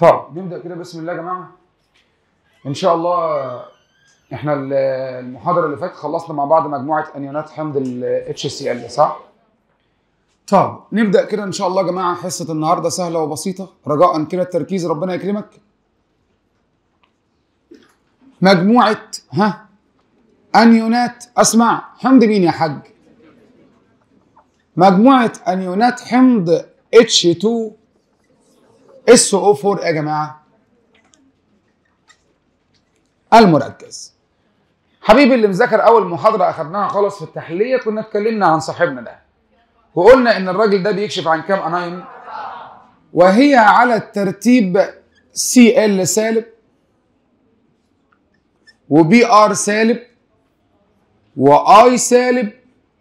طب نبدا كده بسم الله يا جماعه ان شاء الله احنا ال- المحاضره اللي فاتت خلصنا مع بعض مجموعه انيونات حمض ال HCl صح طب نبدا كده ان شاء الله يا جماعه حصه النهارده سهله وبسيطه رجاء كده التركيز ربنا يكرمك مجموعه ها انيونات اسمع حمض مين يا حاج مجموعه انيونات حمض H2 SO4 يا جماعه المركز حبيبي اللي مذاكر اول محاضره اخدناها خالص في التحليه كنا اتكلمنا عن صاحبنا ده وقلنا ان الراجل ده بيكشف عن كام انايون وهي على الترتيب سي ال سالب وبي ار سالب واي سالب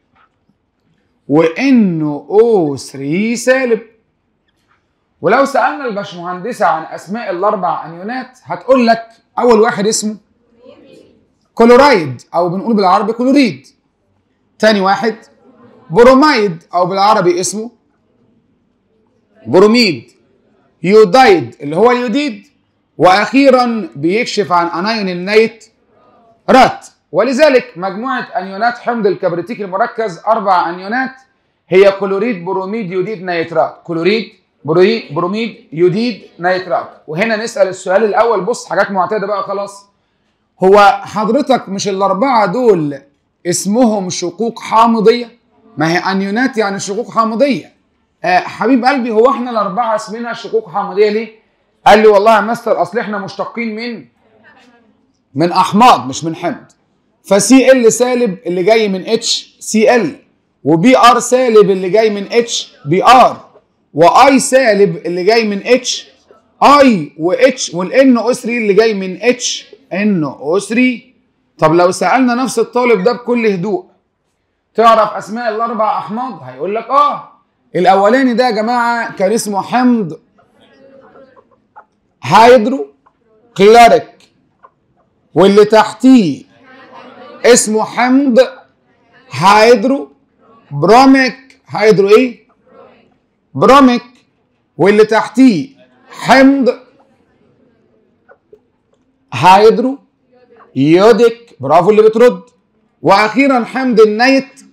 وان او 3 سالب ولو سالنا الباشمهندسه عن اسماء الاربع انيونات هتقول لك اول واحد اسمه كلورايد او بنقول بالعربي كلوريد تاني واحد برومايد او بالعربي اسمه بروميد يودايد اللي هو اليوديد واخيرا بيكشف عن انايون النيت رات ولذلك مجموعه انيونات حمض الكبريتيك المركز اربع انيونات هي كلوريد بروميد يوديد نيترات كلوريد بروي بروميد يوديد نيترات وهنا نسال السؤال الاول بص حاجات معتاده بقى خلاص هو حضرتك مش الاربعه دول اسمهم شقوق حامضيه ما هي انيونات يعني شقوق حامضيه آه حبيب قلبي هو احنا الاربعه اسمنا شقوق حامضيه ليه قال لي والله يا مستر اصل احنا مشتقين من من احماض مش من حمض فسي ال سالب اللي جاي من اتش سي ال وبي ار سالب اللي جاي من اتش بي ار واي سالب اللي جاي من اتش اي واتش والان او 3 اللي جاي من اتش ان او 3 طب لو سالنا نفس الطالب ده بكل هدوء تعرف اسماء الاربع احماض هيقول لك اه الاولاني ده يا جماعه كان اسمه حمض هيدرو كلاريك واللي تحتيه اسمه حمض هيدرو بروميك هيدرو ايه بروميك واللي تحتيه حمض هيدرو يوديك برافو اللي بترد واخيرا حمض النيت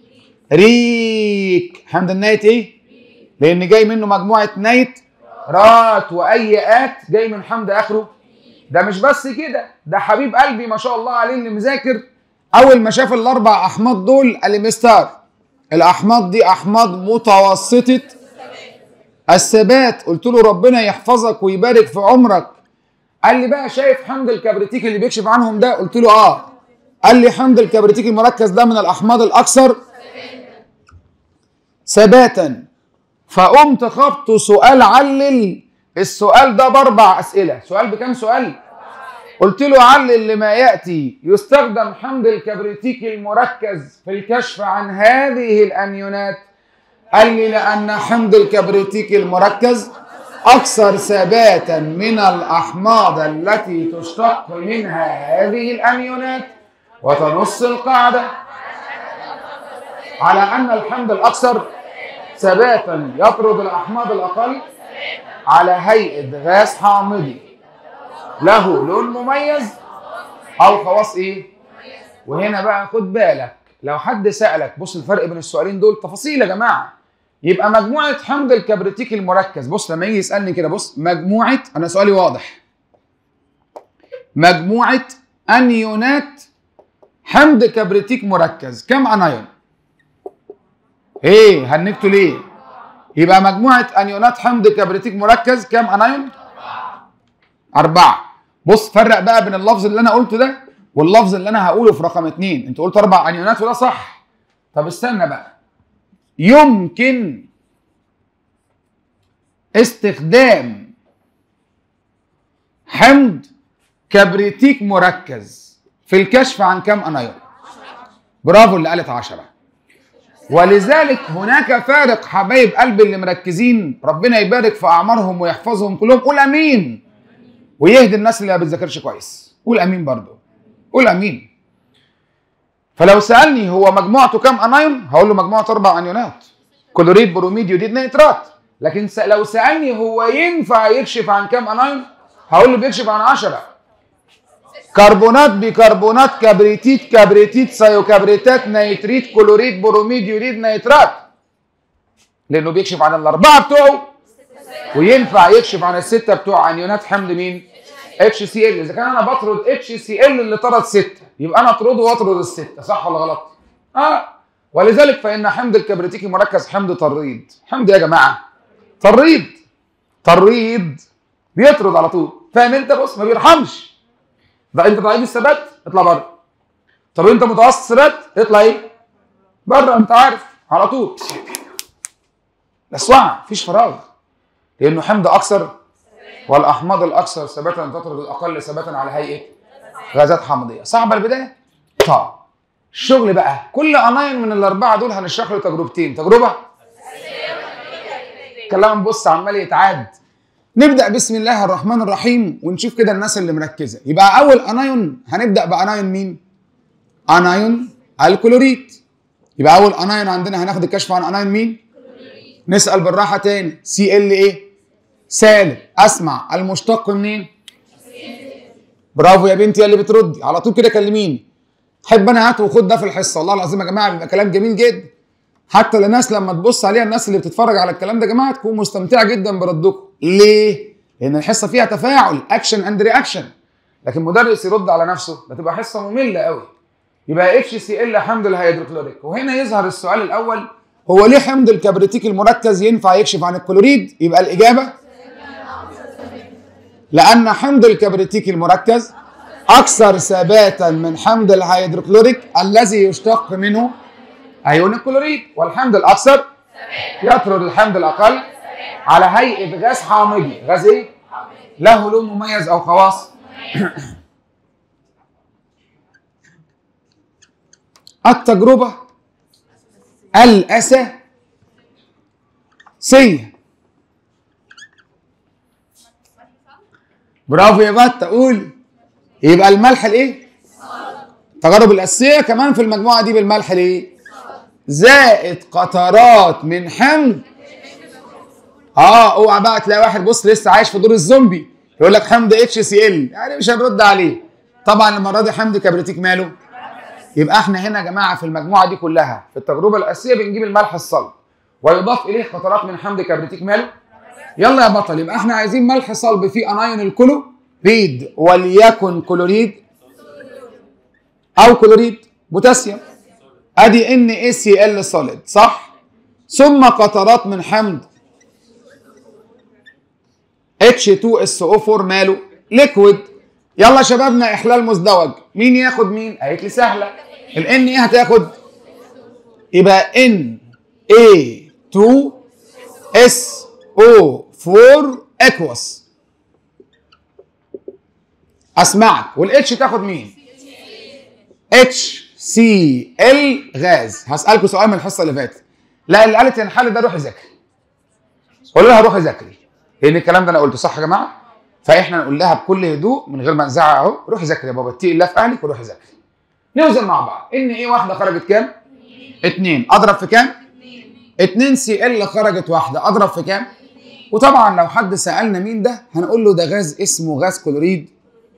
ريك حمض النيت ايه لان جاي منه مجموعه نيت رات واي ات جاي من حمض اخره ده مش بس كده ده حبيب قلبي ما شاء الله عليه اللي مذاكر اول ما شاف الاربع احماض دول قال لي مستر الاحماض دي احماض متوسطه الثبات قلت له ربنا يحفظك ويبارك في عمرك قال لي بقى شايف حمض الكبريتيك اللي بيكشف عنهم ده قلت له اه قال لي حمض الكبريتيك المركز ده من الاحماض الاكثر ثباتا فقمت خبط سؤال علل السؤال ده باربع اسئله سؤال بكام سؤال قلت له علل لما ياتي يستخدم حمض الكبريتيك المركز في الكشف عن هذه الانيونات قال لي لان حمض الكبريتيك المركز اكثر ثباتا من الاحماض التي تشتق منها هذه الانيونات وتنص القاعده على ان الحمض الاكثر ثباتا يطرد الاحماض الاقل على هيئه غاز حامضي له لون مميز او خواص ايه وهنا بقى خد بالك لو حد سالك بص الفرق بين السؤالين دول تفاصيل يا جماعه يبقى مجموعه حمض الكبريتيك المركز بص لما يجي يسالني كده بص مجموعه انا سؤالي واضح مجموعه انيونات حمض كبريتيك مركز كم انايون ايه هنكتوا ليه يبقى مجموعه انيونات حمض كبريتيك مركز كم انايون أربعة بص فرق بقى بين اللفظ اللي أنا قلته ده واللفظ اللي أنا هقوله في رقم اتنين أنت قلت أربع أنيونات وده صح طب استنى بقى يمكن استخدام حمض كبريتيك مركز في الكشف عن كم أنايون برافو اللي قالت عشرة ولذلك هناك فارق حبايب قلبي اللي مركزين ربنا يبارك في أعمارهم ويحفظهم كلهم قول أمين ويهدي الناس اللي ما بتذاكرش كويس قول امين برضه قول امين فلو سالني هو مجموعته كام انايون هقول له مجموعه اربع انيونات كلوريد بروميد يوديد نيترات لكن س- لو سالني هو ينفع يكشف عن كام انايون هقول له بيكشف عن 10 كربونات بيكربونات كبريتيت كبريتيت سيوكبريتات نيتريت كلوريد بروميد يوريد نيترات لانه بيكشف عن الاربعه بتوعه وينفع يكشف عن السته بتوع انيونات حمض مين؟ اتش سي ال اذا كان انا بطرد اتش سي ال اللي طرد سته يبقى انا اطرده واطرد السته صح ولا غلط؟ اه ولذلك فان حمض الكبريتيكي مركز حمض طريد حمض يا جماعه طريد طريد بيطرد على طول فاهم انت بص ما بيرحمش ده انت ضعيف الثبات اطلع بره طب انت متوسط الثبات اطلع ايه؟ بره انت عارف على طول اسوع مفيش فراغ لانه حمض اكثر والاحماض الاكثر ثباتا تطرد الاقل ثباتا على هيئه غازات حمضيه صعبه البدايه؟ طب الشغل بقى كل اناين من الاربعه دول هنشرح له تجربتين تجربه كلام بص عمال يتعاد نبدا بسم الله الرحمن الرحيم ونشوف كده الناس اللي مركزه يبقى اول انايون هنبدا بانايون مين انايون الكلوريد يبقى اول انايون عندنا هناخد الكشف عن انايون مين نسال بالراحه تاني سي ال ايه سالب اسمع المشتق منين برافو يا بنتي يا اللي بتردي على طول كده كلميني حب انا هات وخد ده في الحصه والله العظيم يا جماعه بيبقى كلام جميل جدا حتى للناس لما تبص عليها الناس اللي بتتفرج على الكلام ده يا جماعه تكون مستمتعه جدا بردكم ليه لان الحصه فيها تفاعل اكشن اند رياكشن لكن مدرس يرد على نفسه بتبقى حصه ممله قوي يبقى اتش سي ال حمض الهيدروكلوريك وهنا يظهر السؤال الاول هو ليه حمض الكبريتيك المركز ينفع يكشف عن الكلوريد يبقى الاجابه لان حمض الكبريتيك المركز اكثر ثباتا من حمض الهيدروكلوريك الذي يشتق منه ايون الكلوريد والحمض الاكثر يطرد الحمض الاقل على هيئه غاز حامضي غاز ايه له لون مميز او خواص التجربه الاساسيه برافو يا بت قول يبقى الملح الايه التجارب الاساسيه كمان في المجموعه دي بالملح الايه زائد قطرات من حمض اه اوعى بقى تلاقي واحد بص لسه عايش في دور الزومبي يقول لك حمض اتش سي ال يعني مش هنرد عليه طبعا المره دي حمض كبريتيك ماله يبقى احنا هنا يا جماعه في المجموعه دي كلها في التجربه الاساسيه بنجيب الملح الصلب ويضاف اليه قطرات من حمض كبريتيك ماله يلا يا بطل يبقى احنا عايزين ملح صلب فيه انايون الكلوريد وليكن كلوريد او كلوريد بوتاسيوم ادي ان اي سي ال سوليد صح ثم قطرات من حمض H2SO4 ماله ليكويد يلا شبابنا احلال مزدوج مين ياخد مين قالت لي سهله الان ايه هتاخد يبقى ان A 2 S O 4 اكوس اسمعك والاتش تاخد مين اتش سي ال غاز هسالكم سؤال من الحصه اللي فاتت لا اللي قالت الحل ده روحي ذاكري قولوا لها روحي ذاكري لان الكلام ده انا قلته صح يا جماعه فاحنا نقول لها بكل هدوء من غير ما نزعق اهو روحي ذاكري يا بابا اتقي الله في اهلك وروحي ذاكري نوزن مع بعض ان ايه واحده خرجت كام؟ اتنين اضرب في كام؟ اتنين سي ال خرجت واحده اضرب في كام؟ وطبعا لو حد سالنا مين ده هنقول له ده غاز اسمه غاز كلوريد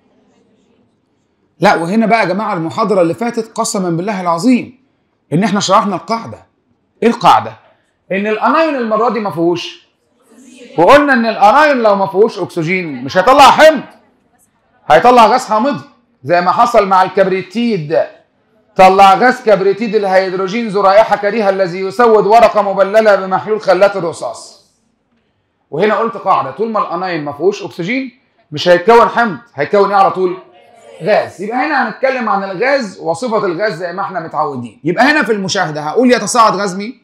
لا وهنا بقى يا جماعه المحاضره اللي فاتت قسما بالله العظيم ان احنا شرحنا القاعده ايه القاعده ان الانايون المره دي ما فيهوش وقلنا ان الانايون لو ما فيهوش اكسجين مش هيطلع حمض هيطلع غاز حامضي زي ما حصل مع الكبريتيد طلع غاز كبريتيد الهيدروجين ذو رائحه كريهه الذي يسود ورقه مبلله بمحلول خلات الرصاص وهنا قلت قاعده طول ما الانايون ما فيهوش اكسجين مش هيتكون حمض هيتكون ايه على طول غاز يبقى هنا هنتكلم عن الغاز وصفه الغاز زي ما احنا متعودين يبقى هنا في المشاهده هقول يتصاعد غاز مين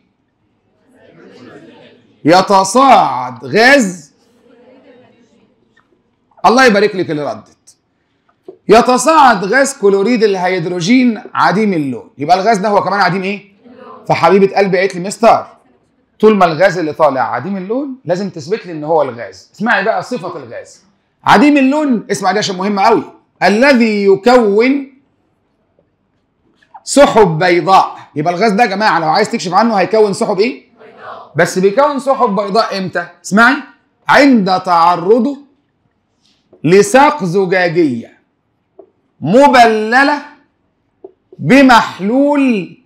يتصاعد غاز الله يبارك لك اللي ردت يتصاعد غاز كلوريد الهيدروجين عديم اللون يبقى الغاز ده هو كمان عديم ايه فحبيبه قلبي قالت لي مستر طول ما الغاز اللي طالع عديم اللون لازم تثبت لي ان هو الغاز اسمعي بقى صفه الغاز عديم اللون اسمع دي عشان مهمه قوي الذي يكون سحب بيضاء يبقى الغاز ده يا جماعه لو عايز تكشف عنه هيكون سحب ايه بس بيكون سحب بيضاء امتى اسمعي عند تعرضه لساق زجاجيه مبلله بمحلول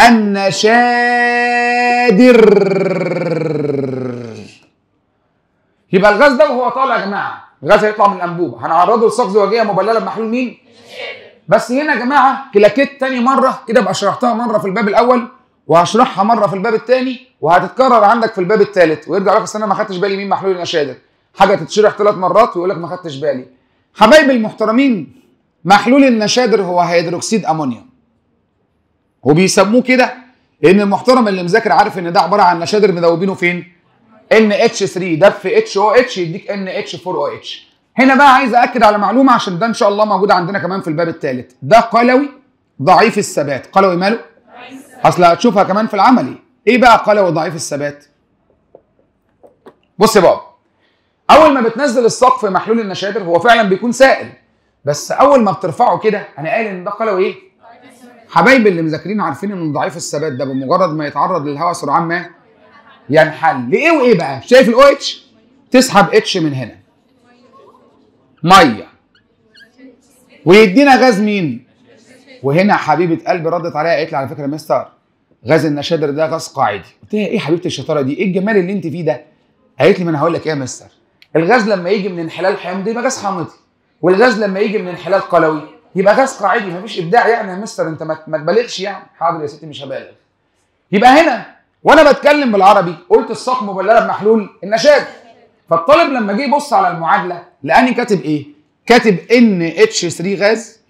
النشادر يبقى الغاز ده وهو طالع يا جماعه الغاز هيطلع من الانبوبه هنعرضه لساق زجاجيه مبلله بمحلول مين بس هنا يا جماعه كلاكيت تاني مره كده ابقى شرحتها مره في الباب الاول وهشرحها مره في الباب الثاني وهتتكرر عندك في الباب الثالث ويرجع لك السنه ما خدتش بالي مين محلول النشادر حاجه تتشرح ثلاث مرات ويقول لك ما خدتش بالي حبايبي المحترمين محلول النشادر هو هيدروكسيد امونيوم وبيسموه كده لان المحترم اللي مذاكر عارف ان ده عباره عن نشادر مذوبينه فين ان اتش 3 ده في اتش او اتش يديك ان اتش 4 او اتش هنا بقى عايز اكد على معلومه عشان ده ان شاء الله موجود عندنا كمان في الباب الثالث ده قلوي ضعيف الثبات قلوي ماله اصل هتشوفها كمان في العملي ايه بقى قلوي ضعيف الثبات بص يا بابا اول ما بتنزل الساق في محلول النشادر هو فعلا بيكون سائل بس اول ما بترفعه كده انا قايل ان ده قلوي ايه حبايبي اللي مذاكرين عارفين ان ضعيف الثبات ده بمجرد ما يتعرض للهواء سرعان ما ينحل لايه وايه بقى شايف الاو اتش تسحب اتش من هنا ميه ويدينا غاز مين وهنا حبيبه قلبي ردت عليها قالت لي على فكره يا مستر غاز النشادر ده غاز قاعدي قلت لها ايه حبيبه الشطاره دي ايه الجمال اللي انت فيه ده قالت لي ما انا هقول لك ايه يا مستر الغاز لما يجي من انحلال حمضي يبقى غاز حامضي والغاز لما يجي من انحلال قلوي يبقى غاز قاعدي مفيش ابداع يعني يا مستر انت ما ما تبالغش يعني حاضر يا ستي مش هبالغ يبقى هنا وانا بتكلم بالعربي قلت الساق مبلله بمحلول النشاد فالطالب لما جه يبص على المعادله لقاني كاتب ايه؟ كاتب ان اتش 3 غاز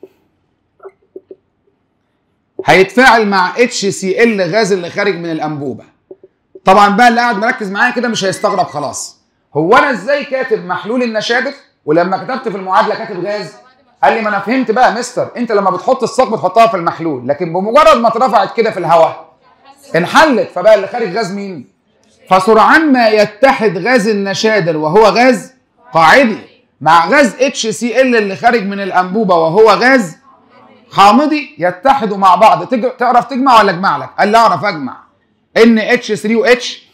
هيتفاعل مع اتش سي ال غاز اللي خارج من الانبوبه. طبعا بقى اللي قاعد مركز معايا كده مش هيستغرب خلاص. هو انا ازاي كاتب محلول النشادر ولما كتبت في المعادله كاتب غاز؟ قال لي ما انا فهمت بقى يا مستر انت لما بتحط الساق بتحطها في المحلول لكن بمجرد ما اترفعت كده في الهواء انحلت فبقى اللي خارج غاز مين؟ فسرعان ما يتحد غاز النشادر وهو غاز قاعدي مع غاز اتش سي ال اللي خارج من الانبوبه وهو غاز حامضي يتحدوا مع بعض تج... تعرف تجمع ولا اجمع لك؟ قال لي اعرف اجمع ان اتش 3 و اتش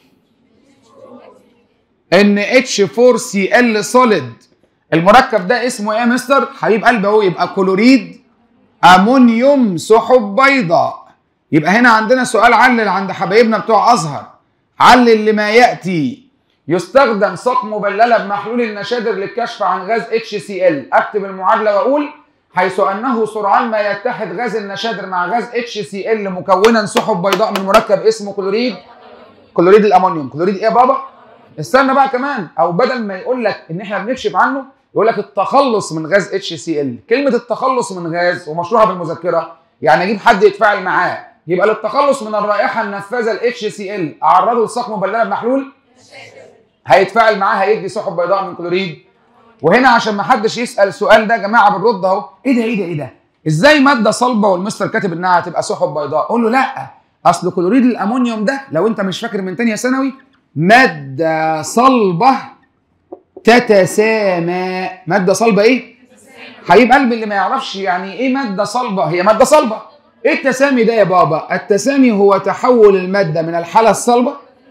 ان اتش 4 سي ال سوليد المركب ده اسمه ايه يا مستر؟ حبيب قلبي اهو يبقى كلوريد امونيوم سحب بيضاء يبقى هنا عندنا سؤال علل عند حبايبنا بتوع ازهر علل لما ياتي يستخدم ساق مبلله بمحلول النشادر للكشف عن غاز اتش سي ال اكتب المعادله واقول حيث انه سرعان ما يتحد غاز النشادر مع غاز اتش سي ال مكونا سحب بيضاء من مركب اسمه كلوريد كلوريد الامونيوم كلوريد ايه يا بابا استنى بقى كمان او بدل ما يقول لك ان احنا بنكشف عنه يقول لك التخلص من غاز اتش سي ال كلمه التخلص من غاز ومشروحه بالمذكره يعني اجيب حد يتفاعل معاه يبقى للتخلص من الرائحه النفاذه ال اتش سي ال اعرضه لساق مبلله بمحلول هيتفاعل معاه هيدي سحب بيضاء من كلوريد وهنا عشان ما حدش يسال السؤال ده يا جماعه بنرد اهو ايه ده ايه ده ايه ده ازاي ماده صلبه والمستر كاتب انها هتبقى سحب بيضاء قول له لا اصل كلوريد الامونيوم ده لو انت مش فاكر من تانية ثانوي ماده صلبه تتسامى ماده صلبه ايه حبيب قلبي اللي ما يعرفش يعني ايه ماده صلبه هي ماده صلبه ايه التسامي ده يا بابا التسامي هو تحول الماده من الحاله الصلبه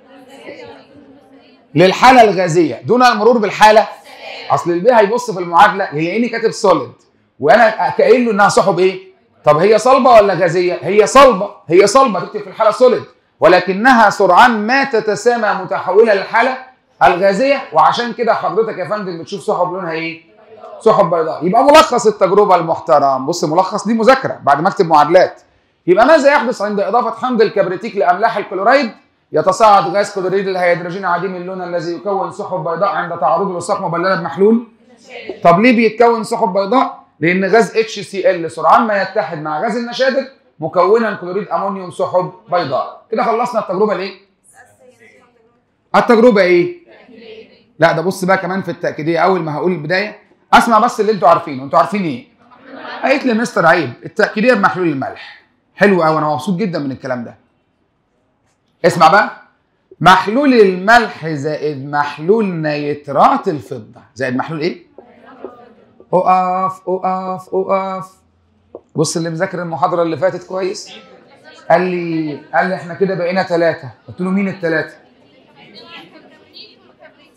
للحاله الغازيه دون المرور بالحاله اصل البي هيبص في المعادله يلاقيني كاتب سوليد وانا قايل له انها سحب ايه طب هي صلبه ولا غازيه هي صلبه هي صلبه تكتب في الحاله سوليد ولكنها سرعان ما تتسامى متحوله للحاله الغازيه وعشان كده حضرتك يا فندم بتشوف سحب لونها ايه سحب بيضاء يبقى ملخص التجربه المحترم بص ملخص دي مذاكره بعد ما اكتب معادلات يبقى ماذا يحدث عند اضافه حمض الكبريتيك لاملاح الكلورايد يتصاعد غاز كلوريد الهيدروجين عديم اللون الذي يكون سحب بيضاء عند تعرضه لساق مبلله بمحلول طب ليه بيتكون سحب بيضاء لان غاز اتش سي ال سرعان ما يتحد مع غاز النشادر مكونا كلوريد امونيوم سحب بيضاء كده خلصنا التجربه الايه التجربه ايه لا ده بص بقى كمان في التاكيديه اول ما هقول البدايه اسمع بس اللي انتوا عارفينه انتوا عارفين ايه قالت لي مستر عيب التاكيديه بمحلول الملح حلو قوي انا مبسوط جدا من الكلام ده اسمع بقى محلول الملح زائد محلول نيترات الفضه زائد محلول ايه اقف اقف اقف بص اللي مذاكر المحاضره اللي فاتت كويس قال لي قال لي احنا كده بقينا ثلاثه قلت له مين الثلاثه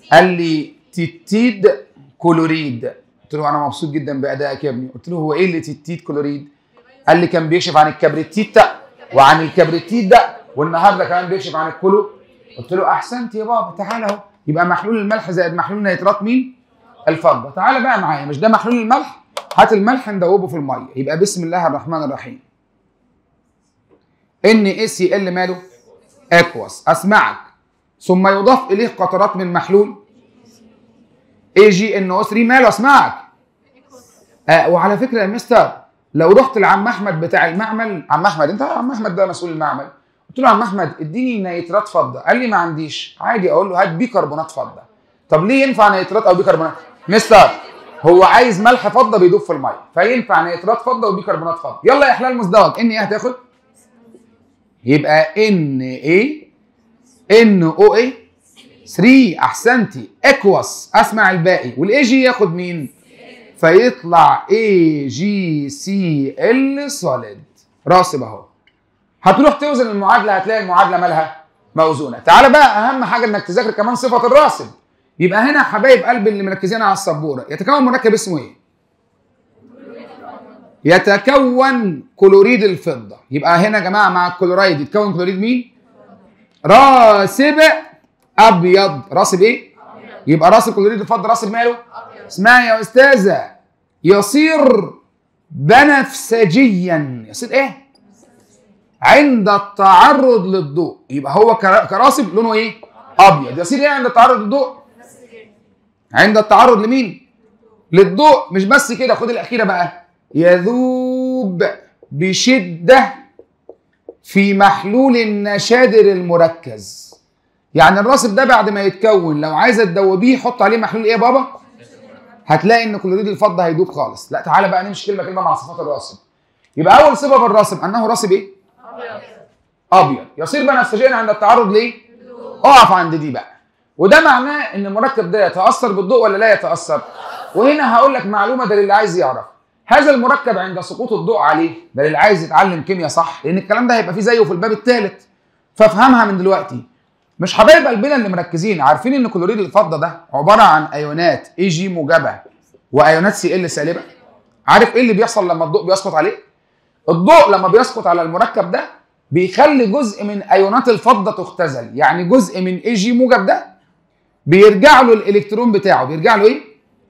قال لي تيتيد كلوريد قلت له انا مبسوط جدا بادائك يا ابني قلت له هو ايه اللي تيتيد كلوريد قال لي كان بيكشف عن الكبريتيت وعن الكبريتيت ده والنهارده كمان بيكشف عن الكلو قلت له احسنت يا بابا تعالى اهو يبقى محلول الملح زائد محلول نيترات مين الفضه تعالى بقى معايا مش ده محلول الملح هات الملح ندوبه في الميه يبقى بسم الله الرحمن الرحيم ان اي سي ال ماله اكواس اسمعك ثم يضاف اليه قطرات من محلول اي جي ان او 3 ماله اسمعك آه وعلى فكره يا مستر لو رحت لعم احمد بتاع المعمل عم احمد انت عم احمد ده مسؤول المعمل قلت له عم احمد اديني نيترات فضه قال لي ما عنديش عادي اقول له هات بيكربونات فضه طب ليه ينفع نيترات او بيكربونات مستر هو عايز ملح فضه بيدوب في الميه فينفع نيترات فضه وبيكربونات فضه يلا يا احلال مزدوج ان ايه هتاخد يبقى ان ايه ان او ايه 3 احسنتي اكوس اسمع الباقي والاي جي ياخد مين فيطلع اي جي سي ال سوليد راسب اهو هتروح توزن المعادله هتلاقي المعادله مالها موزونه تعال بقى اهم حاجه انك تذاكر كمان صفه الراسب يبقى هنا حبايب قلبي اللي مركزين على السبوره يتكون مركب اسمه ايه يتكون كلوريد الفضه يبقى هنا يا جماعه مع الكلورايد يتكون كلوريد مين راسب ابيض راسب ايه يبقى راسب كلوريد الفضه راسب ماله اسمها يا استاذه يصير بنفسجيا يصير ايه عند التعرض للضوء يبقى هو كراسب لونه ايه ابيض يصير ايه عند التعرض للضوء عند التعرض لمين للضوء مش بس كده خد الاخيره بقى يذوب بشده في محلول النشادر المركز يعني الراسب ده بعد ما يتكون لو عايزه تدوبيه حط عليه محلول ايه يا بابا هتلاقي ان كلوريد الفضه هيدوب خالص لا تعالى بقى نمشي كلمه كلمه مع صفات الراسب يبقى اول صفه في الراسب انه راسب ايه ابيض يصير بنفسجيا عند التعرض ليه اقف عند دي بقى وده معناه ان المركب ده يتاثر بالضوء ولا لا يتاثر وهنا هقول لك معلومه ده للي عايز يعرف هذا المركب عند سقوط الضوء عليه ده للي عايز يتعلم كيمياء صح لان الكلام ده هيبقى فيه زيه في الباب الثالث فافهمها من دلوقتي مش حبايب قلبنا اللي مركزين عارفين ان كلوريد الفضه ده عباره عن ايونات اي جي موجبه وايونات سي ال سالبه عارف ايه اللي بيحصل لما الضوء بيسقط عليه الضوء لما بيسقط على المركب ده بيخلي جزء من ايونات الفضه تختزل يعني جزء من اي جي موجب ده بيرجع له الالكترون بتاعه بيرجع له ايه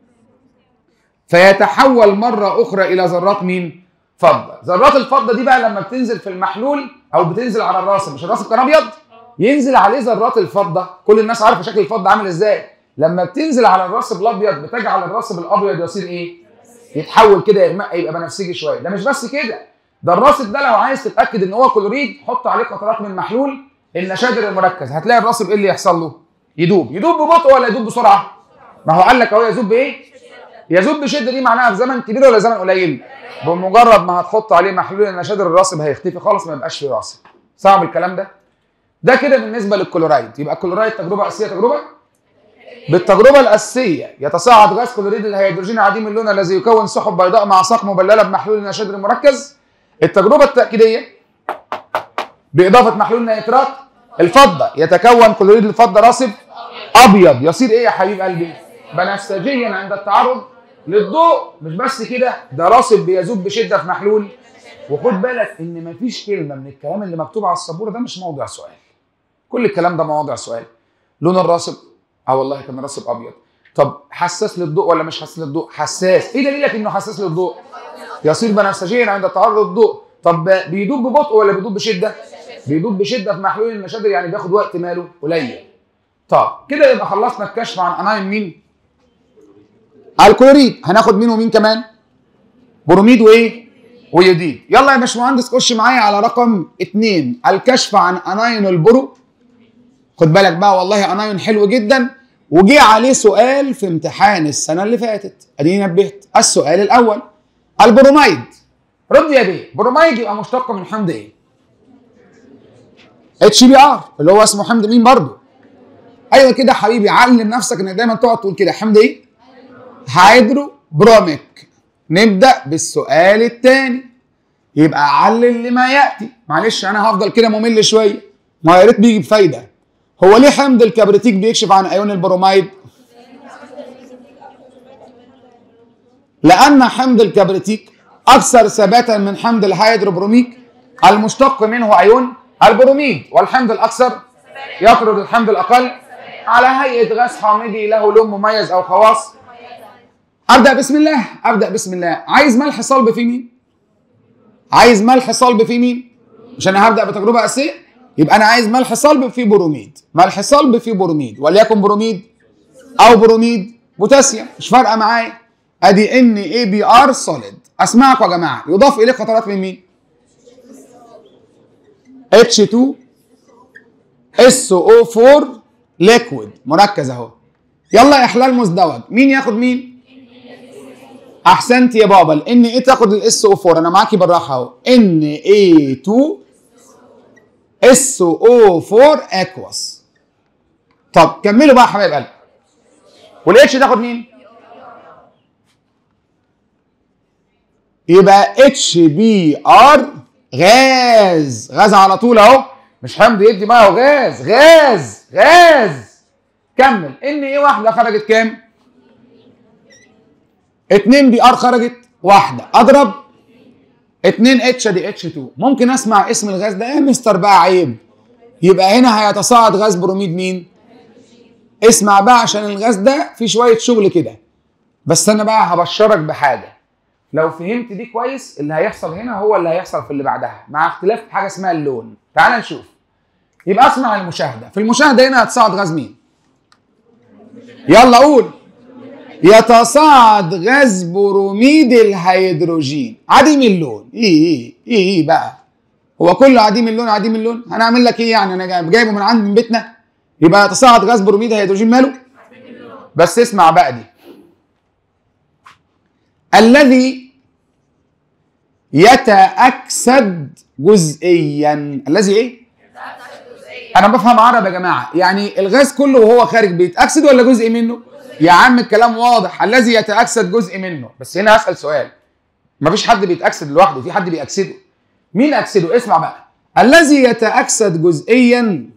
فيتحول مره اخرى الى ذرات مين فضه ذرات الفضه دي بقى لما بتنزل في المحلول او بتنزل على الراسب مش الراسب كان ابيض ينزل عليه ذرات الفضه كل الناس عارفه شكل الفضه عامل ازاي لما بتنزل على الراسب الابيض بتجعل الراسب الابيض يصير ايه يتحول كده يغمق يبقى بنفسجي شويه ده مش بس كده ده الراسب ده لو عايز تتاكد ان هو كلوريد حط عليه قطرات من محلول النشادر المركز هتلاقي الراسب ايه اللي يحصل له يدوب يدوب ببطء ولا يدوب بسرعه ما هو قال لك اهو يذوب بايه يذوب بشده دي معناها في زمن كبير ولا زمن قليل بمجرد ما هتحط عليه محلول النشادر الراسب هيختفي خالص ما يبقاش فيه راسب صعب الكلام ده ده كده بالنسبه للكلورايد يبقى الكلورايد تجربه اساسيه تجربه بالتجربه الاساسيه يتصاعد غاز كلوريد الهيدروجين عديم اللون الذي يكون سحب بيضاء مع ساق مبلله بمحلول النشادر المركز التجربه التاكيديه باضافه محلول نيترات الفضه يتكون كلوريد الفضه راسب ابيض يصير ايه يا حبيب قلبي بنفسجيا عند التعرض للضوء مش بس كده ده راسب بيذوب بشده في محلول وخد بالك ان مفيش كلمه من الكلام اللي مكتوب على السبوره ده مش موضع سؤال كل الكلام ده مواضع سؤال لون الراسب اه والله كان راسب ابيض طب حساس للضوء ولا مش حساس للضوء حساس ايه دليلك انه حساس للضوء يصير بنفسجيا عند تعرض الضوء طب بيدوب ببطء ولا بيدوب بشده بيدوب بشده في محلول النشادر يعني بياخد وقت ماله قليل طب كده يبقى خلصنا الكشف عن انايم مين الكلوريد هناخد مين ومين كمان بروميد وايه ويوديد يلا يا باشمهندس خش معايا على رقم اتنين الكشف عن انايون البرو خد بالك بقى والله انايون حلو جدا وجي عليه سؤال في امتحان السنه اللي فاتت اديني نبهت السؤال الاول البروميد رد يا بيه بروميد يبقى مشتق من حمض ايه اتش بي ار اللي هو اسمه حمض مين برضه ايوه كده حبيبي علم نفسك انك دايما تقعد تقول كده حمض ايه هيدرو بروميك نبدا بالسؤال الثاني يبقى علل لما ياتي معلش انا هفضل كده ممل شويه ما يا ريت بيجي بفايده هو ليه حمض الكبريتيك بيكشف عن ايون البروميد لان حمض الكبريتيك اكثر ثباتا من حمض الهيدروبروميك المشتق منه ايون البروميد والحمض الاكثر يطرد الحمض الاقل على هيئه غاز حامضي له لون مميز او خواص ابدا بسم الله ابدا بسم الله عايز ملح صلب في مين عايز ملح صلب في مين مش انا هبدا بتجربه اساسيه يبقى انا عايز ملح صلب في بروميد ملح صلب في بروميد وليكن بروميد او بروميد بوتاسيوم مش فارقه معايا ادي ان اي بي ار سوليد اسمعكم يا جماعه يضاف اليه قطرات من مين H2 SO4 ليكويد مركز اهو يلا احلال مزدوج مين ياخد مين احسنت يا بابا الان ايه تاخد الاس او 4 انا معاكي بالراحه اهو ان اي 2 اس او 4 اكواس طب كملوا بقى يا حبايب قلبي والاتش تاخد مين يبقى اتش بي ار غاز غاز على طول اهو مش حمض يدي ميه غاز غاز غاز كمل ان ايه واحده خرجت كام 2 بي ار خرجت واحده اضرب 2 اتش دي اتش 2 ممكن اسمع اسم الغاز ده يا مستر بقى عيب يبقى هنا هيتصاعد غاز بروميد مين اسمع بقى عشان الغاز ده في شويه شغل كده بس انا بقى هبشرك بحاجه لو فهمت دي كويس اللي هيحصل هنا هو اللي هيحصل في اللي بعدها مع اختلاف حاجه اسمها اللون تعال نشوف يبقى اسمع المشاهده في المشاهده هنا هتصاعد غاز مين يلا قول يتصاعد غاز بروميد الهيدروجين عديم اللون ايه ايه ايه ايه بقى هو كله عديم اللون عديم اللون هنعمل لك ايه يعني انا جايبه من عند من بيتنا يبقى يتصاعد غاز بروميد الهيدروجين ماله بس اسمع بقى دي الذي يتأكسد جزئيا الذي ايه انا بفهم عربي يا جماعه يعني الغاز كله وهو خارج بيتأكسد ولا جزء منه يا عم الكلام واضح الذي يتأكسد جزء منه بس هنا هسأل سؤال مفيش حد بيتأكسد لوحده في حد بيأكسده مين أكسده اسمع بقى الذي يتأكسد جزئيا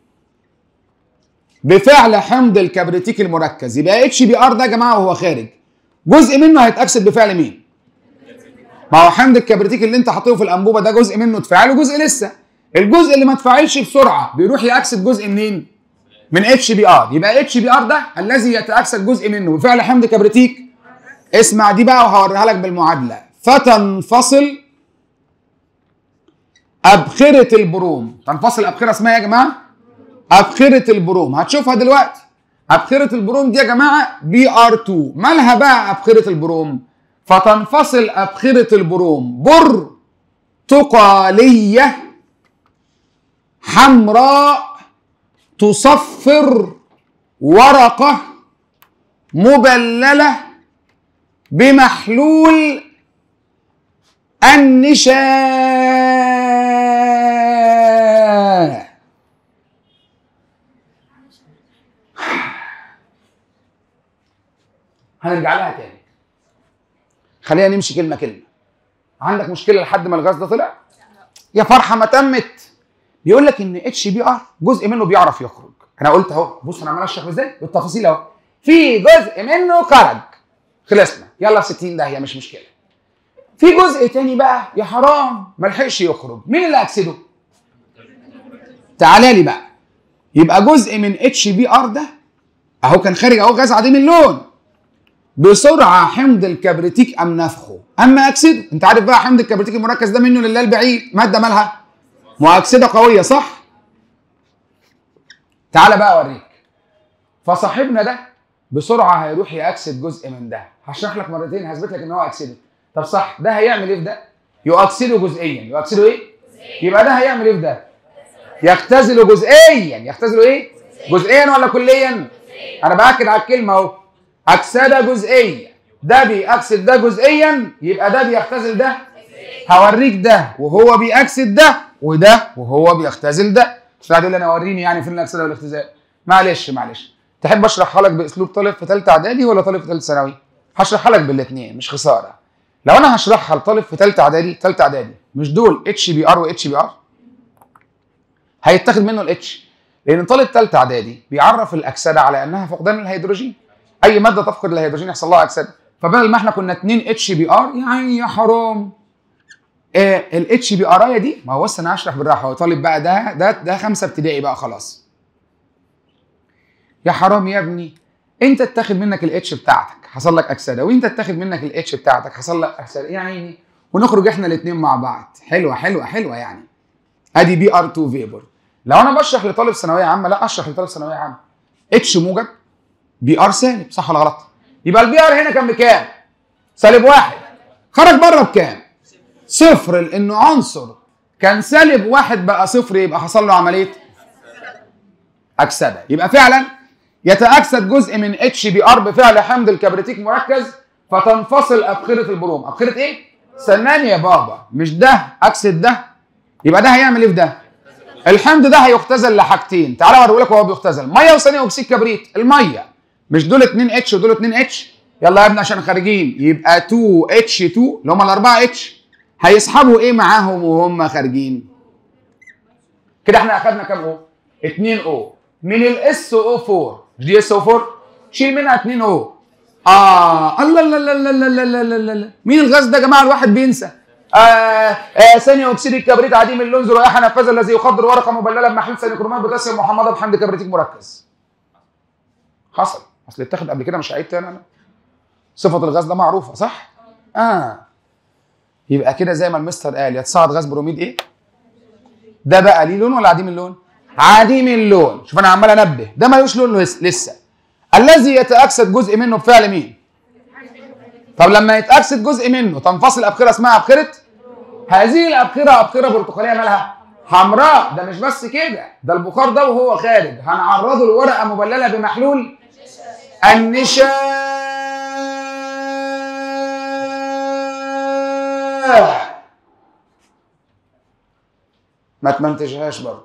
بفعل حمض الكبريتيك المركز يبقى اتش بي ار ده يا جماعه وهو خارج جزء منه هيتأكسد بفعل مين ما هو حمض الكبريتيك اللي انت حاطه في الانبوبه ده جزء منه اتفعل وجزء لسه الجزء اللي ما اتفعلش بسرعه بيروح يأكسد جزء منين من اتش بي ار يبقى اتش بي ار ده الذي يتأكسد جزء منه بفعل حمض كبريتيك اسمع دي بقى وهوريها لك بالمعادله فتنفصل أبخرة البروم تنفصل أبخرة اسمها يا جماعة أبخرة البروم هتشوفها دلوقتي أبخرة البروم دي يا جماعة بي ار 2 مالها بقى أبخرة البروم فتنفصل أبخرة البروم برتقالية حمراء تصفر ورقة مبللة بمحلول النشاء هنرجع لها تاني خلينا نمشي كلمة كلمة عندك مشكلة لحد ما الغاز ده طلع يا فرحة ما تمت بيقول لك ان اتش بي ار جزء منه بيعرف يخرج انا قلت اهو بص انا عمال اشرح ازاي بالتفاصيل اهو في جزء منه خرج خلصنا يلا 60 داهيه مش مشكله في جزء تاني بقى يا حرام ما لحقش يخرج مين اللي اكسده تعالى لي بقى يبقى جزء من اتش بي ار ده اهو كان خارج اهو غاز عديم اللون بسرعه حمض الكبريتيك ام نفخه اما اكسده انت عارف بقى حمض الكبريتيك المركز ده منه لله البعيد ماده مالها مؤكسده قويه صح تعالى بقى اوريك فصاحبنا ده بسرعه هيروح ياكسد جزء من ده هشرح لك مرتين هثبت لك ان هو اكسده طب صح ده هيعمل ايه في ده يؤكسده جزئيا يؤكسده ايه يبقى ده هيعمل ايه في ده يختزله جزئيا يختزله ايه جزئيا ولا كليا انا باكد على الكلمه اهو اكسده جزئيا ده بيأكسد ده جزئيا يبقى ده بيختزل ده هوريك ده وهو بيأكسد ده وده وهو بيختزل ده مش قاعد يقول لي انا وريني يعني فين الاكسده والاختزال معلش معلش تحب اشرحها لك باسلوب طالب في ثالثه اعدادي ولا طالب في ثالثه ثانوي هشرحها لك بالاثنين مش خساره لو انا هشرحها لطالب في ثالثه اعدادي ثالثه اعدادي مش دول اتش بي ار واتش بي ار هيتاخد منه الاتش لان طالب ثالثه اعدادي بيعرف الاكسده على انها فقدان الهيدروجين اي ماده تفقد الهيدروجين يحصل لها اكسده فبدل ما احنا كنا 2 اتش بي ار يا عيني يا حرام الاتش بي ار دي ما هو بص انا هشرح بالراحه هو طالب بقى ده ده ده خمسه ابتدائي بقى خلاص يا حرام يا ابني انت اتاخد منك الاتش بتاعتك حصل لك اكسده وانت اتاخد منك الاتش بتاعتك حصل لك اكسده يا عيني ونخرج احنا الاثنين مع بعض حلوه حلوه حلوه يعني ادي بي ار 2 فيبر لو انا بشرح لطالب ثانويه عامه لا اشرح لطالب ثانويه عامه اتش موجب بي ار سالب صح ولا غلط يبقى البي ار هنا كان بكام سالب واحد خرج بره بكام صفر لانه عنصر كان سالب واحد بقى صفر يبقى حصل له عمليه اكسده يبقى فعلا يتاكسد جزء من اتش بي ار بفعل حمض الكبريتيك مركز فتنفصل ابخره البروم ابخره ايه سنان يا بابا مش ده اكسد ده يبقى ده هيعمل ايه في ده الحمض ده هيختزل لحاجتين تعالى اوري لك وهو بيختزل ميه وثاني اكسيد كبريت الميه مش دول 2 اتش ودول 2 اتش يلا يا ابني عشان خارجين يبقى 2 اتش 2 اللي هم الاربعه اتش هيسحبوا ايه معاهم وهم خارجين كده احنا اخدنا كام او 2 او من الاس او 4 مش دي اس او 4 شيل منها 2 او اه الله الله الله الله الله الله الله الله الله مين الغاز ده يا جماعه الواحد بينسى آه آه ثاني اكسيد الكبريت عديم اللون رائحه نفاذه الذي يخدر ورقه مبلله بمحلول ثاني كرومات بوتاسيوم محمضه بحمض كبريتيك مركز حصل اصل اتاخد قبل كده مش هعيد تاني انا صفه الغاز ده معروفه صح اه يبقى كده زي ما المستر قال يتصاعد غاز بروميد ايه ده بقى ليه لون ولا عديم اللون عديم اللون شوف انا عمال انبه ده ملوش لون لس- لسه الذي يتاكسد جزء منه بفعل مين طب لما يتاكسد جزء منه تنفصل ابخره اسمها ابخره هذه الابخره ابخره برتقاليه مالها حمراء ده مش بس كده ده البخار ده وهو خارج هنعرضه لورقه مبلله بمحلول النشا ما تمنتجهاش برضه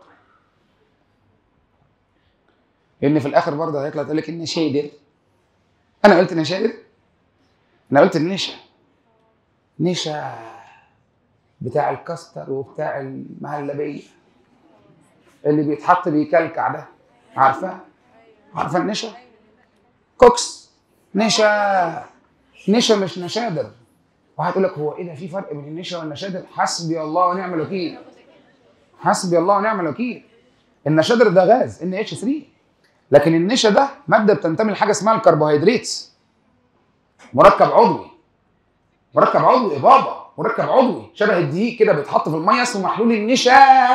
لان في الاخر برضه هيطلع تقول لك النشادر انا قلت نشادر انا قلت النشا نشا بتاع الكاستر وبتاع المهلبيه اللي بيتحط بيكلكع ده عارفه عارفه النشا كوكس نشا نشا مش نشادر واحد يقول لك هو ايه ده في فرق بين النشا والنشادر حسبي الله ونعم الوكيل حسبي الله ونعم الوكيل النشادر ده غاز ان اتش 3 لكن النشا ده ماده بتنتمي لحاجه اسمها الكربوهيدرات مركب عضوي مركب عضوي يا بابا مركب عضوي شبه الدقيق كده بيتحط في الميه اسمه محلول النشا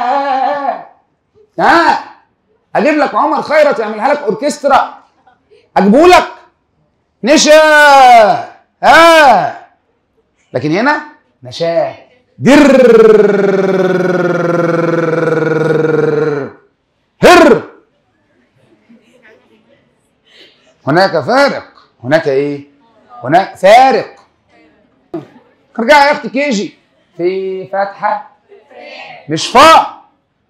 ها اجيب لك عمر خيرت يعملها لك اوركسترا اجيبه لك نشا ها لكن هنا نشاه در هر هناك فارق هناك ايه هناك فارق ارجع يا اختي كيجي في فتحه مش فاء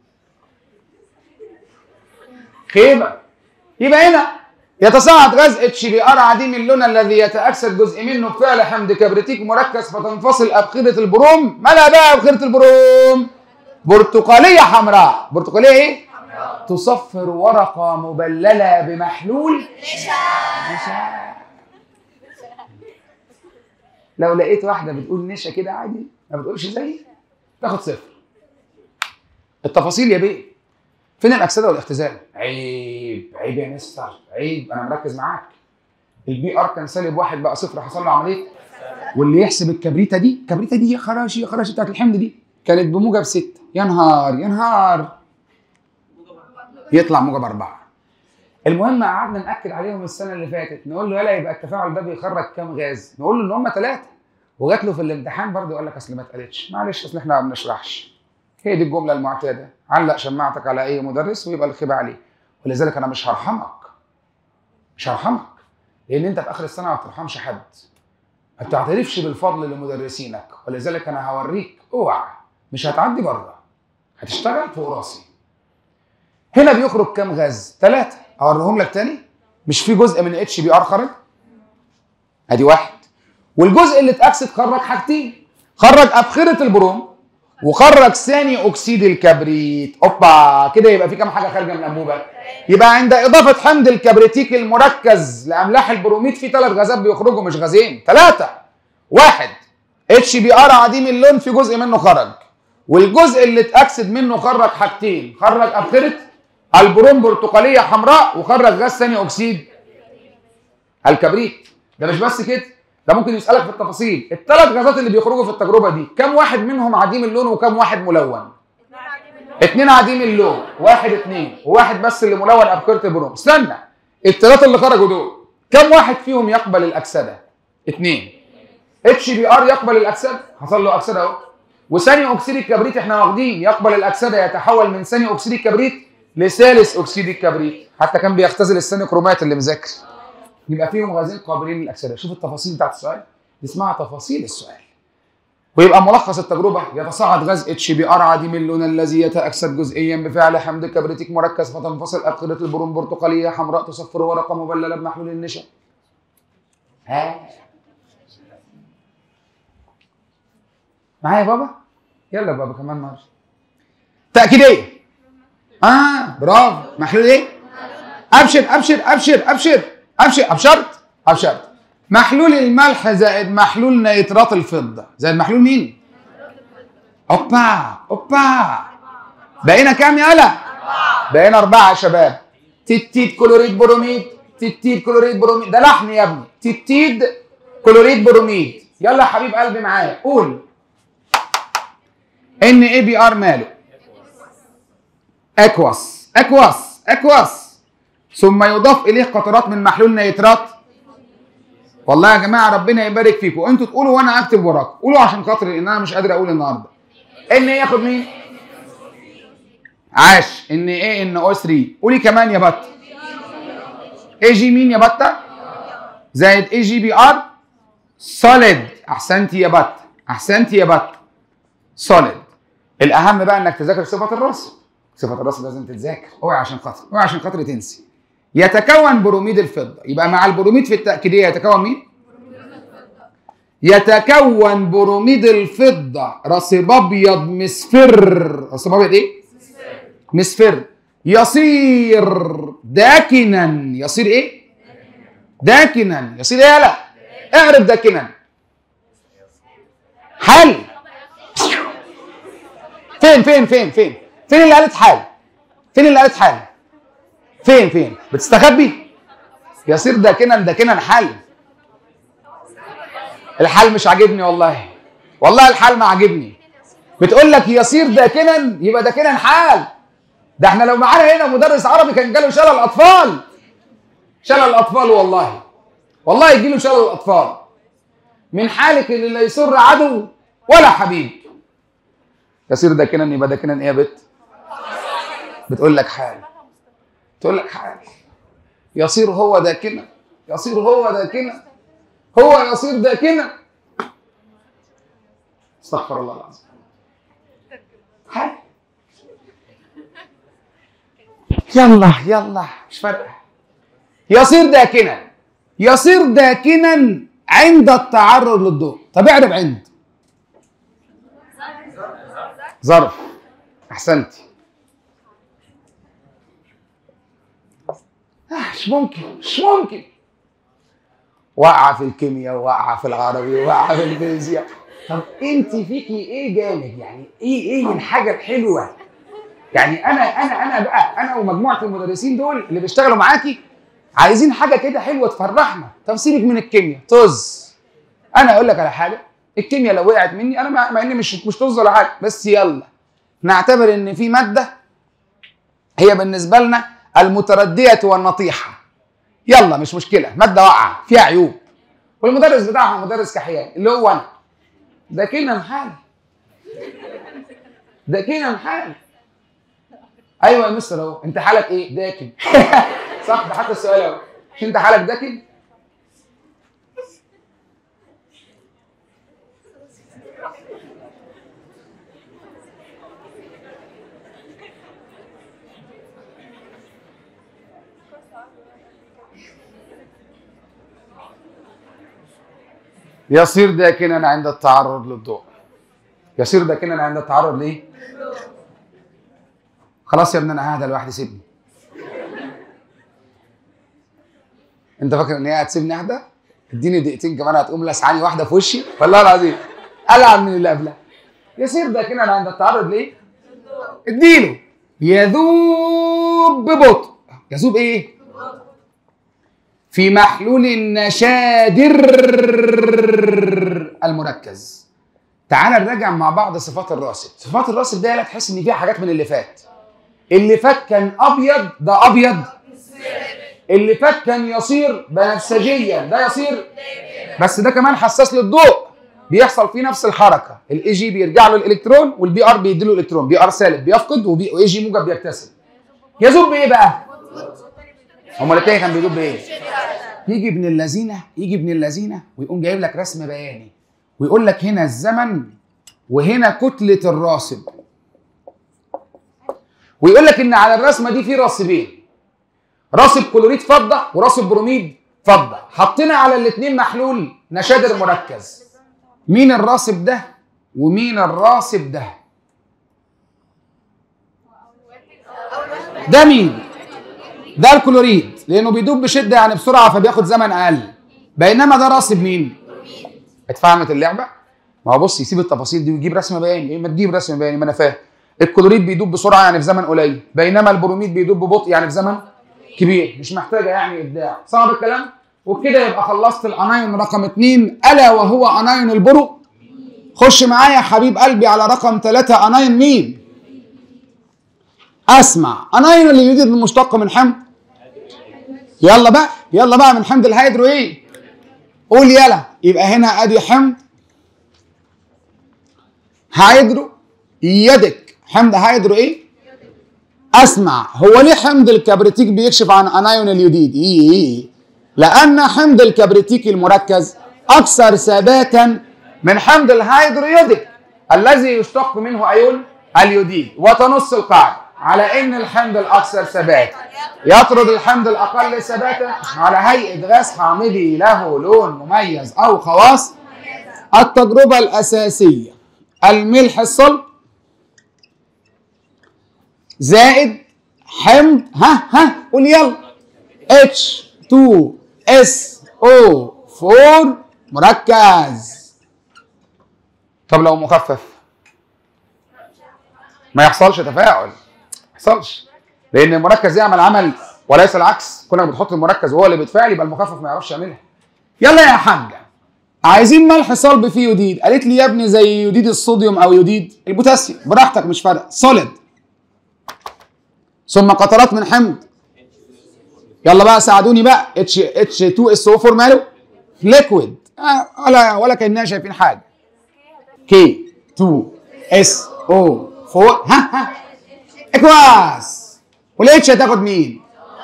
خيبه يبقى هنا يتصاعد غاز اتش بي ار عديم اللون الذي يتاكسد جزء منه بفعل حمض كبريتيك مركز فتنفصل ابخره البروم مالها بقى ابخره البروم برتقاليه حمراء برتقاليه ايه تصفر ورقه مبلله بمحلول نشا لو لقيت واحده بتقول نشا كده عادي ما بتقولش زيي تاخد صفر التفاصيل يا بيه فين الاكسده والاختزال عيب عيب يا مستر عيب انا مركز معاك البي ار كان سالب واحد بقى صفر حصل له عمليه واللي يحسب الكبريته دي الكبريته دي يا خراشي يا خراشي بتاعت الحمض دي كانت بموجب ستة يا نهار يا نهار يطلع موجب أربعة المهم قعدنا ناكد عليهم السنه اللي فاتت نقول له يلا يبقى التفاعل ده بيخرج كام غاز نقول له ان هم ثلاثه وجات له في الامتحان برضه يقول لك اصل ما اتقالتش معلش اصل احنا ما بنشرحش هي دي الجمله المعتاده علق شماعتك على اي مدرس ويبقى الخيبه عليه ولذلك انا مش هرحمك مش هرحمك لان انت في اخر السنه ما بترحمش حد ما بتعترفش بالفضل لمدرسينك ولذلك انا هوريك اوعى مش هتعدي بره هتشتغل فوق راسي هنا بيخرج كام غاز؟ ثلاثة أوريهم لك تاني مش في جزء من اتش بي ار خرج؟ أدي واحد والجزء اللي اتأكسد خرج حاجتين خرج أبخرة البروم وخرج ثاني اكسيد الكبريت اوبا كده يبقى في كام حاجه خارجه من الانبوبه يبقى عند اضافه حمض الكبريتيك المركز لاملاح البروميد في ثلاث غازات بيخرجوا مش غازين ثلاثه واحد اتش بي ار عديم اللون في جزء منه خرج والجزء اللي اتاكسد منه خرج حاجتين خرج ابخره البروم برتقاليه حمراء وخرج غاز ثاني اكسيد الكبريت ده مش بس كده ده ممكن يسالك في التفاصيل الثلاث غازات اللي بيخرجوا في التجربه دي كم واحد منهم عديم اللون وكم واحد ملون اتنين عديم اللون واحد اتنين وواحد بس اللي ملون ابخره البروم استنى الثلاثه اللي خرجوا دول كم واحد فيهم يقبل الاكسده اتنين اتش بي ار يقبل الاكسده حصل له اكسده اهو وثاني اكسيد الكبريت احنا واخدين يقبل الاكسده يتحول من ثاني اكسيد الكبريت لثالث اكسيد الكبريت حتى كان بيختزل الثاني كرومات اللي مذاكر يبقى فيهم غازين قابلين للاكسده شوف التفاصيل بتاعت السؤال دي اسمها تفاصيل السؤال ويبقى ملخص التجربه يتصاعد غاز اتش بي ار عديم اللون الذي يتاكسد جزئيا بفعل حمض كبريتيك مركز فتنفصل ابخره البروم برتقاليه حمراء تصفر ورقه مبلله بمحلول النشا ها معايا بابا يلا بابا كمان مره تاكيديه اه برافو محلول ايه ابشر ابشر ابشر ابشر ابشر ابشرت ابشرت محلول الملح زائد محلول نيترات الفضه زائد محلول مين اوبا اوبا بقينا كام يالا بقينا اربعه يا شباب تتيد كلوريد بروميد تتيد كلوريد بروميد ده لحن يا ابني تتيد كلوريد بروميد يلا يا حبيب قلبي معايا قول ان اي بي ار ماله اكواس اكواس اكواس ثم يضاف اليه قطرات من محلول نيترات والله يا جماعه ربنا يبارك فيكم انتوا تقولوا وانا اكتب وراكم قولوا عشان خاطري لان انا مش قادر اقول النهارده ان ايه ياخد مين عاش ان ايه ان او 3 قولي كمان يا بطه اي جي مين يا بطه زائد اي جي بي ار سوليد احسنتي يا بطه احسنتي يا بطه سوليد الاهم بقى انك تذاكر صفه الرسم صفه الرسم لازم تتذاكر اوعي عشان خاطر اوعي عشان خاطر تنسي يتكون بروميد الفضه يبقى مع البروميد في التاكيديه يتكون مين يتكون بروميد الفضه رصيب ابيض مصفر رصيب ابيض ايه مصفر يصير داكنا يصير ايه داكنا يصير ايه يالا اعرف داكنا حل فين فين فين فين فين اللي قالت حال فين اللي قالت حال فين فين بتستخبي يصير داكنا داكنا حل الحال مش عاجبني والله والله الحال ما عاجبني بتقول لك يصير داكنا يبقى داكنا حال ده احنا لو معانا هنا مدرس عربي كان جاله شلل الاطفال شلل الاطفال والله والله يجي له شلل الاطفال من حالك اللي لا يسر عدو ولا حبيب يصير داكنا يبقى داكنا ايه يا بت بتقول لك حال تقول لك حال يصير هو داكنا يصير هو داكنا هو يصير داكنا استغفر الله العظيم حال يلا يلا مش فارقه يصير داكنا يصير داكنا عند التعرض للضوء طب اعرف عند ظرف احسنتي آه، مش ممكن مش ممكن واقعه في الكيمياء واقعه في العربي واقعه في الفيزياء طب انت فيكي ايه جامد يعني ايه ايه الحاجه الحلوه يعني انا انا انا بقى انا ومجموعه المدرسين دول اللي بيشتغلوا معاكي عايزين حاجه كده حلوه تفرحنا طب سيبك من الكيمياء طز انا اقول لك على حاجه الكيمياء لو وقعت مني انا مع مع اني مش مش طز ولا حاجه بس يلا نعتبر ان في ماده هي بالنسبه لنا المترديه والنطيحه يلا مش مشكله ماده واقعه فيها عيوب والمدرس بتاعها مدرس كحيان اللي هو انا ده كده محال ده كده محال ايوه يا مستر اهو انت حالك ايه داكن صح ده حتى السؤال اهو مش انت حالك داكن يصير داكنا عند التعرض للضوء يصير داكنا عند التعرض ليه؟ خلاص يا ابني انا قاعده لوحدي سيبني انت فاكر ان هي هتسيبني اهدى؟ اديني دقيقتين كمان هتقوم لسعاني واحده في وشي والله العظيم العب من اللي قبلها يصير داكنا عند التعرض ليه؟ اديله يذوب ببطء يذوب ايه؟ في محلول النشادر المركز تعال نراجع مع بعض صفات الراسب صفات الراسب ده لا تحس ان فيها حاجات من اللي فات اللي فات كان ابيض ده ابيض اللي فات كان يصير بنفسجيا ده يصير بس ده كمان حساس للضوء بيحصل فيه نفس الحركه الاي جي بيرجع له الالكترون والبي ار بيدي له الالكترون بي ار سالب بيفقد واي جي موجب بيكتسب يذوب بايه بقى؟ هما الاثنين كان بيدوب بايه؟ يجي ابن اللذينه يجي ابن اللذينه ويقوم جايب لك رسم بياني ويقول لك هنا الزمن وهنا كتله الراسب ويقول لك ان على الرسمه دي في راسبين راسب كلوريد فضه وراسب بروميد فضه حطينا على الاثنين محلول نشادر مركز مين الراسب ده ومين الراسب ده ده مين ده الكلوريد لانه بيدوب بشده يعني بسرعه فبياخد زمن اقل بينما ده راسب مين اتفهمت اللعبه ما هو بص يسيب التفاصيل دي ويجيب رسم بياني ما تجيب رسم بياني ما انا فاهم الكلوريد بيدوب بسرعه يعني في زمن قليل بينما البروميد بيدوب ببطء يعني في زمن كبير مش محتاجه يعني ابداع صعب الكلام وبكده يبقى خلصت الانايون رقم اثنين الا وهو انايون البرو خش معايا يا حبيب قلبي على رقم ثلاثة انايون مين اسمع انايون اللي يوجد المشتق من حمض يلا بقى يلا بقى من حمض الهيدرو ايه قول يلا يبقى هنا ادي حمض هيدرو يدك حمض هيدرو ايه اسمع هو ليه حمض الكبريتيك بيكشف عن انايون اليوديد إيه, إيه. لان حمض الكبريتيك المركز اكثر ثباتا من حمض الهيدرويوديك الذي يشتق منه ايون اليوديد وتنص القاعده على ان الحمض الاكثر ثباتا يطرد الحمض الاقل ثباتا على هيئه غاز حامضي له لون مميز او خواص التجربه الاساسيه الملح الصلب زائد حمض ها ها قول يلا H2SO4 مركز طب لو مخفف ما يحصلش تفاعل ما يحصلش لان المركز يعمل عمل وليس العكس كونك بتحط المركز وهو اللي بيتفاعل يبقى المخفف ما يعرفش يعملها يلا يا حاجه عايزين ملح صلب فيه يوديد قالت لي يا ابني زي يوديد الصوديوم او يوديد البوتاسيوم براحتك مش فارق سوليد ثم قطرات من حمض يلا بقى ساعدوني بقى اتش اتش 2 اس او 4 ماله ليكويد آه ولا ولا كاننا شايفين حاجه كي 2 اس او 4 ها ها اكواس والاتش هتاخد مين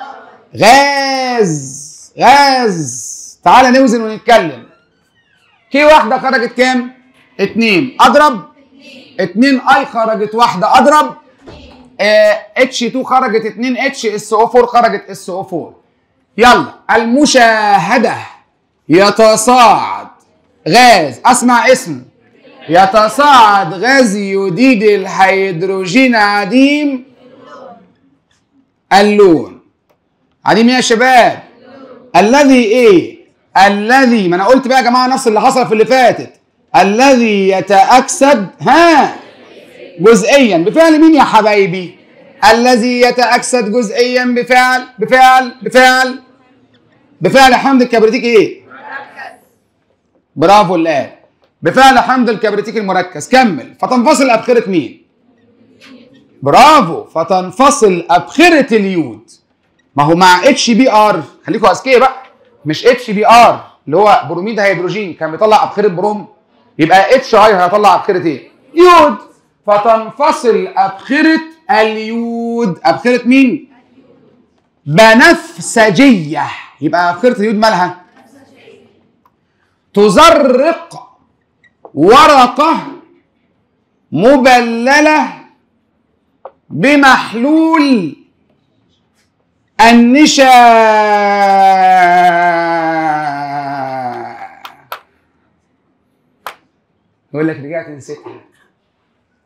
غاز غاز تعالى نوزن ونتكلم كي واحدة خرجت كام؟ اتنين اضرب اتنين اي خرجت واحدة اضرب اتش 2 خرجت 2 اتش اس او 4 خرجت اس او 4 يلا المشاهدة يتصاعد غاز اسمع اسمه يتصاعد غاز يوديد الهيدروجين عديم اللون عديم يا شباب الذي ايه الذي ما انا قلت بقى يا جماعه نفس اللي حصل في اللي فاتت الذي يتاكسد ها جزئيا بفعل مين يا حبايبي الذي يتاكسد جزئيا بفعل بفعل بفعل بفعل حمض الكبريتيك ايه برافو الان بفعل حمض الكبريتيك المركز كمل فتنفصل ابخره مين برافو فتنفصل ابخره اليود ما هو مع اتش بي ار خليكم اذكياء بقى مش اتش بي ار اللي هو بروميد هيدروجين كان بيطلع ابخره بروم يبقى اتش اي هيطلع ابخره ايه يود فتنفصل ابخره اليود ابخره مين بنفسجيه يبقى ابخره اليود مالها تزرق ورقه مبلله بمحلول النشا يقول لك رجعت نسيتها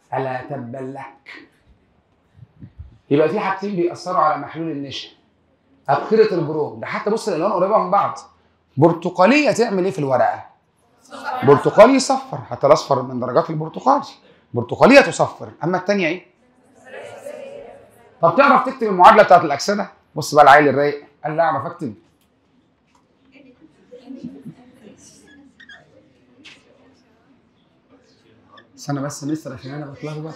الا تبا لك يبقى في حاجتين بيأثروا على محلول النشا أبخرة البروم ده حتى بص الالوان قريبه من بعض برتقاليه تعمل ايه في الورقه برتقالي يصفر حتى الاصفر من درجات البرتقالي برتقاليه تصفر اما الثانيه ايه طب تعرف تكتب المعادله بتاعت الاكسده بص بقى العيل الرايق قال لا اعرف اكتب استنى بس يا مستر عشان انا بتلخبط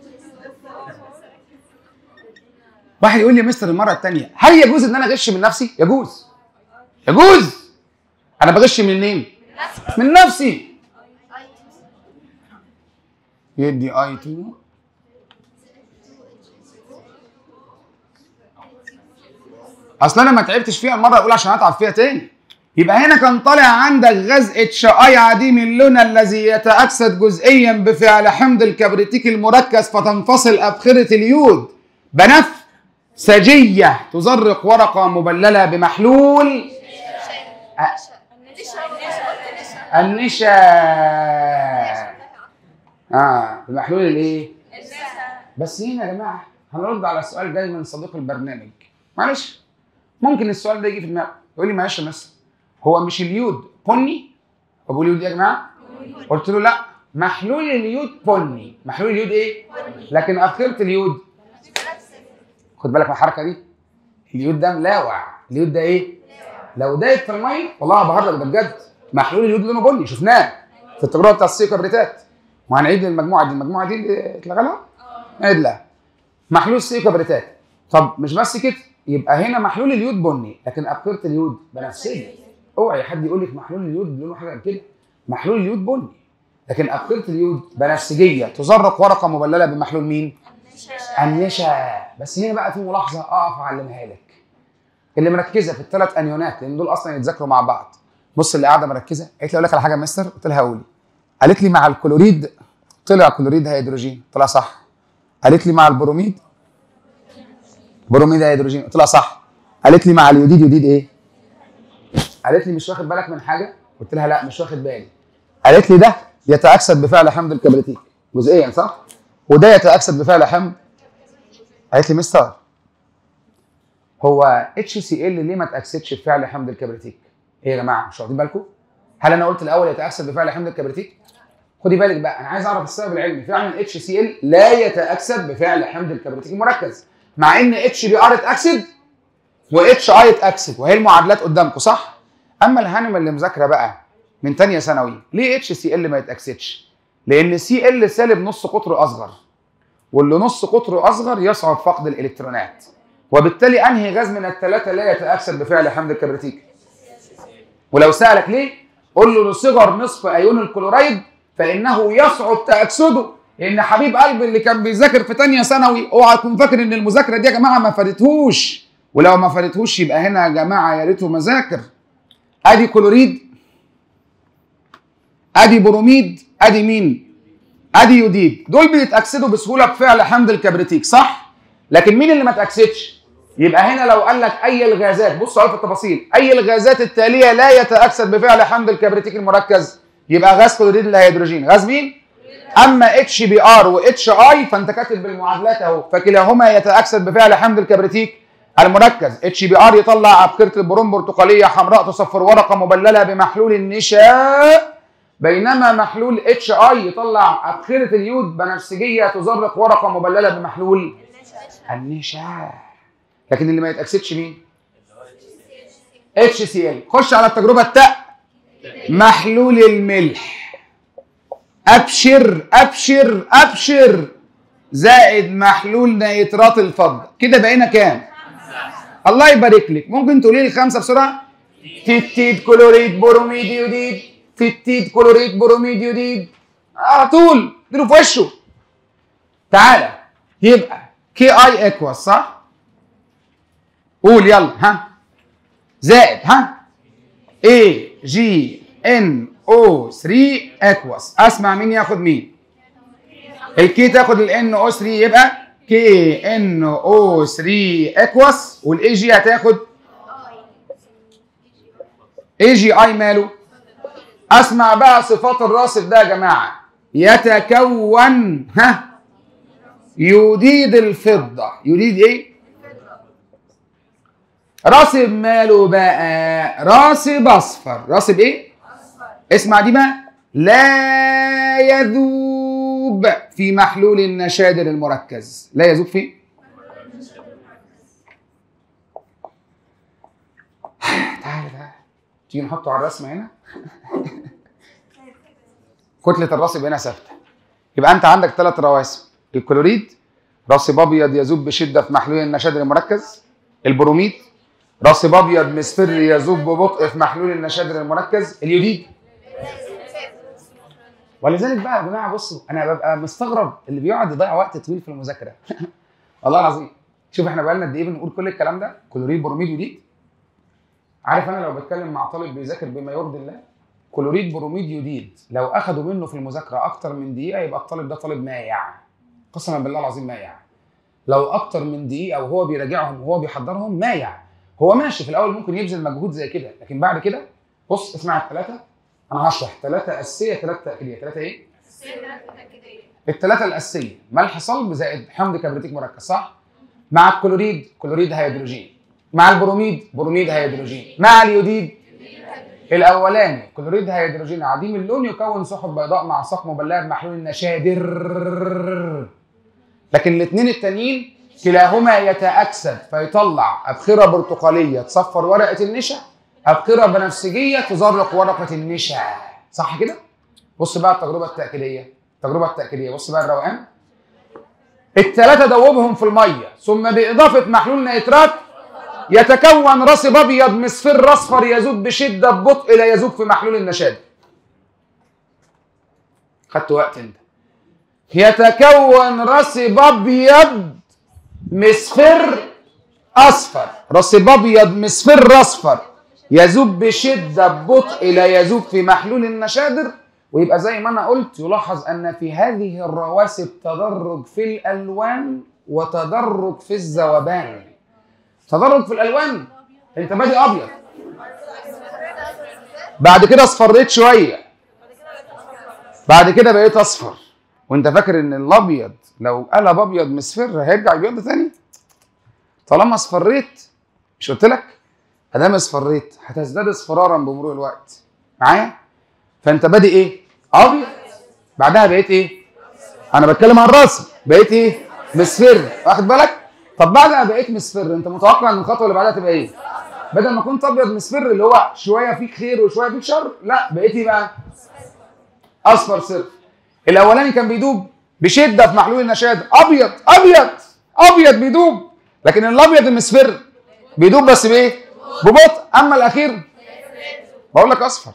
واحد يقول لي يا مستر المره الثانيه هل يجوز ان انا اغش من نفسي؟ يجوز يجوز انا بغش من مين؟ من نفسي يدي اي 2 اصل انا ما تعبتش فيها المره الاولى عشان اتعب فيها تاني يبقى هنا كان طالع عندك غاز اتش اي عديم اللون الذي يتاكسد جزئيا بفعل حمض الكبريتيك المركز فتنفصل ابخره اليود بنفسجيه تزرق ورقه مبلله بمحلول النشا اه بمحلول الايه؟ بس هنا يا جماعه هنرد على السؤال جاي من صديق البرنامج معلش ممكن السؤال ده يجي في دماغك يقول لي معلش يا مستر هو مش اليود بني؟ ابو اليود ايه يا جماعه؟ قلت له لا محلول اليود بني محلول اليود ايه؟ لكن اخرة اليود خد بالك من الحركه دي اليود ده ملاوع اليود ده ايه؟ لو دايب في الميه والله بهرج ده بجد محلول اليود لونه بني شفناه في التجربه بتاع السيكابريتات وهنعيد المجموعه دي المجموعه دي اللي اتلغى لها نعيد لها محلول السيكابريتات طب مش بس كده يبقى هنا محلول اليود بني لكن ابخره اليود بنفسجي اوعي حد يقول لك محلول اليود لونه حاجه كده محلول اليود بني لكن ابخره اليود بنفسجيه تزرق ورقه مبلله بمحلول مين؟ النشا بس هنا بقى في ملاحظه اقف اعلمها لك اللي مركزه في الثلاث انيونات لان دول اصلا يتذاكروا مع بعض بص اللي قاعده مركزه قالت لي اقول لك على حاجه يا مستر قلت لها قولي قالت لي مع الكلوريد طلع كلوريد هيدروجين طلع صح قالت لي مع البروميد بروميد هيدروجين قلت لها صح قالت لي مع اليوديد يوديد ايه قالت لي مش واخد بالك من حاجه قلت لها لا مش واخد بالي قالت لي ده يتاكسد بفعل حمض الكبريتيك جزئيا صح وده يتاكسد بفعل حمض قالت لي مستر هو اتش سي ال ليه ما تاكسدش بفعل حمض الكبريتيك ايه يا جماعه مش واخدين بالكم هل انا قلت الاول يتاكسد بفعل حمض الكبريتيك خدي بالك بقى انا عايز اعرف السبب العلمي فعلا اتش سي ال لا يتاكسد بفعل حمض الكبريتيك المركز مع ان اتش بي ار اتاكسد واتش اي اتاكسد وهي المعادلات قدامكم صح اما الهانم اللي مذاكره بقى من ثانيه ثانوي ليه اتش سي ال ما يتاكسدش لان سي ال سالب نص قطره اصغر واللي نص قطره اصغر يصعب فقد الالكترونات وبالتالي انهي غاز من الثلاثه لا يتاكسد بفعل حمض الكبريتيك ولو سالك ليه قول له لصغر نصف ايون الكلورايد فانه يصعب تاكسده لان حبيب قلبي اللي كان بيذاكر في ثانيه ثانوي اوعى تكون فاكر ان المذاكره دي يا جماعه ما فادتهوش ولو ما فادتهوش يبقى هنا يا جماعه يا ريته مذاكر ادي كلوريد ادي بروميد ادي مين ادي يوديد دول بيتاكسدوا بسهوله بفعل حمض الكبريتيك صح لكن مين اللي ما تاكسدش يبقى هنا لو قال لك اي الغازات بص على التفاصيل اي الغازات التاليه لا يتاكسد بفعل حمض الكبريتيك المركز يبقى غاز كلوريد الهيدروجين غاز مين اما اتش بي ار واتش اي فانت كاتب بالمعادلات اهو فكلاهما يتاكسد بفعل حمض الكبريتيك المركز اتش بي ار يطلع ابخره البروم برتقاليه حمراء تصفر ورقه مبلله بمحلول النشا بينما محلول اتش اي يطلع ابخره اليود بنفسجيه تزرق ورقه مبلله بمحلول النشا لكن اللي ما يتاكسدش مين اتش سي ال خش على التجربه التاء محلول الملح ابشر ابشر ابشر زائد محلول نيترات الفضه كده بقينا كام الله يبارك لك ممكن تقولي لي خمسه بسرعه تيتيد كلوريد بروميد يوديد تيتيد كلوريد بروميد يوديد على طول اديله في وشه تعالى يبقى كي اي اكواس صح قول يلا ها زائد ها اي جي ان او 3 اكواس اسمع مين ياخد مين الكي تاخد الان او 3 يبقى كي ان او 3 اكواس والاي جي هتاخد اي جي اي ماله اسمع بقى صفات الراصد ده يا جماعه يتكون ها يديد الفضة يديد ايه؟ راسب ماله بقى راسب اصفر راسب ايه؟ اسمع دي بقى لا يذوب في محلول النشادر المركز لا يذوب فين؟ تعالى تعالى تيجي نحطه على الرسمه هنا كتله الراسب هنا ثابته يبقى انت عندك ثلاث رواسب الكلوريد راسب ابيض يذوب بشده في محلول النشادر المركز البروميد راسب ابيض مصفر يذوب ببطء في محلول النشادر المركز اليوديد ولذلك بقى يا جماعه بصوا انا ببقى مستغرب اللي بيقعد يضيع وقت طويل في المذاكره والله العظيم شوف احنا بقالنا قد ايه بنقول كل الكلام ده كلوريد بروميد يوديد عارف انا لو بتكلم مع طالب بيذاكر بما يرضي الله كلوريد بروميد يوديد لو اخدوا منه في المذاكره اكتر من دقيقه يبقى الطالب ده طالب مايع قسما بالله العظيم مايع لو اكتر من دقيقه وهو بيراجعهم وهو بيحضرهم مايع هو ماشي في الاول ممكن يبذل مجهود زي كده لكن بعد كده بص اسمع الثلاثه انا هشرح ثلاثه اساسيه ثلاثه تاكيديه ثلاثه ايه الثلاثه الاساسيه ملح صلب زائد حمض كبريتيك مركز صح مع الكلوريد كلوريد هيدروجين مع البروميد بروميد هيدروجين مع اليوديد الاولاني كلوريد هيدروجين عديم اللون يكون سحب بيضاء مع ساق مبلله بمحلول النشادر لكن الاثنين التانيين كلاهما يتاكسد فيطلع ابخره برتقاليه تصفر ورقه النشا ابخره بنفسجيه تزرق ورقه النشا صح كده بص بقى التجربه التاكيديه التجربه التاكيديه بص بقى الروقان الثلاثه دوبهم في الميه ثم باضافه محلول نيترات يتكون رصب ابيض مصفر اصفر يذوب بشده ببطء لا يذوب في محلول النشاد خدت وقت انت يتكون رصب ابيض مصفر اصفر رصب ابيض مصفر اصفر يذوب بشده ببطء لا يذوب في محلول النشادر ويبقى زي ما انا قلت يلاحظ ان في هذه الرواسب تدرج في الالوان وتدرج في الذوبان تدرج في الالوان انت بادئ ابيض بعد كده اصفريت شويه بعد كده بقيت اصفر وانت فاكر ان الابيض لو قلب ابيض مصفر هيرجع يبيض تاني طالما اصفريت مش قلت لك ادام اصفريت هتزداد اصفرارا بمرور الوقت معايا فانت بادئ ايه ابيض بعدها بقيت ايه انا بتكلم عن راسي بقيت ايه مصفر واخد بالك طب بعد ما بقيت مصفر انت متوقع ان الخطوه اللي بعدها تبقى ايه بدل ما كنت ابيض مصفر اللي هو شويه فيك خير وشويه فيك شر لا بقيت ايه بقى اصفر صرف الاولاني كان بيدوب بشده في محلول النشاد ابيض ابيض ابيض بيدوب لكن الابيض المصفر بيدوب بس بايه ببطء اما الاخير بقول لك اصفر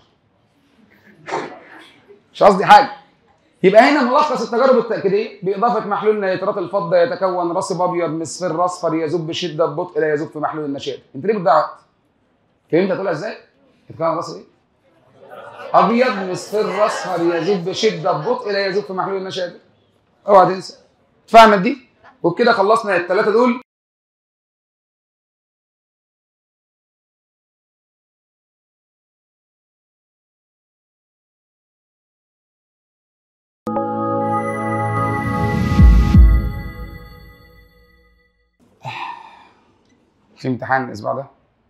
مش قصدي حاجه يبقى هنا ملخص التجارب التأكيدية بإضافة محلول نيترات الفضة يتكون رصب أبيض مصفر أصفر يذوب بشدة ببطء لا يذوب في محلول النشاد أنت ليه بتضيع وقت؟ فهمت هتقولها إزاي؟ يتكون رصب إيه؟ أبيض مصفر أصفر يذوب بشدة ببطء لا يذوب في محلول النشاد اوعى تنسى فاهمت دي؟ وبكده خلصنا الثلاثة دول في امتحان الاسبوع ده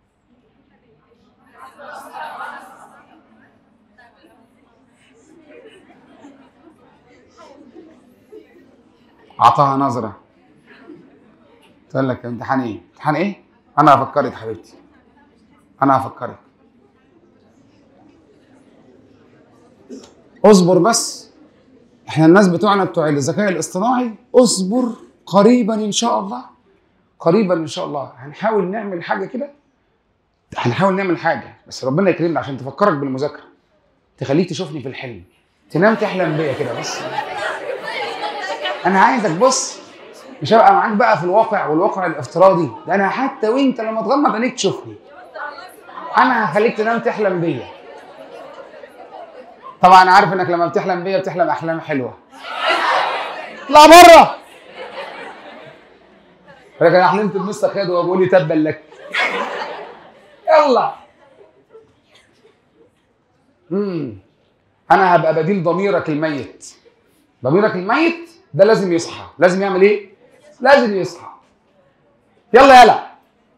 اعطاها نظره تقول لك امتحان ايه امتحان ايه انا هفكرك حبيبتي انا هفكرك اصبر بس احنا الناس بتوعنا بتوع الذكاء الاصطناعي اصبر قريبا ان شاء الله قريبا ان شاء الله هنحاول نعمل حاجه كده هنحاول نعمل حاجه بس ربنا يكرمنا عشان تفكرك بالمذاكره تخليك تشوفني في الحلم تنام تحلم بيا كده بس انا عايزك بص مش هبقى معاك بقى في الواقع والواقع الافتراضي ده انا حتى وانت لما تغمض عينيك تشوفني انا هخليك تنام تحلم بيا طبعا انا عارف انك لما بتحلم بيا بتحلم احلام حلوه اطلع بره لكن انا حلمت بمستر خالد وهو بيقول لي تبا لك يلا امم انا هبقى بديل ضميرك الميت ضميرك الميت ده لازم يصحى لازم يعمل ايه لازم يصحى يلا يلا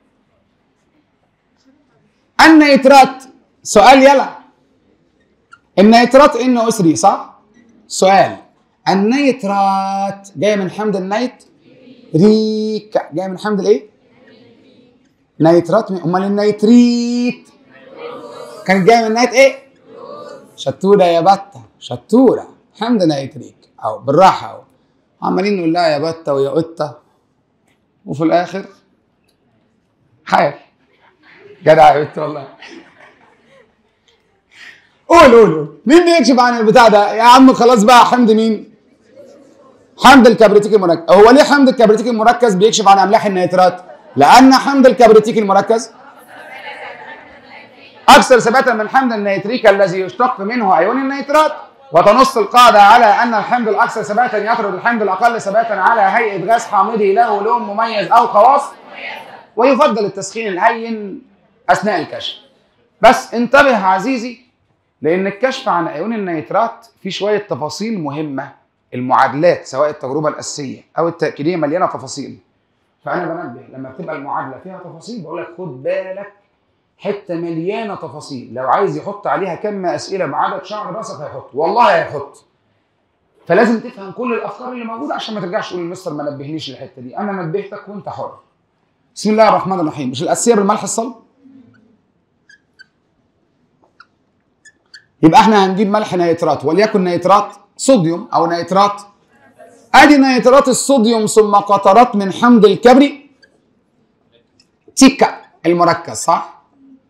النيترات سؤال يلا النيترات ان او 3 صح سؤال النيترات جايه من حمض النيت ريك جايه من حمض الايه نيترات من- امال النيتريت كانت جايه من نيت ايه شطوره يا بطه شطوره حمض نيتريك او بالراحه اهو عمالين نقول لها يا بطه ويا قطه وفي الاخر حال جدع يا بنت والله قول قول قول مين بيكشف عن البتاع ده يا عم خلاص بقى حمض مين حمض الكبريتيك المركز هو ليه حمض الكبريتيك المركز بيكشف عن املاح النيترات لان حمض الكبريتيك المركز اكثر ثباتا من حمض النيتريك الذي يشتق منه ايون النيترات وتنص القاعده على ان الحمض الاكثر ثباتا يطرد الحمض الاقل ثباتا على هيئه غاز حامضي له لون مميز او خواص ويفضل التسخين الهين اثناء الكشف بس انتبه عزيزي لان الكشف عن ايون النيترات فيه شويه تفاصيل مهمه المعادلات سواء التجربه الاساسيه او التاكيديه مليانه تفاصيل فانا بنبه لما بتبقى المعادله فيها تفاصيل بقول لك خد بالك حته مليانه تفاصيل لو عايز يحط عليها كم اسئله بعدد شعر راسك هيحط والله هيحط فلازم تفهم كل الافكار اللي موجوده عشان ما ترجعش تقول المستر ما نبهنيش الحته دي انا نبهتك وانت حر بسم الله الرحمن الرحيم مش الاساسيه بالملح الصلب يبقى احنا هنجيب ملح نيترات وليكن نيترات صوديوم او نيترات ادي نيترات الصوديوم ثم قطرات من حمض الكبري تيكا المركز صح؟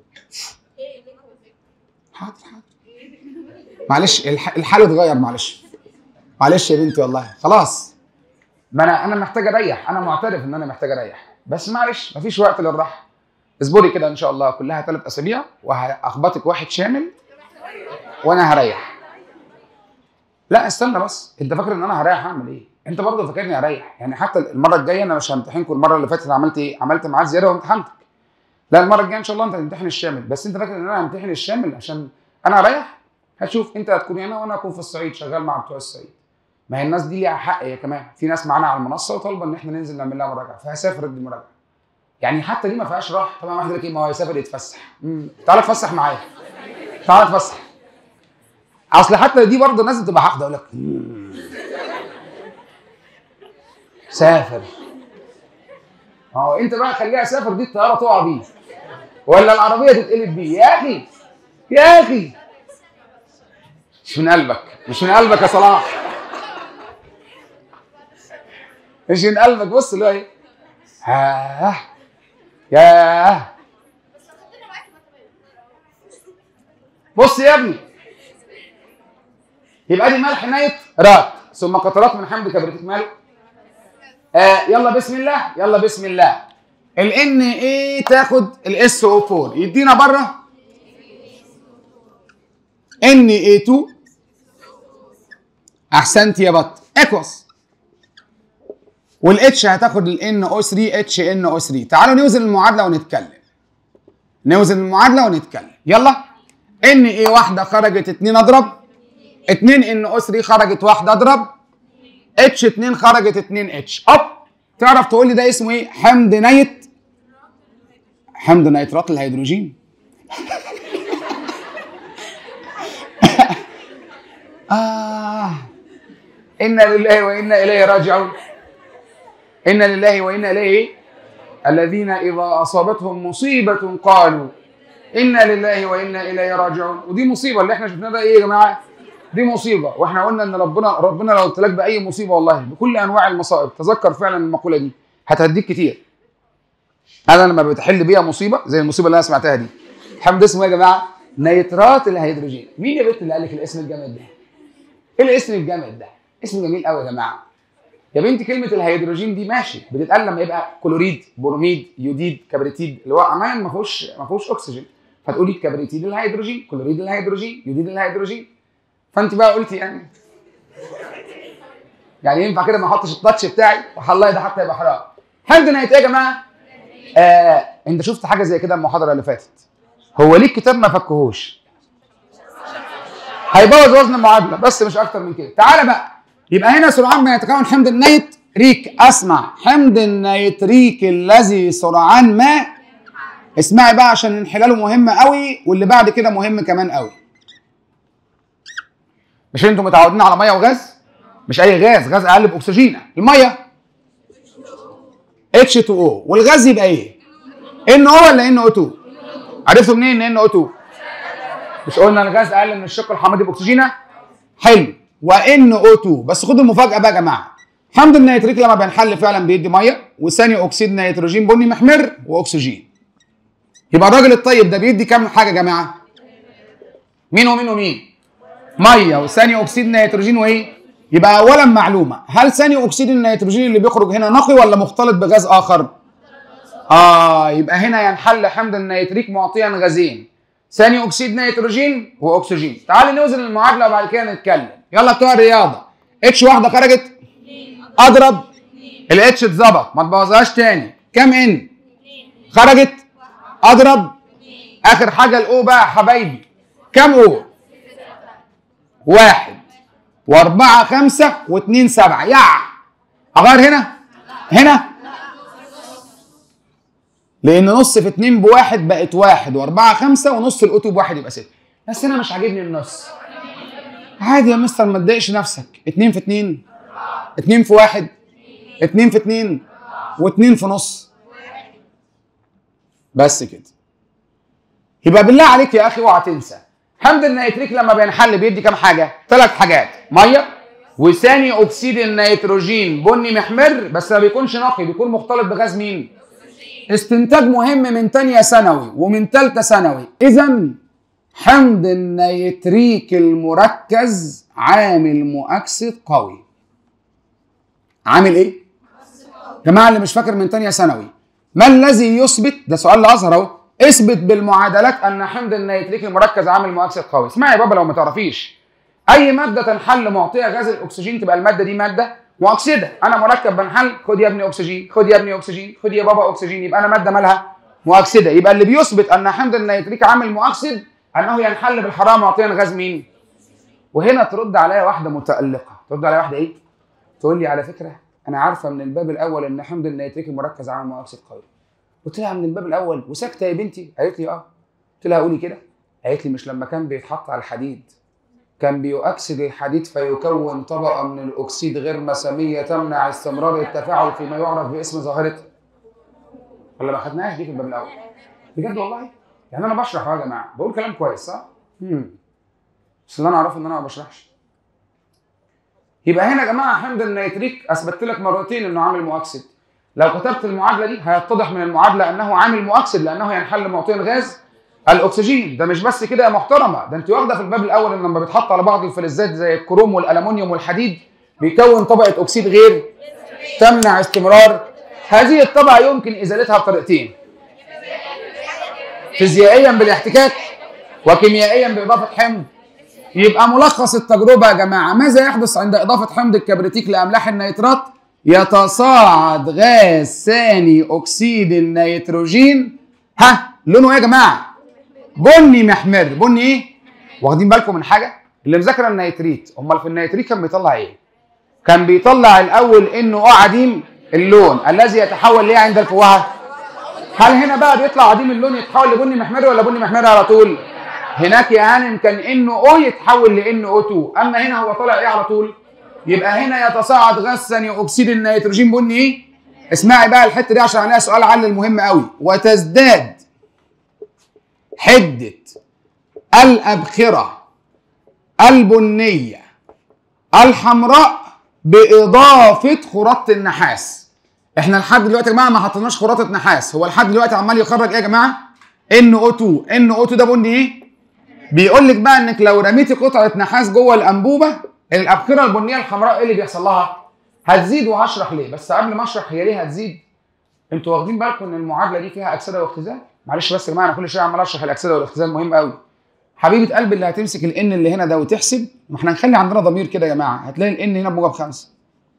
حاضر حاضر معلش الح- الحال اتغير معلش معلش يا بنتي والله خلاص ما انا انا محتاج اريح انا معترف ان انا محتاج اريح بس معلش مفيش وقت للراحه اصبري كده ان شاء الله كلها ثلاث اسابيع وهخبطك واحد شامل وانا هريح لا استنى بس انت فاكر ان انا هريح هعمل ايه انت برضه فاكرني هريح يعني حتى المره الجايه انا مش همتحنكم المره اللي فاتت عملت ايه عملت معاد زياده وامتحنتك لا المره الجايه ان شاء الله انت هتمتحن الشامل بس انت فاكر ان انا همتحن الشامل عشان انا هريح هتشوف انت هتكون هنا وانا هكون في الصعيد شغال مع بتوع الصعيد ما هي الناس دي ليها حق هي كمان في ناس معانا على المنصه وطالبه ان احنا ننزل نعمل لها مراجعه فهسافر ادي مراجعه يعني حتى دي ما فيهاش راحه طبعا واحد يقول لك ايه ما هو يسافر يتفسح مم. تعالى اتفسح معايا تعالى اتفسح اصل حتى دي برضه الناس بتبقى حاقده يقول لك مم. سافر ما هو انت بقى خليها سافر دي الطياره تقع بيه ولا العربيه تتقلب بيه يا اخي يا اخي مش من قلبك مش من قلبك يا صلاح مش من قلبك بص اللي هو ايه ها ياه بص يا ابني يبقى دي ملح نيت رات ثم قطرات من حمض كبريتيك ماله آه يلا بسم الله يلا بسم الله ال ان ايه تاخد الاس او 4 يدينا بره ان اي 2 احسنت يا بط اكوس والاتش هتاخد الان او 3 اتش ان او 3 تعالوا نوزن المعادله ونتكلم نوزن المعادله ونتكلم يلا ان اي واحده خرجت 2 اضرب 2 ان او 3 خرجت واحده اضرب اتش 2 خرجت 2 اتش اب تعرف تقول لي ده اسمه ايه حمض نيت حمض نيترات الهيدروجين آه إنا لله وإنا إليه راجعون إنا لله وإنا إليه الذين إذا أصابتهم مصيبة قالوا إنا لله وإنا إليه راجعون ودي مصيبة اللي إحنا شفناه ده إيه يا جماعة؟ دي مصيبة وإحنا قلنا إن ربنا ربنا لو ابتلاك بأي مصيبة والله بكل أنواع المصائب تذكر فعلا المقولة دي هتهديك كتير أنا لما بتحل بيها مصيبة زي المصيبة اللي أنا سمعتها دي الحمد اسمه إيه يا جماعة؟ نيترات الهيدروجين مين يا بنت اللي قال لك الاسم الجامد ده؟ ايه الاسم الجامد ده؟ اسم جميل قوي يا جماعه. يا بنتي كلمه الهيدروجين دي ماشي بتتقال لما يبقى كلوريد بروميد يوديد كبريتيد اللي هو امان ما فيهوش ما فيهوش اكسجين فتقولي كبريتيد الهيدروجين كلوريد الهيدروجين يوديد الهيدروجين فانت بقى قلتي يعني يعني ينفع كده ما احطش التاتش بتاعي والله ده حتى يبقى حرام حمض نيت ايه يا جماعه؟ آه انت شفت حاجه زي كده المحاضره اللي فاتت هو ليه الكتاب ما فكهوش؟ هيبوظ وزن المعادله بس مش اكتر من كده تعالى بقى يبقى هنا سرعان ما يتكون حمض النيتريك اسمع حمض النيتريك الذي سرعان ما اسمعي بقى عشان انحلاله مهم قوي واللي بعد كده مهم كمان قوي مش انتوا متعودين على ميه وغاز مش اي غاز غاز اقل باكسجين الميه H2O والغاز يبقى ايه NO ولا NO2 عرفتوا منين ان NO2 مش قلنا الغاز اقل من الشق الحمضي باكسجينه حلو وان او 2 بس خدوا المفاجاه بقى يا جماعه حمض النيتريك لما بينحل فعلا بيدي ميه وثاني اكسيد نيتروجين بني محمر واكسجين يبقى الراجل الطيب ده بيدي كام حاجه يا جماعه مين ومين ومين ميه وثاني اكسيد نيتروجين وايه يبقى اولا معلومه هل ثاني اكسيد النيتروجين اللي بيخرج هنا نقي ولا مختلط بغاز اخر اه يبقى هنا ينحل حمض النيتريك معطيا غازين ثاني اكسيد نيتروجين واكسجين تعالي نوزن المعادله وبعد كده نتكلم يلا بتوع الرياضه اتش واحده خرجت اضرب الاتش اتظبط ما تبوظهاش تاني كام ان خرجت اضرب اخر حاجه الاو بقى يا حبايبي كام او واحد واربعة خمسة واثنين سبعة يا اغير هنا هنا لان نص في اتنين بواحد بقت واحد واربعة خمسة ونص الاوتو بواحد يبقى ستة بس انا مش عاجبني النص عادي يا مستر ما تضايقش نفسك اتنين في اتنين اتنين في واحد اتنين في اتنين واتنين في نص بس كده يبقى بالله عليك يا اخي اوعى تنسى حمض النيتريك لما بينحل بيدي كام حاجه ثلاث حاجات ميه وثاني اكسيد النيتروجين بني محمر بس ما بيكونش نقي بيكون مختلط بغاز مين استنتاج مهم من تانية ثانوي ومن تالتة ثانوي اذا حمض النيتريك المركز عامل مؤكسد قوي عامل ايه جماعه اللي مش فاكر من تانية ثانوي ما الذي يثبت ده سؤال لازهر اهو اثبت بالمعادلات ان حمض النيتريك المركز عامل مؤكسد قوي اسمعي يا بابا لو ما تعرفيش اي ماده تنحل معطيه غاز الاكسجين تبقى الماده دي ماده مؤكسده انا مركب بنحل خد يا ابني اكسجين خد يا ابني اكسجين خد يا بابا اكسجين يبقى انا ماده مالها مؤكسده يبقى اللي بيثبت ان حمض النيتريك عامل مؤكسد انه ينحل بالحراره معطيا غاز مين وهنا ترد عليا واحده متالقه ترد عليا واحده ايه تقول لي على فكره انا عارفه من الباب الاول ان حمض النيتريك المركز عامل مؤكسد قوي قلت لها من الباب الاول وساكته يا بنتي قالت لي اه قلت لها قولي كده قالت لي مش لما كان بيتحط على الحديد كان بيؤكسد الحديد فيكون طبقه من الاكسيد غير مساميه تمنع استمرار التفاعل فيما يعرف باسم ظاهره ولا ما خدناهاش دي في الباب الاول بجد والله يعني انا بشرح أهو يا جماعه بقول كلام كويس صح امم بس اللي انا اعرفه ان انا ما بشرحش يبقى هنا يا جماعه حمض النيتريك اثبتت لك مرتين انه عامل مؤكسد لو كتبت المعادله دي هيتضح من المعادله انه عامل مؤكسد لانه ينحل معطيا غاز الاكسجين ده مش بس كده يا محترمه ده انت واخده في الباب الاول ان لما بيتحط على بعض الفلزات زي الكروم والالومنيوم والحديد بيكون طبقه اكسيد غير تمنع استمرار هذه الطبقه يمكن ازالتها بطريقتين فيزيائيا بالاحتكاك وكيميائيا باضافه حمض يبقى ملخص التجربه يا جماعه ماذا يحدث عند اضافه حمض الكبريتيك لاملاح النيترات يتصاعد غاز ثاني اكسيد النيتروجين ها لونه ايه يا جماعه بني محمر بني ايه واخدين بالكم من حاجه اللي مذاكره النيتريت امال في النيتريت كان بيطلع ايه كان بيطلع الاول انه اه عديم اللون الذي يتحول ليه عند الفوهه هل هنا بقى بيطلع عديم اللون يتحول لبني محمر ولا بني محمر على طول هناك يا هانم كان انه او يتحول لان او 2 اما هنا هو طالع ايه على طول يبقى هنا يتصاعد غاز ثاني اكسيد النيتروجين بني ايه اسمعي بقى الحته دي عشان عليها سؤال علل مهم قوي وتزداد حده الابخره البنيه الحمراء باضافه خراطه النحاس احنا لحد دلوقتي يا جماعه ما حطيناش خراطه نحاس هو لحد دلوقتي عمال يخرج ايه يا جماعه ان او 2 ان او 2 ده بني ايه بيقول لك بقى انك لو رميتي قطعه نحاس جوه الانبوبه الابخره البنيه الحمراء ايه اللي بيحصل لها هتزيد وهشرح ليه بس قبل ما اشرح هي ليه هتزيد انتوا واخدين بالكم ان المعادله دي فيها اكسده واختزال معلش بس يا جماعه انا كل شويه عمال اشرح الاكسده والاختزال مهم قوي حبيبه قلبي اللي هتمسك الان اللي هنا ده وتحسب ما احنا نخلي عندنا ضمير كده يا جماعه هتلاقي الان هنا بموجب خمسه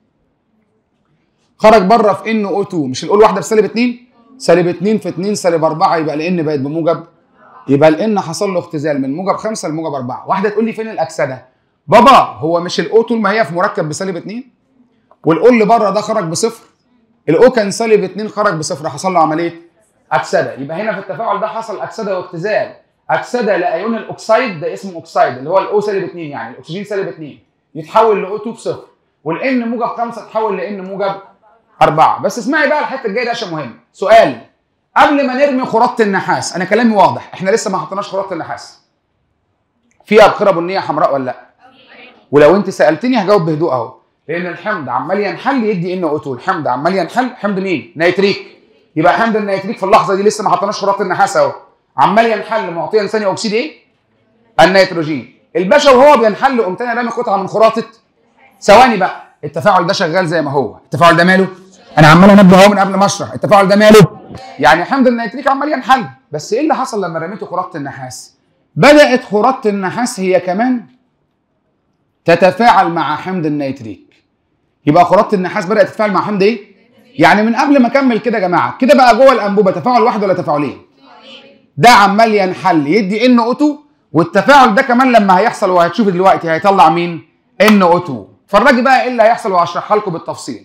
خرج بره في ان او 2 مش الاول واحده بسالب 2 سالب 2 في 2 سالب 4 يبقى الان بقت بموجب يبقى الان حصل له اختزال من موجب 5 لموجب 4 واحده تقول لي فين الاكسده بابا هو مش الاو طول ما هي في مركب بسالب 2 والاو اللي بره ده خرج بصفر الاو كان سالب 2 خرج بصفر حصل له عمليه اكسده يبقى هنا في التفاعل ده حصل اكسده واختزال اكسده لايون الاكسيد ده اسمه اكسيد اللي هو الاو سالب 2 يعني الاكسجين سالب 2 يتحول لاو 2 بصفر والان موجب 5 تحول لان موجب 4 بس اسمعي بقى الحته الجايه دي عشان مهم سؤال قبل ما نرمي خراطه النحاس انا كلامي واضح احنا لسه ما حطيناش خراطه النحاس فيها ابخره بنيه حمراء ولا لا ولو انت سالتني هجاوب بهدوء اهو لان الحمض عمال ينحل يدي ان او 2 الحمض عمال ينحل حمض مين نيتريك يبقى حمض النيتريك في اللحظه دي لسه ما حطيناش خراطه النحاس اهو عمال ينحل معطيا ثاني اكسيد ايه النيتروجين الباشا وهو بينحل قمت انا رامي قطعه من خراطه ثواني بقى التفاعل ده شغال زي ما هو التفاعل ده ماله انا عمال انبه اهو من قبل ما اشرح التفاعل ده ماله يعني حمض النيتريك عمال ينحل بس ايه اللي حصل لما رميته خراطه النحاس بدات خراطه النحاس هي كمان تتفاعل مع حمض النيتريك يبقى خراطه النحاس بدات تتفاعل مع حمض ايه يعني من قبل ما اكمل كده يا جماعه كده بقى جوه الانبوبه تفاعل واحد ولا تفاعلين ده عمال ينحل يدي ان او 2 والتفاعل ده كمان لما هيحصل وهتشوفي دلوقتي هيطلع مين ان او 2 فرجي بقى ايه اللي هيحصل وهشرحها لكم بالتفصيل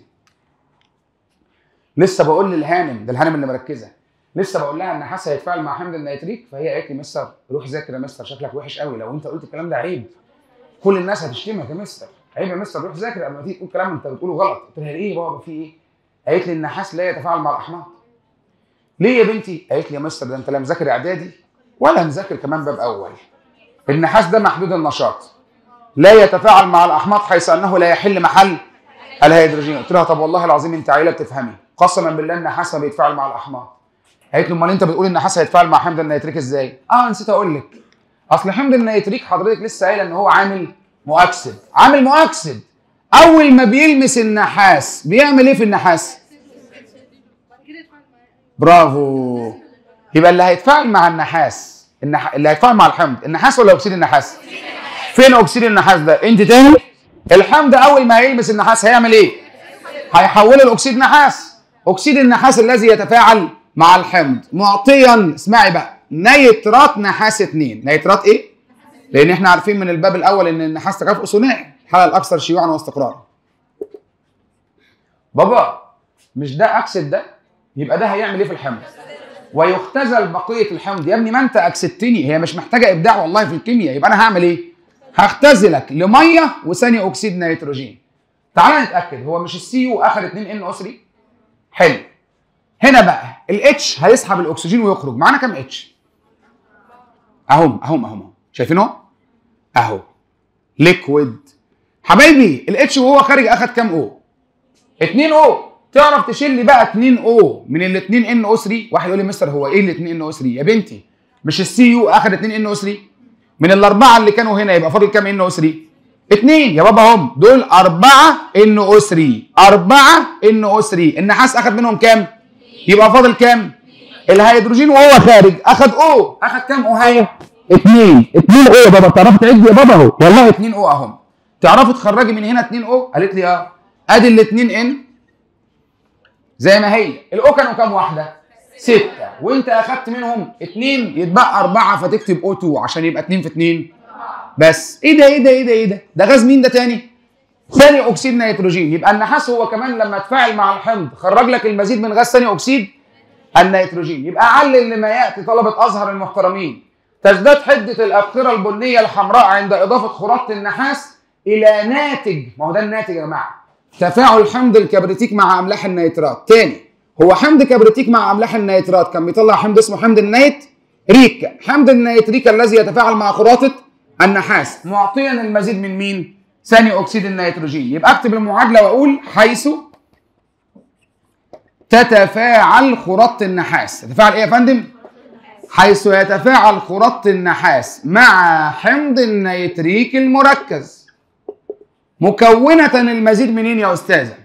لسه بقول للهانم ده الهانم اللي مركزه لسه بقول لها النحاس هيتفاعل مع حمض النيتريك فهي قالت لي مستر روح ذاكر يا مستر شكلك وحش قوي لو انت قلت الكلام ده عيب كل الناس هتشتمك يا مستر عيب يا مستر روح ذاكر قبل ما تيجي تقول كلام انت بتقوله غلط قلت لها ليه يا بابا في ايه قالت لي النحاس لا يتفاعل مع الاحماض ليه يا بنتي قالت لي يا مستر ده انت لا مذاكر اعدادي ولا مذاكر كمان باب اول النحاس ده محدود النشاط لا يتفاعل مع الاحماض حيث انه لا يحل محل الهيدروجين قلت لها طب والله العظيم انت عيله بتفهمي قسما بالله النحاس ما بيتفاعل مع الاحماض قالت له امال انت بتقول النحاس هيتفاعل مع حمض النيتريك ازاي اه نسيت اقول لك اصل حمض النيتريك حضرتك لسه قايله ان هو عامل مؤكسد عامل مؤكسد اول ما بيلمس النحاس بيعمل ايه في النحاس برافو يبقى اللي هيتفاعل مع النحاس النح... اللي هيتفاعل مع الحمض النحاس ولا اكسيد النحاس فين اكسيد النحاس ده انت تاني الحمض اول ما هيلمس النحاس هيعمل ايه هيحوله لاكسيد نحاس اكسيد النحاس الذي يتفاعل مع الحمض معطيا اسمعي بقى نيترات نحاس 2 نيترات ايه لان احنا عارفين من الباب الاول ان النحاس تكافؤ ثنائي الحاله الاكثر شيوعا واستقرارا بابا مش ده اكسد ده يبقى ده هيعمل ايه في الحمض ويختزل بقيه الحمض يا ابني ما انت اكسدتني هي مش محتاجه ابداع والله في الكيمياء يبقى انا هعمل ايه هختزلك لميه وثاني اكسيد نيتروجين تعال نتاكد هو مش السي يو اخر 2 ان او 3 حلو هنا بقى الاتش هيسحب الاكسجين ويخرج معانا كام اتش اهم اهم اهم شايفينهم اهو ليكويد حبايبي الاتش وهو خارج اخد كام او 2 او تعرف تشيل لي بقى 2 او من ال 2 ان او 3 واحد يقول لي مستر هو ايه ال 2 ان او 3 يا بنتي مش السي يو اخد 2 ان او 3 من الاربعه اللي كانوا هنا يبقى فاضل كام ان او 3 اتنين يا بابا هم دول أربعة ان او 3 أربعة ان او 3 النحاس أخد منهم كام؟ يبقى فاضل كام؟ الهيدروجين وهو خارج أخد او أخد كام او هاي؟ اتنين اتنين او يا بابا تعرفي تعد يا بابا اهو والله اتنين او اهم تعرفي تخرجي من هنا اتنين او؟ قالت لي اه ادي الاتنين ان زي ما هي الاو كانوا كام واحدة؟ ستة وانت اخدت منهم اتنين يتبقى أربعة فتكتب او 2 عشان يبقى اتنين في اتنين بس ايه ده ايه ده ايه ده ايه ده ده غاز مين ده تاني ثاني اكسيد نيتروجين يبقى النحاس هو كمان لما تفاعل مع الحمض خرج لك المزيد من غاز ثاني اكسيد النيتروجين يبقى علل لما ياتي طلبه ازهر المحترمين تزداد حده الابخره البنيه الحمراء عند اضافه خراطه النحاس الى ناتج ما هو ده الناتج يا جماعه تفاعل حمض الكبريتيك مع املاح النيترات تاني هو حمض كبريتيك مع املاح النيترات كان بيطلع حمض اسمه حمض النيت ريك حمض النيتريك الذي يتفاعل مع خراطه النحاس معطيا المزيد من مين؟ ثاني اكسيد النيتروجين يبقى اكتب المعادله واقول حيث تتفاعل خراطه النحاس تتفاعل ايه يا فندم؟ حيث يتفاعل خراطه النحاس مع حمض النيتريك المركز مكونة المزيد منين يا استاذه؟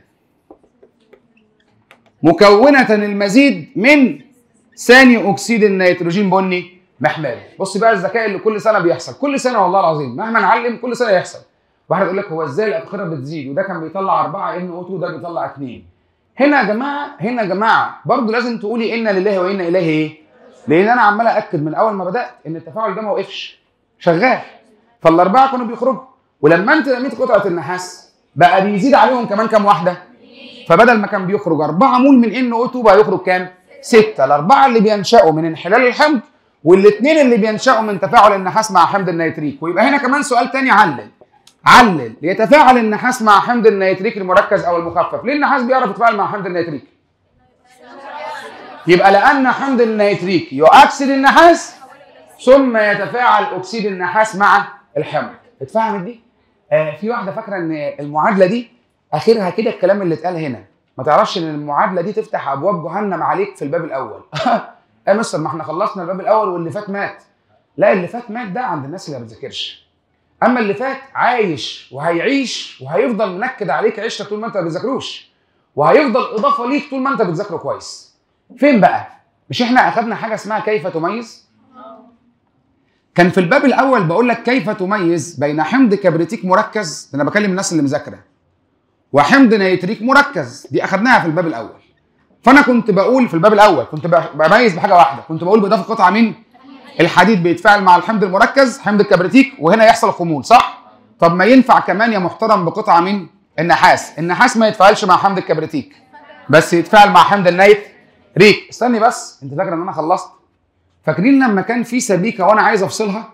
مكونة المزيد من ثاني اكسيد النيتروجين بني محمل بص بقى الذكاء اللي كل سنه بيحصل كل سنه والله العظيم مهما نعلم كل سنه يحصل واحد يقول لك هو ازاي الابخره بتزيد وده كان بيطلع 4 ان او 2 وده بيطلع 2 هنا يا جماعه هنا يا جماعه برضه لازم تقولي انا لله وانا اليه ايه لان انا عمال اكد من اول ما بدات ان التفاعل ده ما وقفش شغال فالاربعه كانوا بيخرجوا ولما انت رميت قطعه النحاس بقى بيزيد عليهم كمان كام واحده فبدل ما كان بيخرج 4 مول من ان او 2 بقى يخرج كام 6 الاربعه اللي بينشأوا من انحلال الحمض والاثنين اللي بينشأوا من تفاعل النحاس مع حمض النيتريك ويبقى هنا كمان سؤال تاني علل علل يتفاعل النحاس مع حمض النيتريك المركز او المخفف ليه النحاس بيعرف يتفاعل مع حمض النيتريك يبقى لان حمض النيتريك يؤكسد النحاس ثم يتفاعل اكسيد النحاس مع الحمض اتفهمت دي آه في واحده فاكره ان المعادله دي اخرها كده الكلام اللي اتقال هنا ما تعرفش ان المعادله دي تفتح ابواب جهنم عليك في الباب الاول يا مستر ما احنا خلصنا الباب الاول واللي فات مات لا اللي فات مات ده عند الناس اللي ما بتذاكرش اما اللي فات عايش وهيعيش وهيفضل منكد عليك عيشتك طول ما انت ما بتذاكروش وهيفضل اضافه ليك طول ما انت بتذاكره كويس فين بقى مش احنا اخذنا حاجه اسمها كيف تميز كان في الباب الاول بقول لك كيف تميز بين حمض كبريتيك مركز ده انا بكلم الناس اللي مذاكره وحمض نيتريك مركز دي اخذناها في الباب الاول فانا كنت بقول في الباب الاول كنت بميز بحاجه واحده كنت بقول باضافه قطعه مين الحديد بيتفاعل مع الحمض المركز حمض الكبريتيك وهنا يحصل خمول صح طب ما ينفع كمان يا محترم بقطعه مين النحاس النحاس ما يتفاعلش مع حمض الكبريتيك بس يتفاعل مع حمض النيت ريك استني بس انت فاكر ان انا خلصت فاكرين لما كان في سبيكه وانا عايز افصلها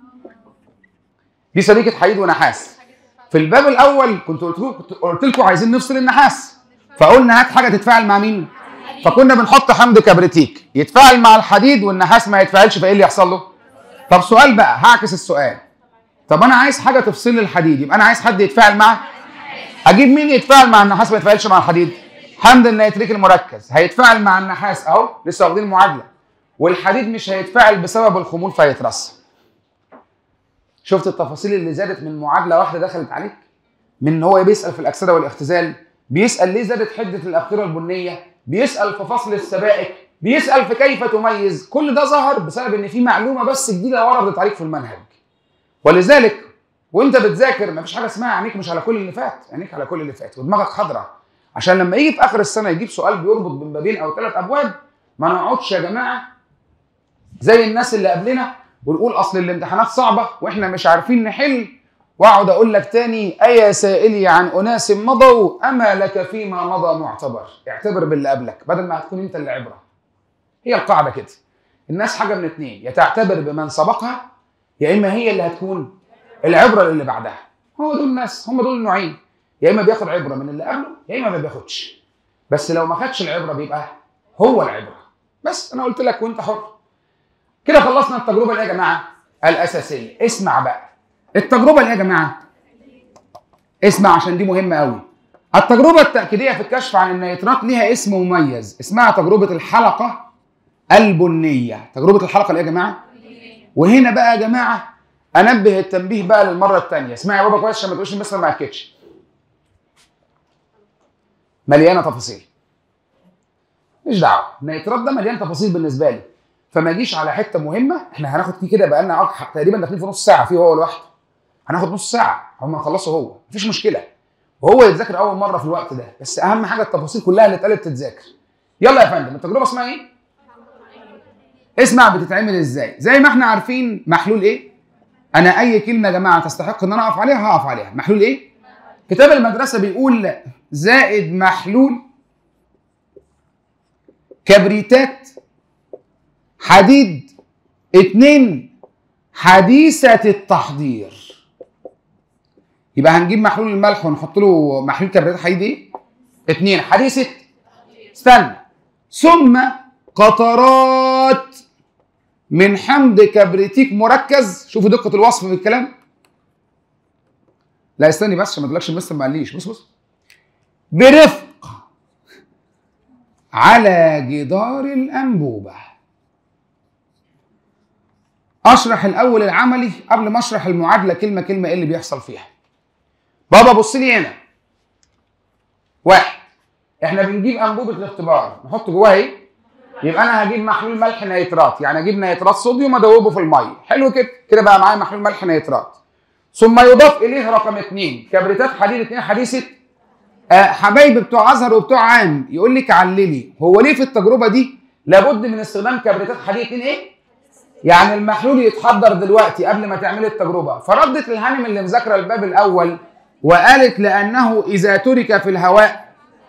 دي سبيكه حديد ونحاس في الباب الاول كنت قلت لكم قلت لكم عايزين نفصل النحاس فقلنا هات حاجه تتفاعل مع مين فكنا بنحط حمض كبريتيك يتفاعل مع الحديد والنحاس ما يتفاعلش فايه اللي يحصل له طب سؤال بقى هعكس السؤال طب انا عايز حاجه تفصل لي الحديد يبقى انا عايز حد يتفاعل مع اجيب مين يتفاعل مع النحاس ما يتفاعلش مع الحديد حمض النيتريك المركز هيتفاعل مع النحاس اهو لسه واخدين المعادله والحديد مش هيتفاعل بسبب الخمول فيترسب شفت التفاصيل اللي زادت من معادله واحده دخلت عليك من ان هو بيسال في الاكسده والاختزال بيسال ليه زادت حده الابخره البنيه بيسال في فصل السبائك بيسال في كيف تميز كل ده ظهر بسبب ان في معلومه بس جديده وردت عليك في المنهج ولذلك وانت بتذاكر مفيش حاجه اسمها عينيك مش على كل اللي فات عينيك على كل اللي فات ودماغك حاضره عشان لما يجي في اخر السنه يجيب سؤال بيربط بين بابين او ثلاث ابواب ما نقعدش يا جماعه زي الناس اللي قبلنا ونقول اصل الامتحانات صعبه واحنا مش عارفين نحل واقعد اقول لك تاني ايا سائلي عن اناس مضوا اما لك فيما مضى معتبر اعتبر باللي قبلك بدل ما هتكون انت اللي عبره هي القاعده كده الناس حاجه من اتنين يا تعتبر بمن سبقها يا اما هي اللي هتكون العبره للي بعدها هو دول الناس هم دول النوعين يا اما بياخد عبره من اللي قبله يا اما ما بياخدش بس لو ما خدش العبره بيبقى هو العبره بس انا قلت لك وانت حر كده خلصنا التجربه اللي يا جماعه الاساسيه اسمع بقى التجربه اللي يا جماعه اسمع عشان دي مهمه قوي التجربه التاكيديه في الكشف عن النيترات ليها اسم مميز اسمها تجربه الحلقه البنيه تجربه الحلقه اللي يا جماعه وهنا بقى يا جماعه انبه التنبيه بقى للمره الثانيه اسمعي يا بابا كويس عشان ما تقولش المستر ما اكدش مليانه تفاصيل مش دعوه النيترات ده مليان تفاصيل بالنسبه لي فما اجيش على حته مهمه احنا هناخد فيه كده بقى لنا تقريبا داخلين في نص ساعه فيه هو لوحده هناخد نص ساعه هم نخلصه هو مفيش مشكله وهو يتذاكر اول مره في الوقت ده بس اهم حاجه التفاصيل كلها اللي اتقالت تتذاكر يلا يا فندم التجربه اسمها ايه اسمع بتتعمل ازاي زي ما احنا عارفين محلول ايه انا اي كلمه يا جماعه تستحق ان انا اقف عليها هقف عليها محلول ايه كتاب المدرسه بيقول زائد محلول كبريتات حديد اتنين حديثة التحضير يبقى هنجيب محلول الملح ونحط له محلول كبريتات حديد ايه؟ اتنين حديثة استنى ثم قطرات من حمض كبريتيك مركز شوفوا دقة الوصف في الكلام لا استني بس عشان ما تقولكش المستر ما قاليش بص بص برفق على جدار الأنبوبة اشرح الاول العملي قبل ما اشرح المعادله كلمه كلمه ايه اللي بيحصل فيها بابا بص لي هنا واحد احنا بنجيب انبوبه الاختبار نحط جواها ايه يبقى انا هجيب محلول ملح نيترات يعني اجيب نيترات صوديوم ادوبه في الميه حلو كده كده بقى معايا محلول ملح نيترات ثم يضاف اليه رقم اثنين كبريتات حديد اثنين حديثه آه حبايبي بتوع ازهر وبتوع عام يقول لك عللي هو ليه في التجربه دي لابد من استخدام كبريتات حديد اثنين ايه يعني المحلول يتحضر دلوقتي قبل ما تعملي التجربه فردت الهانم اللي مذاكره الباب الاول وقالت لانه اذا ترك في الهواء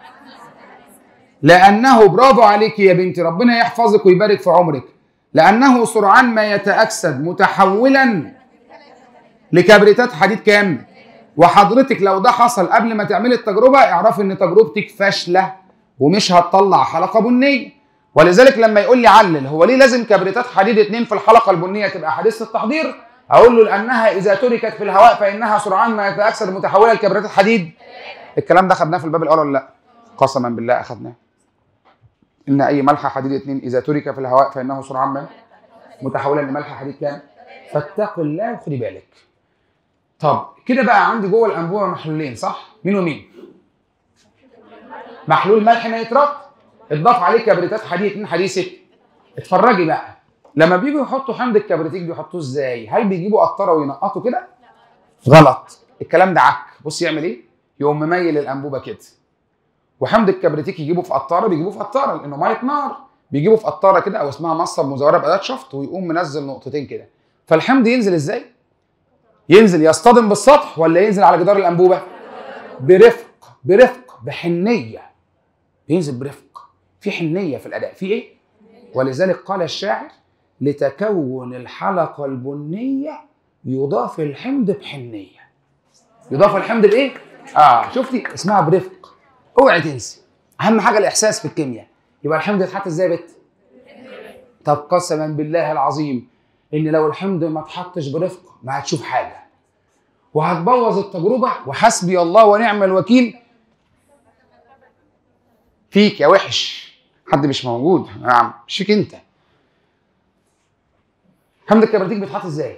لانه برافو عليك يا بنتي ربنا يحفظك ويبارك في عمرك لانه سرعان ما يتاكسد متحولا لكبريتات حديد كام وحضرتك لو ده حصل قبل ما تعملي التجربه اعرفي ان تجربتك فاشله ومش هتطلع حلقه بنيه ولذلك لما يقول لي علل هو ليه لازم كبريتات حديد اتنين في الحلقه البنيه تبقى حديثه التحضير اقول له لانها اذا تركت في الهواء فانها سرعان ما يتاكسد متحوله لكبريتات حديد الكلام ده خدناه في الباب الاول ولا لا قسما بالله اخدناه ان اي ملح حديد اتنين اذا ترك في الهواء فانه سرعان ما متحولا لملح حديد كام فاتق الله وخدي بالك طب كده بقى عندي جوه الانبوبه محلولين صح مين ومين محلول ملح نيترات اتضاف عليه كبريتات حديد اتنين حديثه اتفرجي بقى لما بيجوا يحطوا حمض الكبريتيك بيحطوه ازاي هل بيجيبوا قطره وينقطوا كده غلط الكلام ده عك بص يعمل ايه يقوم مميل الانبوبه كده وحمض الكبريتيك يجيبه في قطاره بيجيبوه في قطاره لانه ميه نار بيجيبوا في قطاره كده او اسمها مصب مزوره باداه شفط ويقوم منزل نقطتين كده فالحمض ينزل ازاي ينزل يصطدم بالسطح ولا ينزل على جدار الانبوبه برفق برفق بحنيه بينزل برفق في حنيه في الاداء في ايه ولذلك قال الشاعر لتكون الحلقه البنيه يضاف الحمض بحنيه يضاف الحمض بايه اه شفتي اسمها برفق اوعي تنسي اهم حاجه الاحساس في الكيمياء يبقى الحمض يتحط ازاي يا بت طب قسما بالله العظيم ان لو الحمض ما اتحطش برفق ما هتشوف حاجه وهتبوظ التجربه وحسبي الله ونعم الوكيل فيك يا وحش حد مش موجود نعم مش فيك انت حمض الكبريتيك بيتحط ازاي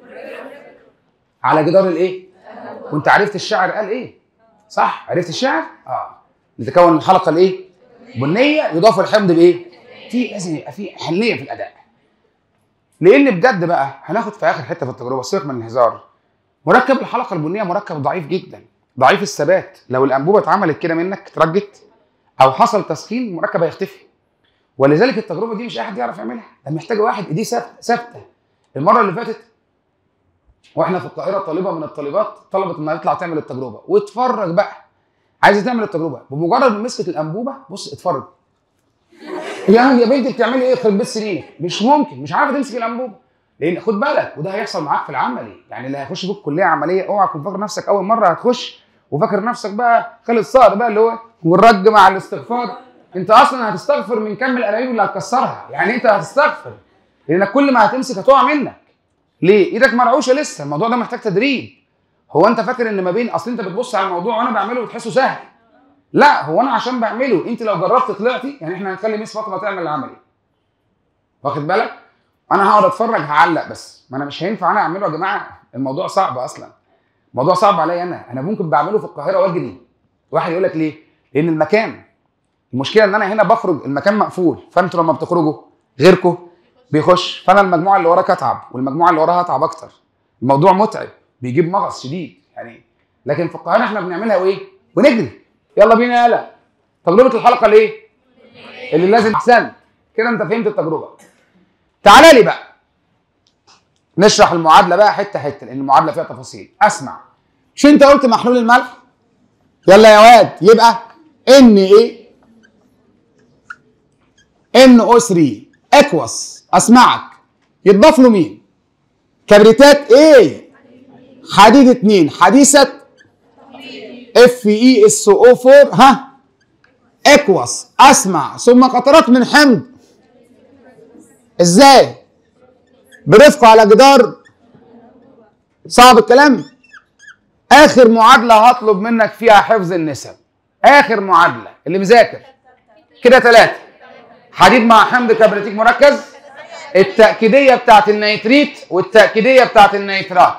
على جدار الايه وانت عرفت الشاعر قال ايه صح عرفت الشاعر اه لتكون الحلقه الايه بنيه يضاف الحمض بايه في لازم يبقى في حنيه في الاداء لان بجد بقى هناخد في اخر حته في التجربه سيبك من الهزار مركب الحلقه البنيه مركب ضعيف جدا ضعيف الثبات لو الانبوبه اتعملت كده منك اترجت او حصل تسخين المركب هيختفي ولذلك التجربه دي مش اي حد يعرف يعملها ده محتاجه واحد ايديه ثابته ثابته المره اللي فاتت واحنا في القاهره طالبه من الطالبات طلبت انها تطلع تعمل التجربه واتفرج بقى عايزه تعمل التجربه بمجرد ما مسكت الانبوبه بص اتفرج يا يا بنتي بتعملي ايه يخرب بيت سنينك مش ممكن مش عارفه تمسك الانبوبه لان خد بالك وده هيحصل معاك في العملي يعني اللي هيخش بيك كليه عمليه اوعى تكون فاكر نفسك اول مره هتخش وفاكر نفسك بقى خالد صقر بقى اللي هو والرج مع الاستغفار انت اصلا هتستغفر من كم الانابيب اللي هتكسرها يعني انت هتستغفر لانك كل ما هتمسك هتقع منك ليه ايدك مرعوشه لسه الموضوع ده محتاج تدريب هو انت فاكر ان ما بين اصل انت بتبص على الموضوع وانا بعمله وتحسه سهل لا هو انا عشان بعمله انت لو جربت طلعتي يعني احنا هنخلي ميس فاطمه تعمل العملي واخد بالك انا هقعد اتفرج هعلق بس ما انا مش هينفع انا اعمله يا جماعه الموضوع صعب اصلا الموضوع صعب عليا انا انا ممكن بعمله في القاهره واجري واحد يقول لك ليه لان المكان المشكله ان انا هنا بخرج المكان مقفول فانتوا لما بتخرجوا غيركم بيخش فانا المجموعه اللي وراك اتعب والمجموعه اللي وراها اتعب اكتر الموضوع متعب بيجيب مغص شديد يعني لكن في القاهره احنا بنعملها وايه ونجري يلا بينا يلا تجربه الحلقه الايه اللي لازم احسن كده انت فهمت التجربه تعالى لي بقى نشرح المعادله بقى حته حته لان المعادله فيها تفاصيل اسمع مش انت قلت محلول الملح يلا يا واد يبقى ان ايه ان او 3 اكوس اسمعك يتضاف له مين كبريتات ايه حديد 2 حديثه اف اي اس او 4 ها اكوس اسمع ثم قطرات من حمض ازاي برفقه على جدار صعب الكلام اخر معادله هطلب منك فيها حفظ النسب اخر معادله اللي مذاكر كده ثلاثه حديد مع حمض كبريتيك مركز التأكيدية بتاعت النيتريت والتأكيدية بتاعت النيترات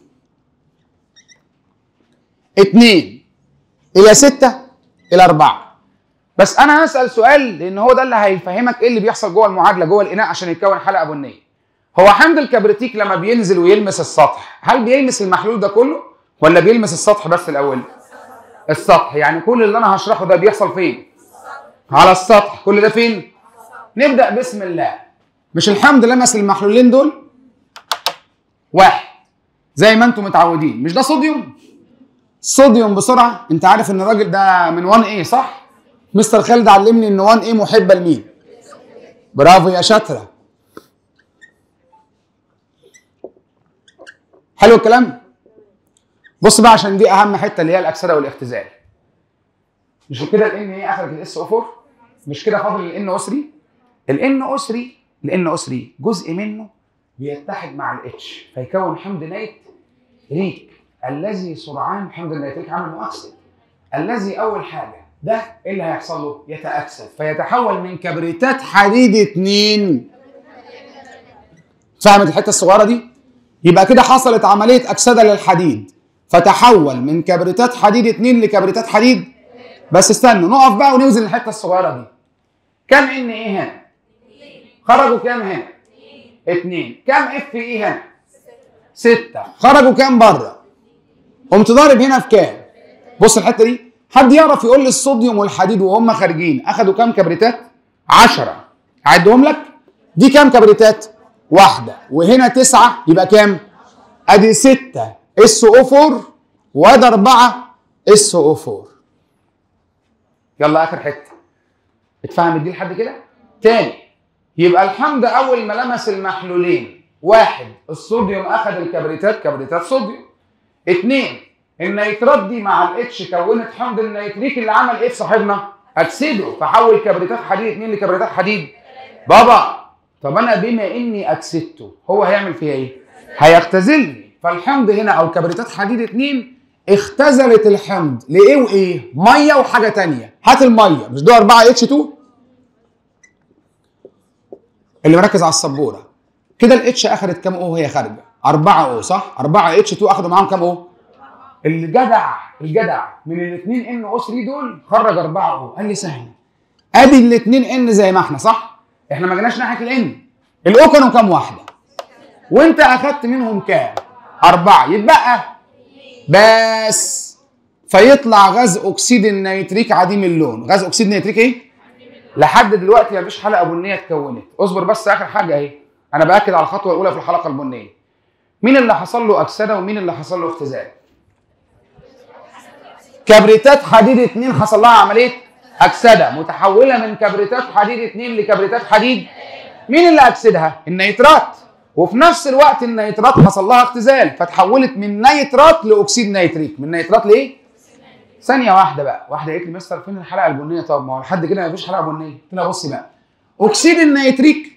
اتنين إلى ستة إلى أربعة بس أنا هسأل سؤال لأن هو ده اللي هيفهمك إيه اللي بيحصل جوه المعادلة جوه الإناء عشان يتكون حلقة بنية هو حمض الكبريتيك لما بينزل ويلمس السطح هل بيلمس المحلول ده كله ولا بيلمس السطح بس الأول السطح يعني كل اللي أنا هشرحه ده بيحصل فين على السطح كل ده فين نبدأ بسم الله مش الحمض لمس المحلولين دول واحد زي ما انتم متعودين مش ده صوديوم صوديوم بسرعه انت عارف ان الراجل ده من 1 ايه صح مستر خالد علمني ان 1 ايه محبه لمين برافو يا شاطره حلو الكلام بص بقى عشان دي اهم حته اللي هي الاكسده والاختزال مش كده الان ايه اخرج الاس او 4 مش كده فاضل الان او 3 الان او 3 الان او 3 جزء منه بيتحد مع الاتش فيكون حمض نيت ريك الذي سرعان حمض النيتريك عامل مؤكسد الذي اول حاجه ده ايه اللي هيحصل له؟ يتاكسد فيتحول من كبريتات حديد 2 فهمت الحته الصغيره دي؟ يبقى كده حصلت عمليه اكسده للحديد فتحول من كبريتات حديد 2 لكبريتات حديد بس استنوا نقف بقى ونوزن الحته الصغيره دي كم ان ايه هنا؟ خرجوا كام هنا؟ اتنين كم اف اي هنا؟ ستة خرجوا كام بره؟ قمت ضارب هنا في كام؟ بص الحته دي حد يعرف يقول لي الصوديوم والحديد وهم خارجين اخدوا كام كبريتات؟ 10 اعدهم لك دي كام كبريتات؟ واحدة وهنا تسعة يبقى كام؟ ادي ستة اس او 4 وادي أربعة اس او 4 يلا اخر حتة اتفهمت دي لحد كده؟ تاني يبقى الحمض اول ما لمس المحلولين واحد الصوديوم اخذ الكبريتات كبريتات صوديوم اثنين النيترات دي مع الاتش كونت حمض النيتريك اللي عمل ايه في صاحبنا؟ اكسده فحول كبريتات حديد 2 لكبريتات حديد بابا طب انا بما اني اكسدته هو هيعمل فيها ايه؟ هيختزلني فالحمض هنا او كبريتات حديد 2 اختزلت الحمض لايه وايه؟ ميه وحاجه تانية هات الميه مش ده 4 اتش 2 اللي مركز على السبوره كده الاتش اخذت كام او وهي خارجه 4 او صح 4 اتش 2 اخدوا معاهم كام او الجدع الجدع من الاثنين ان او 3 دول خرج 4 او قال لي سهل ادي الاثنين ان زي ما احنا صح احنا ما جيناش ناحيه الان الاو كانوا كام واحده وانت اخدت منهم كام اربعه يتبقى بس فيطلع غاز اكسيد النيتريك عديم اللون غاز اكسيد نيتريك ايه لحد دلوقتي مفيش حلقه بنيه اتكونت اصبر بس اخر حاجه اهي انا باكد على الخطوه الاولى في الحلقه البنيه مين اللي حصل له اكسده ومين اللي حصل له اختزال كبريتات حديد 2 حصل لها عمليه اكسده متحوله من كبريتات حديد 2 لكبريتات حديد مين اللي اكسدها النيترات وفي نفس الوقت النيترات حصل لها اختزال فتحولت من نيترات لاكسيد نيتريك من نيترات لايه ثانيه واحده بقى واحده قالت لي مستر فين الحلقه البنيه طب ما هو لحد كده مفيش حلقه بنيه قلت لها بصي بقى اكسيد النيتريك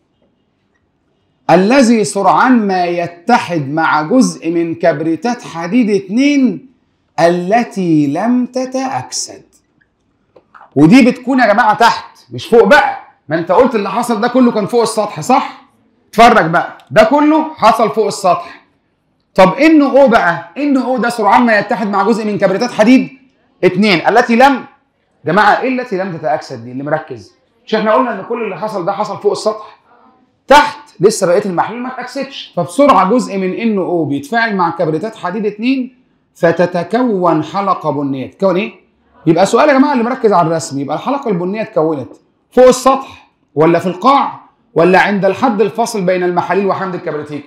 الذي سرعان ما يتحد مع جزء من كبريتات حديد 2 التي لم تتأكسد ودي بتكون يا جماعه تحت مش فوق بقى ما انت قلت اللي حصل ده كله كان فوق السطح صح اتفرج بقى ده كله حصل فوق السطح طب ان او بقى ان او ده سرعان ما يتحد مع جزء من كبريتات حديد اتنين التي لم جماعه ايه التي لم تتاكسد دي اللي مركز مش احنا قلنا ان كل اللي حصل ده حصل فوق السطح تحت لسه بقيه المحلول ما اتاكسدش فبسرعه جزء من ان او بيتفاعل مع كبريتات حديد اتنين فتتكون حلقه بنيه تكون ايه يبقى سؤال يا جماعه اللي مركز على الرسم يبقى الحلقه البنيه اتكونت فوق السطح ولا في القاع ولا عند الحد الفاصل بين المحاليل وحمض الكبريتيك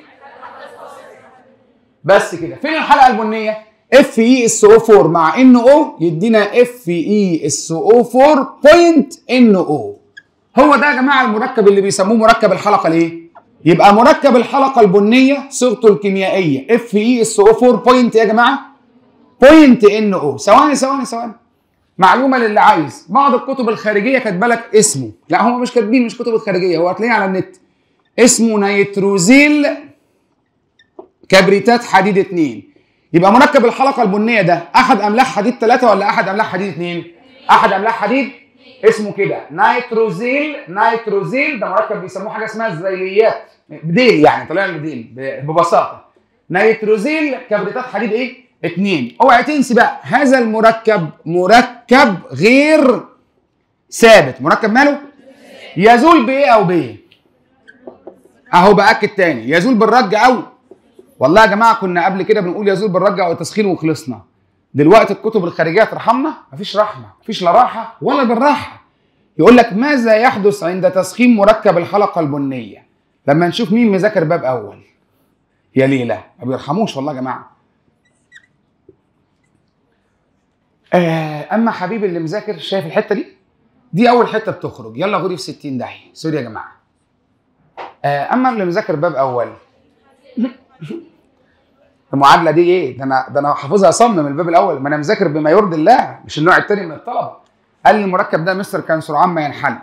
بس كده فين الحلقه البنيه اف اي اس او 4 مع ان او يدينا اف اي اس او 4 بوينت ان او هو ده يا جماعه المركب اللي بيسموه مركب الحلقه ليه يبقى مركب الحلقه البنيه صيغته الكيميائيه اف اي اس او 4 بوينت يا جماعه بوينت ان او ثواني ثواني ثواني معلومه للي عايز بعض الكتب الخارجيه كاتبه لك اسمه لا هم مش كاتبين مش كتب الخارجيه هو هتلاقيه على النت اسمه نيتروزيل كبريتات حديد 2 يبقى مركب الحلقه البنيه ده احد املاح حديد 3 ولا احد املاح حديد 2 احد املاح حديد اسمه كده نيتروزيل نيتروزيل ده مركب بيسموه حاجه اسمها الزيليات بديل يعني طلع لي بديل ببساطه نيتروزيل كبريتات حديد ايه اتنين اوعي تنسي بقى هذا المركب مركب غير ثابت مركب ماله يزول بايه او بايه اهو باكد تاني يزول بالرج او والله يا جماعه كنا قبل كده بنقول يزول بالرج او التسخين وخلصنا دلوقتي الكتب الخارجيه ترحمنا مفيش رحمه مفيش لا راحه ولا بالراحه يقول لك ماذا يحدث عند تسخين مركب الحلقه البنيه لما نشوف مين مذاكر باب اول يا ليلى ما بيرحموش والله يا جماعه آه اما حبيبي اللي مذاكر شايف الحته دي دي اول حته بتخرج يلا غوري في 60 داهيه سوري يا جماعه آه اما اللي مذاكر باب اول المعادله دي ايه ده انا ده انا حافظها صم من الباب الاول ما انا مذاكر بما يرضي الله مش النوع الثاني من الطلبه قال لي المركب ده مستر كان سرعان ما ينحل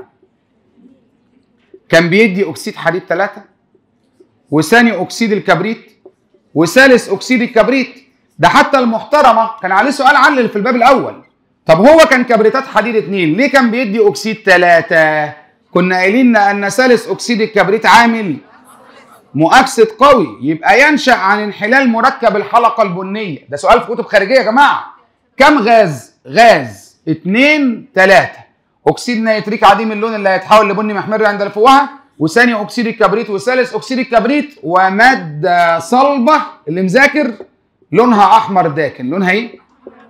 كان بيدي اكسيد حديد ثلاثة وثاني اكسيد الكبريت وثالث اكسيد الكبريت ده حتى المحترمه كان عليه سؤال علل في الباب الاول طب هو كان كبريتات حديد اثنين ليه كان بيدي اكسيد ثلاثة كنا قايلين ان ثالث اكسيد الكبريت عامل مؤكسد قوي يبقى ينشا عن انحلال مركب الحلقه البنيه ده سؤال في كتب خارجيه يا جماعه كم غاز غاز اثنين ثلاثة اكسيد نيتريك عديم اللون اللي هيتحول لبني محمر عند الفوهه وثاني اكسيد الكبريت وثالث اكسيد الكبريت وماده صلبه اللي مذاكر لونها احمر داكن لونها ايه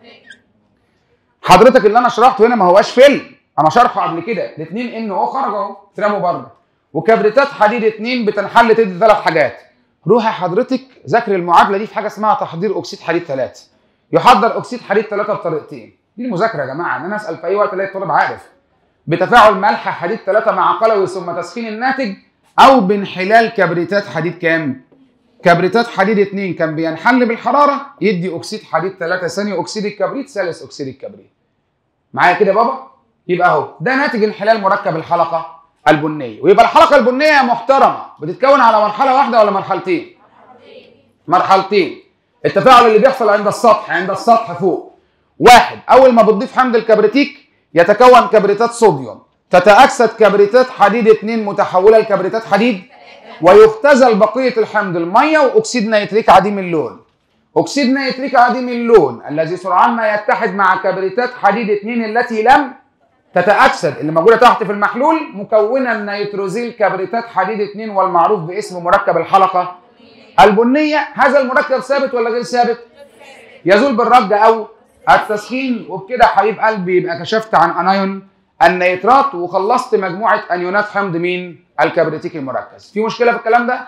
حضرتك اللي انا شرحته هنا ما هواش فيلم انا شرحه قبل كده الاثنين ان او خرج اهو اترموا بره وكبريتات حديد اثنين بتنحل تدي ثلاث حاجات روحي حضرتك ذاكري المعادله دي في حاجه اسمها تحضير اكسيد حديد ثلاثه يحضر اكسيد حديد ثلاثه بطريقتين دي المذاكره يا جماعه ان انا اسال في اي وقت الاقي الطالب عارف بتفاعل ملح حديد ثلاثه مع قلوي ثم تسخين الناتج او بانحلال كبريتات حديد كام كبريتات حديد اثنين كان بينحل بالحراره يدي اكسيد حديد ثلاثه ثاني اكسيد الكبريت ثالث اكسيد الكبريت معايا كده يا بابا يبقى اهو ده ناتج انحلال مركب الحلقه البنيه ويبقى الحلقه البنيه محترمه بتتكون على مرحله واحده ولا مرحلتين مرحلتين التفاعل اللي بيحصل عند السطح عند السطح فوق واحد اول ما بتضيف حمض الكبريتيك يتكون كبريتات صوديوم تتاكسد كبريتات حديد اثنين متحوله لكبريتات حديد ويختزل بقيه الحمض الميه واكسيد نيتريك عديم اللون اكسيد نيتريك عديم اللون الذي سرعان ما يتحد مع كبريتات حديد اثنين التي لم تتأكسد اللي موجودة تحت في المحلول مكونة من نيتروزيل كبريتات حديد اثنين والمعروف باسم مركب الحلقة البنية هذا المركب ثابت ولا غير ثابت؟ يزول بالرد أو التسخين وبكده حبيب قلبي يبقى كشفت عن أنايون النيترات وخلصت مجموعة أنيونات حمض مين؟ الكبريتيك المركز في مشكلة في الكلام ده؟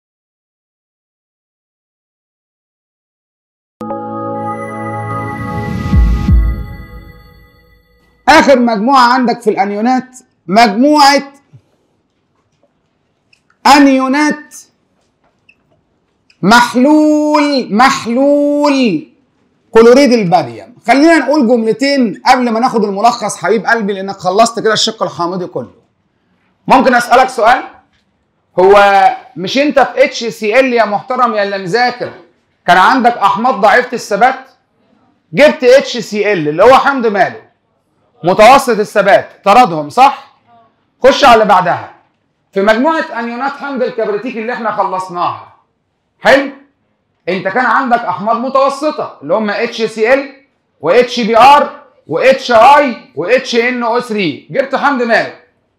اخر مجموعه عندك في الانيونات مجموعه انيونات محلول محلول كلوريد الباريوم خلينا نقول جملتين قبل ما ناخد الملخص حبيب قلبي لانك خلصت كده الشق الحامضي كله ممكن اسالك سؤال هو مش انت في اتش سي ال يا محترم يا اللي مذاكر كان عندك احماض ضعيفه الثبات جبت اتش سي ال اللي هو حمض ماله متوسط الثبات طردهم صح خش على اللي بعدها في مجموعه انيونات حمض الكبريتيك اللي احنا خلصناها حلو انت كان عندك احماض متوسطه اللي هم اتش سي ال واتش بي ار واتش اي واتش ان او 3 جبت حمض ماله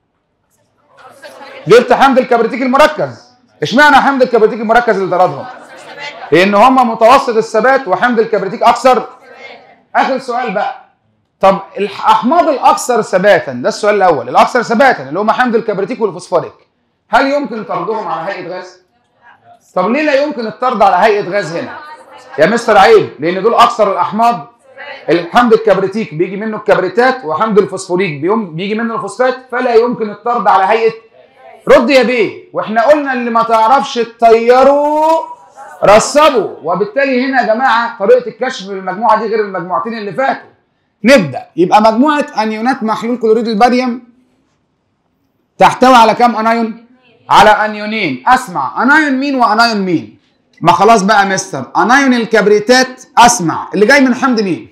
جبت حمض الكبريتيك المركز اشمعنى حمض الكبريتيك المركز اللي طردهم لان هم متوسط الثبات وحمض الكبريتيك اكثر اخر سؤال بقى طب الاحماض الاكثر ثباتا ده السؤال الاول الاكثر ثباتا اللي هم حمض الكبريتيك والفوسفوريك هل يمكن طردهم على هيئه غاز طب ليه لا يمكن الطرد على هيئه غاز هنا يا مستر عيب لان دول اكثر الاحماض الحمض الكبريتيك بيجي منه الكبريتات وحمض الفوسفوريك بيوم بيجي منه الفوسفات فلا يمكن الطرد على هيئه رد يا بيه واحنا قلنا اللي ما تعرفش تطيره رسبه وبالتالي هنا يا جماعه طريقه الكشف للمجموعه دي غير المجموعتين اللي فاتوا نبدا يبقى مجموعه انيونات محلول كلوريد الباريوم تحتوي على كام انايون على انيونين اسمع انايون مين وانايون مين ما خلاص بقى مستر انايون الكبريتات اسمع اللي جاي من حمض مين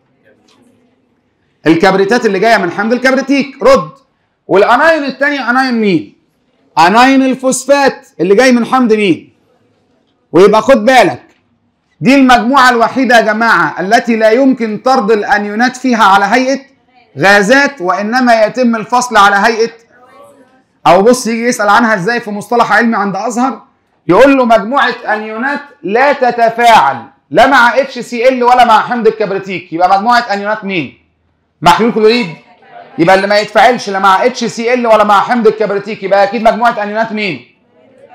الكبريتات اللي جايه من حمض الكبريتيك رد والانايون الثاني انايون مين انايون الفوسفات اللي جاي من حمض مين ويبقى خد بالك دي المجموعة الوحيدة يا جماعة التي لا يمكن طرد الأنيونات فيها على هيئة غازات وإنما يتم الفصل على هيئة أو بص يجي يسأل عنها إزاي في مصطلح علمي عند أزهر يقول له مجموعة أنيونات لا تتفاعل لا مع اتش سي ال ولا مع حمض الكبريتيك يبقى مجموعة أنيونات مين؟ محلول كلوريد يبقى اللي ما يتفاعلش لا مع اتش سي ال ولا مع حمض الكبريتيك يبقى أكيد مجموعة أنيونات مين؟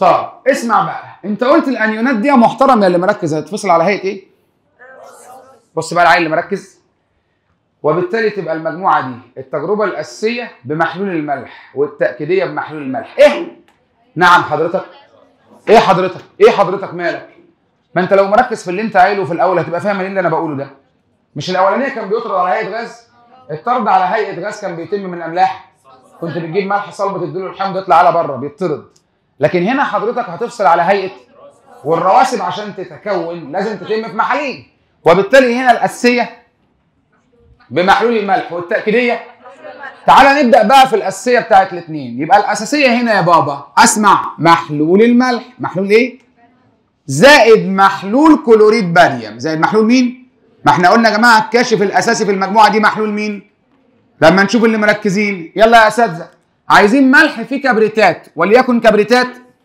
طب اسمع بقى انت قلت الانيونات دي يا محترم يا اللي مركز هتفصل على هيئه ايه بص بقى العيل اللي مركز وبالتالي تبقى المجموعه دي التجربه الاساسيه بمحلول الملح والتاكيديه بمحلول الملح ايه نعم حضرتك ايه حضرتك ايه حضرتك مالك ما انت لو مركز في اللي انت قايله في الاول هتبقى فاهم ايه اللي انا بقوله ده مش الاولانيه كان بيطرد على هيئه غاز الطرد على هيئه غاز كان بيتم من الاملاح كنت بتجيب ملح صلبه تديله الحمض يطلع على بره بيطرد لكن هنا حضرتك هتفصل على هيئه والرواسب عشان تتكون لازم تتم في محاليل وبالتالي هنا الاساسيه بمحلول الملح والتاكيديه تعالى نبدا بقى في الاساسيه بتاعت الاثنين يبقى الاساسيه هنا يا بابا اسمع محلول الملح محلول ايه زائد محلول كلوريد باريوم زائد محلول مين ما احنا قلنا يا جماعه الكاشف الاساسي في المجموعه دي محلول مين لما نشوف اللي مركزين يلا يا اساتذه عايزين ملح فيه كبريتات وليكن كبريتات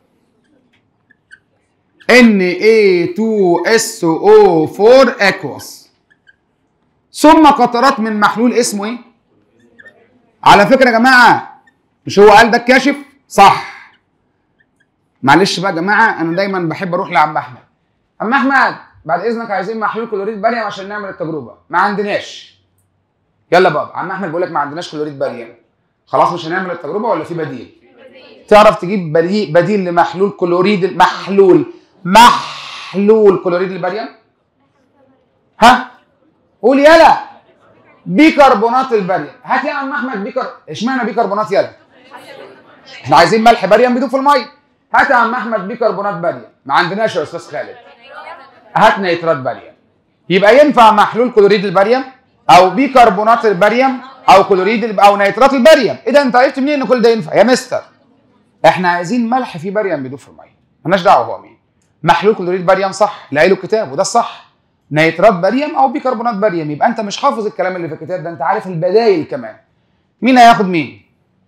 Na2SO4 اكوس ثم قطرات من محلول اسمه ايه على فكره يا جماعه مش هو قال ده الكاشف صح معلش بقى يا جماعه انا دايما بحب اروح لعم احمد عم احمد بعد اذنك عايزين محلول كلوريد باريوم عشان نعمل التجربه ما عندناش يلا بابا عم احمد بيقول لك ما عندناش كلوريد باريوم خلاص مش هنعمل التجربه ولا في بديل تعرف تجيب بديل, بديل لمحلول كلوريد محلول محلول كلوريد الباريوم ها قول يلا بيكربونات الباريوم هات يا عم احمد بيكر اشمعنى بيكربونات يلا احنا عايزين ملح باريوم بيدوب في الميه هات يا عم احمد بيكربونات باريوم ما عندناش يا استاذ خالد هات نيترات باريوم يبقى ينفع محلول كلوريد الباريوم او بيكربونات الباريوم او كلوريد الب... او نيترات الباريوم ايه ده انت عرفت منين ان كل ده ينفع يا مستر احنا عايزين ملح فيه باريوم بيدوب في الميه مالناش دعوه هو مين محلول كلوريد باريوم صح اللي قايله الكتاب وده الصح نيترات باريوم او بيكربونات باريوم يبقى انت مش حافظ الكلام اللي في الكتاب ده انت عارف البدايل كمان مين هياخد مين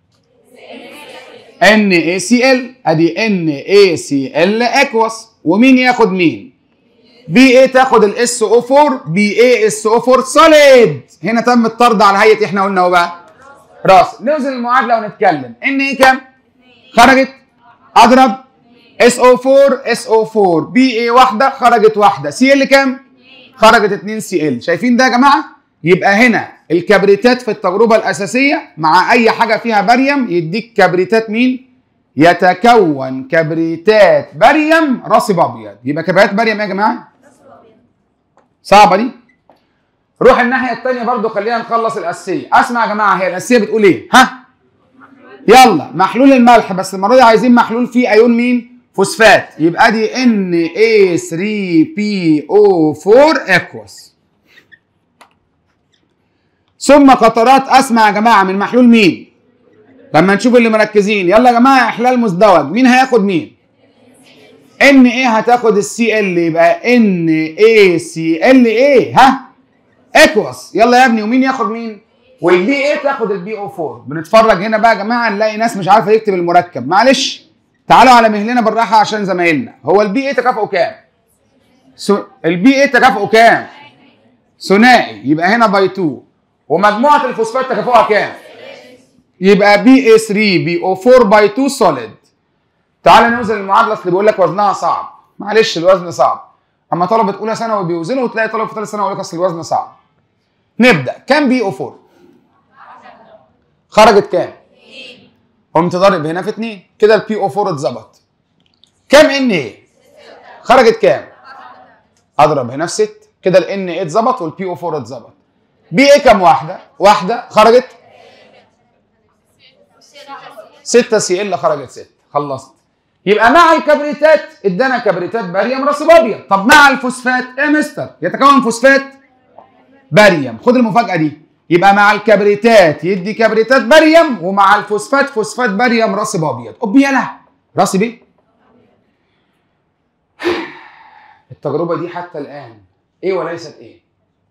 NaCl ادي NaCl اكوس ومين ياخد مين بي اي تاخد الاس او 4 بي اي اس او 4 سوليد هنا تم الطرد على هيئه احنا قلنا اهو بقى راس نوزن المعادله ونتكلم ان ايه كام خرجت اضرب اس او 4 اس او 4 بي اي واحده خرجت واحده سي ال كام خرجت 2 سي ال شايفين ده يا جماعه يبقى هنا الكبريتات في التجربه الاساسيه مع اي حاجه فيها باريوم يديك كبريتات مين يتكون كبريتات باريوم راسب ابيض يبقى كبريتات باريوم يا جماعه صعبه دي روح الناحيه الثانيه برضو خلينا نخلص الاساسيه اسمع يا جماعه هي الاساسيه بتقول ايه ها يلا محلول الملح بس المره دي عايزين محلول فيه ايون مين فوسفات يبقى دي Na3PO4 اكوس ثم قطرات اسمع يا جماعه من محلول مين لما نشوف اللي مركزين يلا يا جماعه احلال مزدوج مين هياخد مين ان ايه هتاخد السي ال يبقى ان اي سي ال ايه ها اكوس يلا يا ابني ومين ياخد مين والبي ايه تاخد البي او 4 بنتفرج هنا بقى يا جماعه نلاقي ناس مش عارفه يكتب المركب معلش تعالوا على مهلنا بالراحه عشان زمايلنا هو البي ايه تكافؤه كام سو... البي ايه تكافؤه كام ثنائي يبقى هنا باي 2 ومجموعه الفوسفات تكافؤها كام يبقى بي اي 3 بي او 4 باي 2 سوليد تعال نوزن المعادله اللي بيقول لك وزنها صعب معلش الوزن صعب اما طلبه اولى ثانوي بيوزنوا وتلاقي طلبه في ثالث ثانوي يقول لك اصل الوزن صعب نبدا كام بي او 4 خرجت كام قمت ضارب هنا في 2 كده البي او 4 اتظبط كام ان ايه خرجت كام اضرب هنا في 6 كده الان ايه اتظبط والبي او 4 اتظبط بي ايه كام واحده واحده خرجت 6 سي ال خرجت 6 خلصت يبقى مع الكبريتات ادانا كبريتات باريوم راسب ابيض طب مع الفوسفات ايه يا مستر يتكون فوسفات باريوم خد المفاجاه دي يبقى مع الكبريتات يدي كبريتات باريوم ومع الفوسفات فوسفات باريوم راسب ابيض اب يلا راسب ايه التجربه دي حتى الان ايه وليست ايه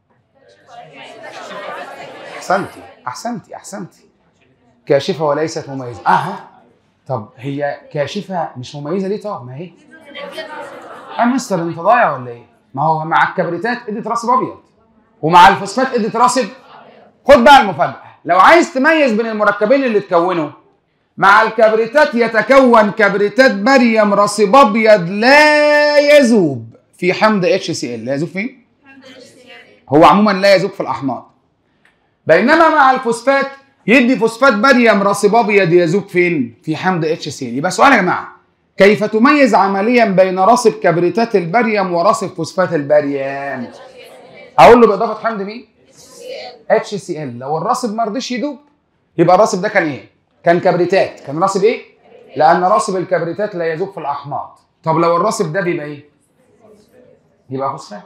احسنتي احسنتي احسنتي كاشفه وليست مميزه اها طب هي كاشفه مش مميزه ليه طب ما هي يا مستر انت ضايع ولا ايه ما هو مع الكبريتات ادت راسب ابيض ومع الفوسفات ادت راسب خد بقى المفاجاه لو عايز تميز بين المركبين اللي اتكونوا مع الكبريتات يتكون كبريتات باريوم رصيب ابيض لا يذوب في حمض اتش سي ال لا يذوب فين؟ هو عموما لا يذوب في الاحماض بينما مع الفوسفات يدي فوسفات باريوم رصيب ابيض يذوب فين؟ في حمض اتش سي ال يبقى سؤال يا جماعه كيف تميز عمليا بين رصب كبريتات الباريوم ورصب فوسفات الباريوم؟ اقول له باضافه حمض مين؟ اتش سي ال لو الرصب ما رضيش يدوب يبقى الرصب ده كان ايه؟ كان كبريتات كان رصب ايه؟ لان رصب الكبريتات لا يذوب في الاحماض طب لو الرصب ده بيبقى ايه؟ يبقى فوسفات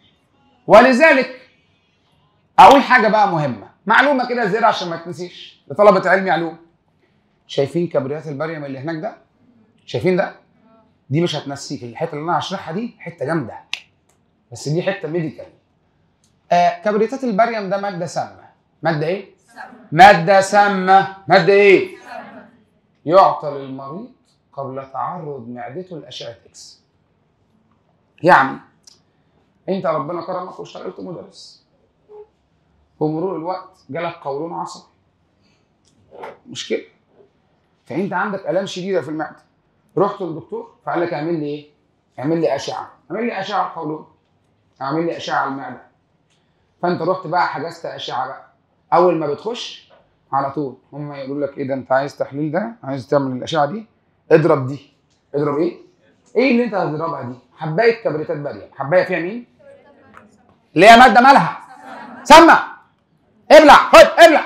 ولذلك اقول حاجه بقى مهمه معلومه كده زياده عشان ما تنسيش لطلبه علم علوم شايفين كبريتات الباريوم اللي هناك ده؟ شايفين ده؟ دي مش هتنسيك الحته اللي انا هشرحها دي حته جامده بس دي حته ميديكال آه كبريتات الباريوم ده ماده سامه ماده ايه؟ ماده سامه ماده ايه؟ يعطى للمريض قبل تعرض معدته لاشعه اكس يعني انت ربنا كرمك واشتغلت مدرس بمرور الوقت جالك قولون عصبي مشكله فانت عندك الام شديده في المعده رحت للدكتور فقال لك اعمل لي ايه؟ اعمل لي اشعه اعمل لي اشعه على القولون اعمل لي اشعه على المعده فانت رحت بقى حجزت اشعه بقى اول ما بتخش على طول هم يقولوا لك ايه ده انت عايز تحليل ده عايز تعمل الاشعه دي اضرب دي اضرب ايه ايه اللي انت هتضربها دي حبايه كبريتات باريه حبايه فيها مين اللي هي ماده مالها سمع ابلع خد ابلع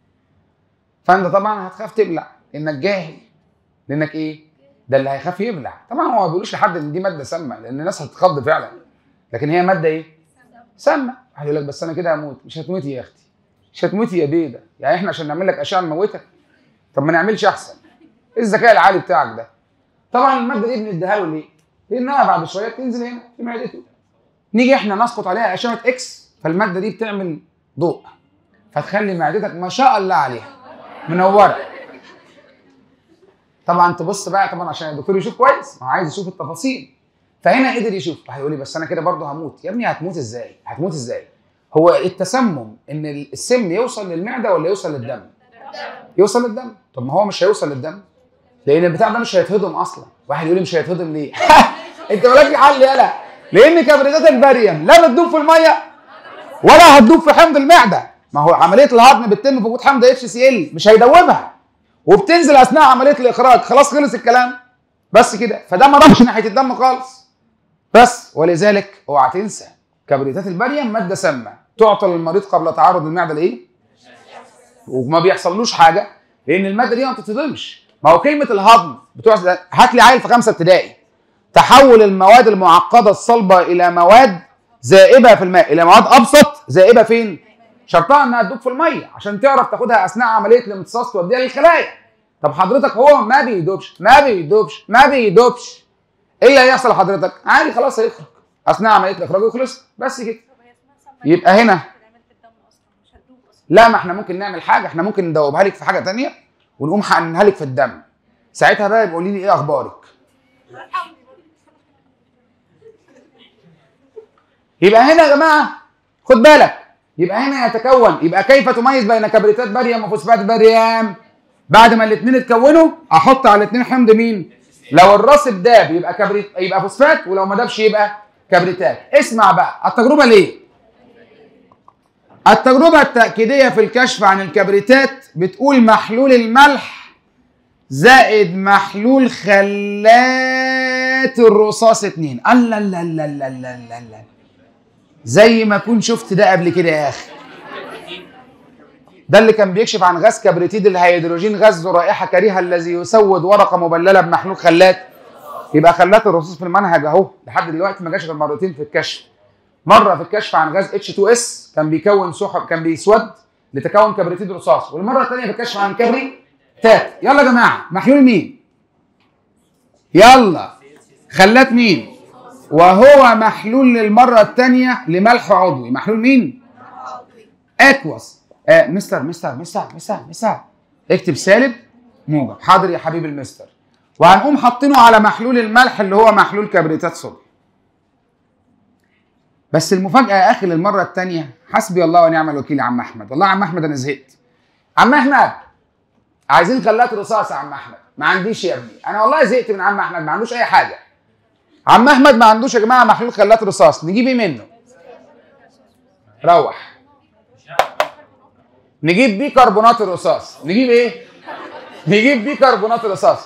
فانت طبعا هتخاف تبلع لانك جاهل لانك ايه ده اللي هيخاف يبلع طبعا هو ما بيقولوش لحد ان دي ماده سامه لان الناس هتتخض فعلا لكن هي ماده ايه سامه واحد يقول لك بس انا كده هموت مش هتموتي يا اختي مش هتموتي يا بيضه يعني احنا عشان نعمل لك اشعه نموتك طب ما نعملش احسن ايه الذكاء العالي بتاعك ده طبعا الماده دي بنديها له ليه لانها بعد شويه تنزل هنا في معدته نيجي احنا نسقط عليها اشعه اكس فالماده دي بتعمل ضوء فتخلي معدتك ما شاء الله عليها منوره طبعا تبص بقى طبعا عشان الدكتور يشوف كويس ما هو عايز يشوف التفاصيل فهنا قدر يشوف هيقول لي بس انا كده برضه هموت يا ابني هتموت ازاي هتموت ازاي هو التسمم ان السم يوصل للمعده ولا يوصل للدم يوصل للدم طب ما هو مش هيوصل للدم لان البتاع ده مش هيتهضم اصلا واحد يقول لي مش هيتهضم ليه انت مالكش حل يالا لان كبريتات الباريوم لا بتدوب في الميه ولا هتدوب في حمض المعده ما هو عمليه الهضم بتتم في وجود حمض اتش سي ال مش هيدوبها وبتنزل اثناء عمليه الاخراج خلاص خلص الكلام بس كده فده ما راحش ناحيه الدم خالص بس ولذلك اوعى تنسى كبريتات الباريوم ماده سامه تعطى للمريض قبل تعرض المعده لايه؟ وما بيحصلوش حاجه لان الماده دي ما بتتهضمش ما هو كلمه الهضم بتوع هات لي عيل في خمسه ابتدائي تحول المواد المعقده الصلبه الى مواد ذائبه في الماء الى مواد ابسط ذائبه فين؟ شرطها انها تدوب في الميه عشان تعرف تاخدها اثناء عمليه الامتصاص توديها للخلايا طب حضرتك هو ما بيدوبش ما بيدوبش ما بيدوبش ايه اللي هيحصل لحضرتك؟ عادي خلاص هيخرج اثناء عمليه الاخراج وخلص بس كده يبقى هنا لا ما احنا ممكن نعمل حاجه احنا ممكن ندوبها لك في حاجه تانية ونقوم حقنها لك في الدم ساعتها بقى يبقى قولي لي ايه اخبارك يبقى هنا يا جماعه خد بالك يبقى هنا يتكون يبقى كيف تميز بين كبريتات باريوم وفوسفات باريوم بعد ما الاثنين اتكونوا احط على الاثنين حمض مين لو الراسب داب يبقى كبريت يبقى فوسفات ولو ما دابش يبقى كبريتات اسمع بقى التجربه ليه التجربه التاكيديه في الكشف عن الكبريتات بتقول محلول الملح زائد محلول خلات الرصاص اتنين الله الله الله الله الله الله الله زي ما كنت شفت ده قبل كده يا اخي ده اللي كان بيكشف عن غاز كبريتيد الهيدروجين غاز ذو رائحه كريهه الذي يسود ورقه مبلله بمحلول خلات يبقى خلات الرصاص في المنهج اهو لحد دلوقتي ما جاش غير مرتين في الكشف مره في الكشف عن غاز H2S كان بيكون سحب كان بيسود لتكون كبريتيد رصاص والمره الثانيه في الكشف عن كبريتات يلا يا جماعه محلول مين يلا خلات مين وهو محلول للمره الثانيه لملح عضوي محلول مين اكوس آه مستر مستر مستر مستر مستر اكتب سالب موجب حاضر يا حبيب المستر وهنقوم حاطينه على محلول الملح اللي هو محلول كبريتات صوديوم بس المفاجاه يا اخي للمره الثانيه حسبي الله ونعم الوكيل يا عم احمد والله يا عم احمد انا زهقت عم احمد عايزين خلات رصاص يا عم احمد ما عنديش يا ابني انا والله زهقت من عم احمد ما عندوش اي حاجه عم احمد ما عندوش يا جماعه محلول خلات رصاص نجيب ايه منه روح نجيب بيكربونات الرصاص نجيب ايه نجيب بيكربونات الرصاص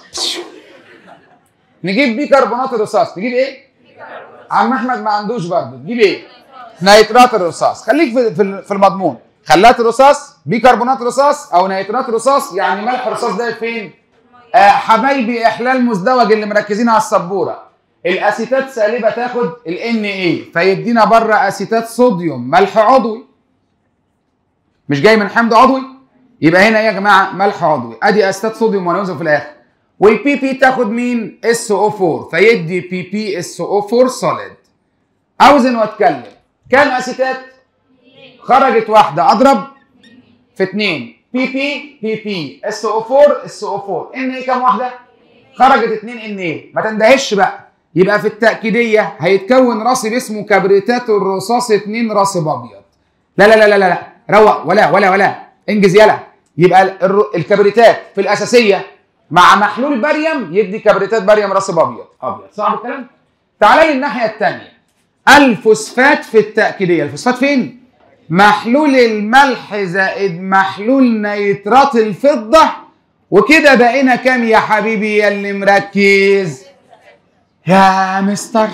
نجيب بيكربونات الرصاص نجيب ايه عم احمد ما عندوش برضه تجيب ايه نيترات الرصاص خليك في في في المضمون خلات الرصاص بيكربونات رصاص او نيترات رصاص يعني ملح الرصاص ده فين آه حبايبي احلال مزدوج اللي مركزين على السبوره الاسيتات سالبه تاخد الان اي فيدينا بره اسيتات صوديوم ملح عضوي مش جاي من حمض عضوي يبقى هنا ايه يا جماعه ملح عضوي ادي اسيتات صوديوم ونوزن في الاخر والبي بي تاخد مين اس او 4 فيدي بي بي اس او 4 سوليد اوزن واتكلم كام اسيتات خرجت واحده اضرب في اثنين بي بي بي بي اس او 4 اس او 4 ان ايه كام واحده خرجت اثنين ان ايه ما تندهش بقى يبقى في التاكيديه هيتكون راسب اسمه كبريتات الرصاص 2 راسب ابيض لا لا لا لا لا روق ولا ولا ولا انجز يلا يبقى الر- الكبريتات في الاساسيه مع محلول باريوم يدي كبريتات باريوم راسب ابيض ابيض صعب الكلام تعال لي الناحيه الثانيه الفوسفات في التاكيديه الفوسفات فين محلول الملح زائد محلول نيترات الفضه وكده بقينا كام يا حبيبي يا اللي مركز يا مستر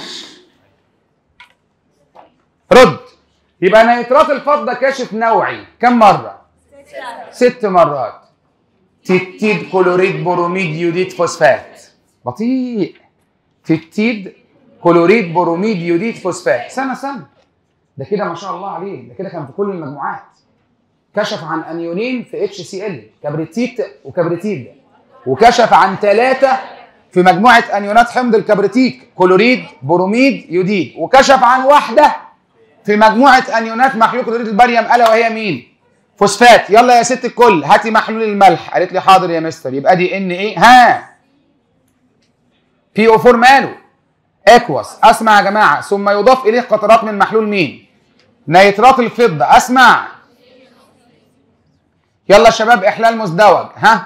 رد يبقى نيترات الفضه كاشف نوعي كم مره ست مرات تتيد كلوريد بروميد يوديد فوسفات بطيء تتيد كلوريد بروميد يوديد فوسفات سنه سنه ده كده ما شاء الله عليه ده كده كان في كل المجموعات كشف عن انيونين في اتش سي ال كبريتيت وكبريتيد وكشف عن ثلاثه في مجموعه انيونات حمض الكبريتيك كلوريد بروميد يوديد وكشف عن واحده في مجموعه انيونات محلول كلوريد الباريوم الا وهي مين فوسفات يلا يا ست الكل هاتي محلول الملح قالت لي حاضر يا مستر يبقى دي ان ايه ها بي او 4 ماله اكوس اسمع يا جماعه ثم يضاف اليه قطرات من محلول مين نيترات الفضه اسمع يلا يا شباب احلال مزدوج ها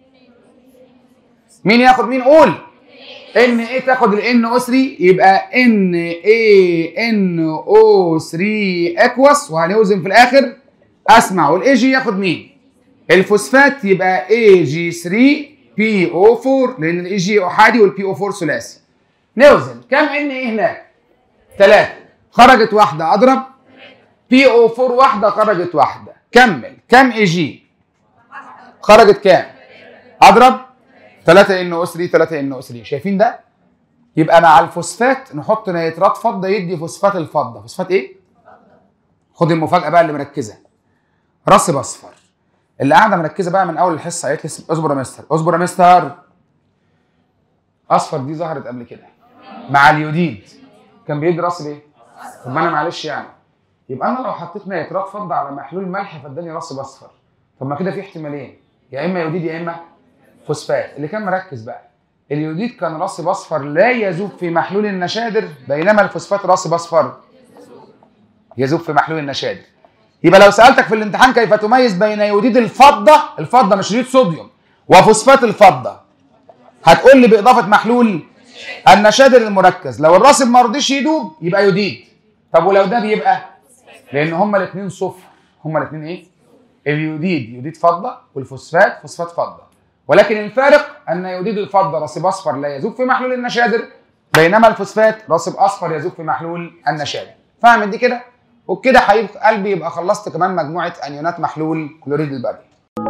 مين ياخد مين قول ان ايه تاخد الان او 3 يبقى ان اي ان او 3 اكوس وهنوزن في الاخر اسمع والاي جي ياخد مين الفوسفات يبقى اي جي 3 بي او 4 لان الاي جي احادي والبي او 4 ثلاثي نوزن كم ان ايه هناك ثلاثة خرجت واحدة اضرب بي او 4 واحدة خرجت واحدة كمل كم اي جي خرجت كام اضرب 3 ان او 3 3 ان او 3 شايفين ده يبقى مع الفوسفات نحط نيترات فضه يدي فوسفات الفضه فوسفات ايه خد المفاجاه بقى اللي مركزه راسب اصفر اللي قاعده مركزه بقى من اول الحصه قالت لي اصبر يا مستر اصبر يا مستر اصفر دي ظهرت قبل كده مع اليوديد كان بيدي راسب ايه طب ما انا معلش يعني يبقى انا لو حطيت نيترات فضه على محلول ملح فاداني راسب اصفر طب ما كده في احتمالين يا اما يوديد يا اما فوسفات اللي كان مركز بقى اليوديد كان راسب اصفر لا يذوب في محلول النشادر بينما الفوسفات راسب اصفر يذوب في محلول النشادر يبقى لو سالتك في الامتحان كيف تميز بين يوديد الفضه الفضه مش يوديد صوديوم وفوسفات الفضه هتقول لي باضافه محلول النشادر المركز لو الراسب ما رضيش يدوب يبقى يوديد طب ولو ده بيبقى لان هما الاثنين صفر هما الاثنين ايه اليوديد يوديد فضه والفوسفات فوسفات فضه ولكن الفارق ان يوديد الفضه راسب اصفر لا يذوب في محلول النشادر بينما الفوسفات راسب اصفر يذوب في محلول النشادر فاهم دي كده وبكده حبيب قلبي يبقى خلصت كمان مجموعه انيونات محلول كلوريد البري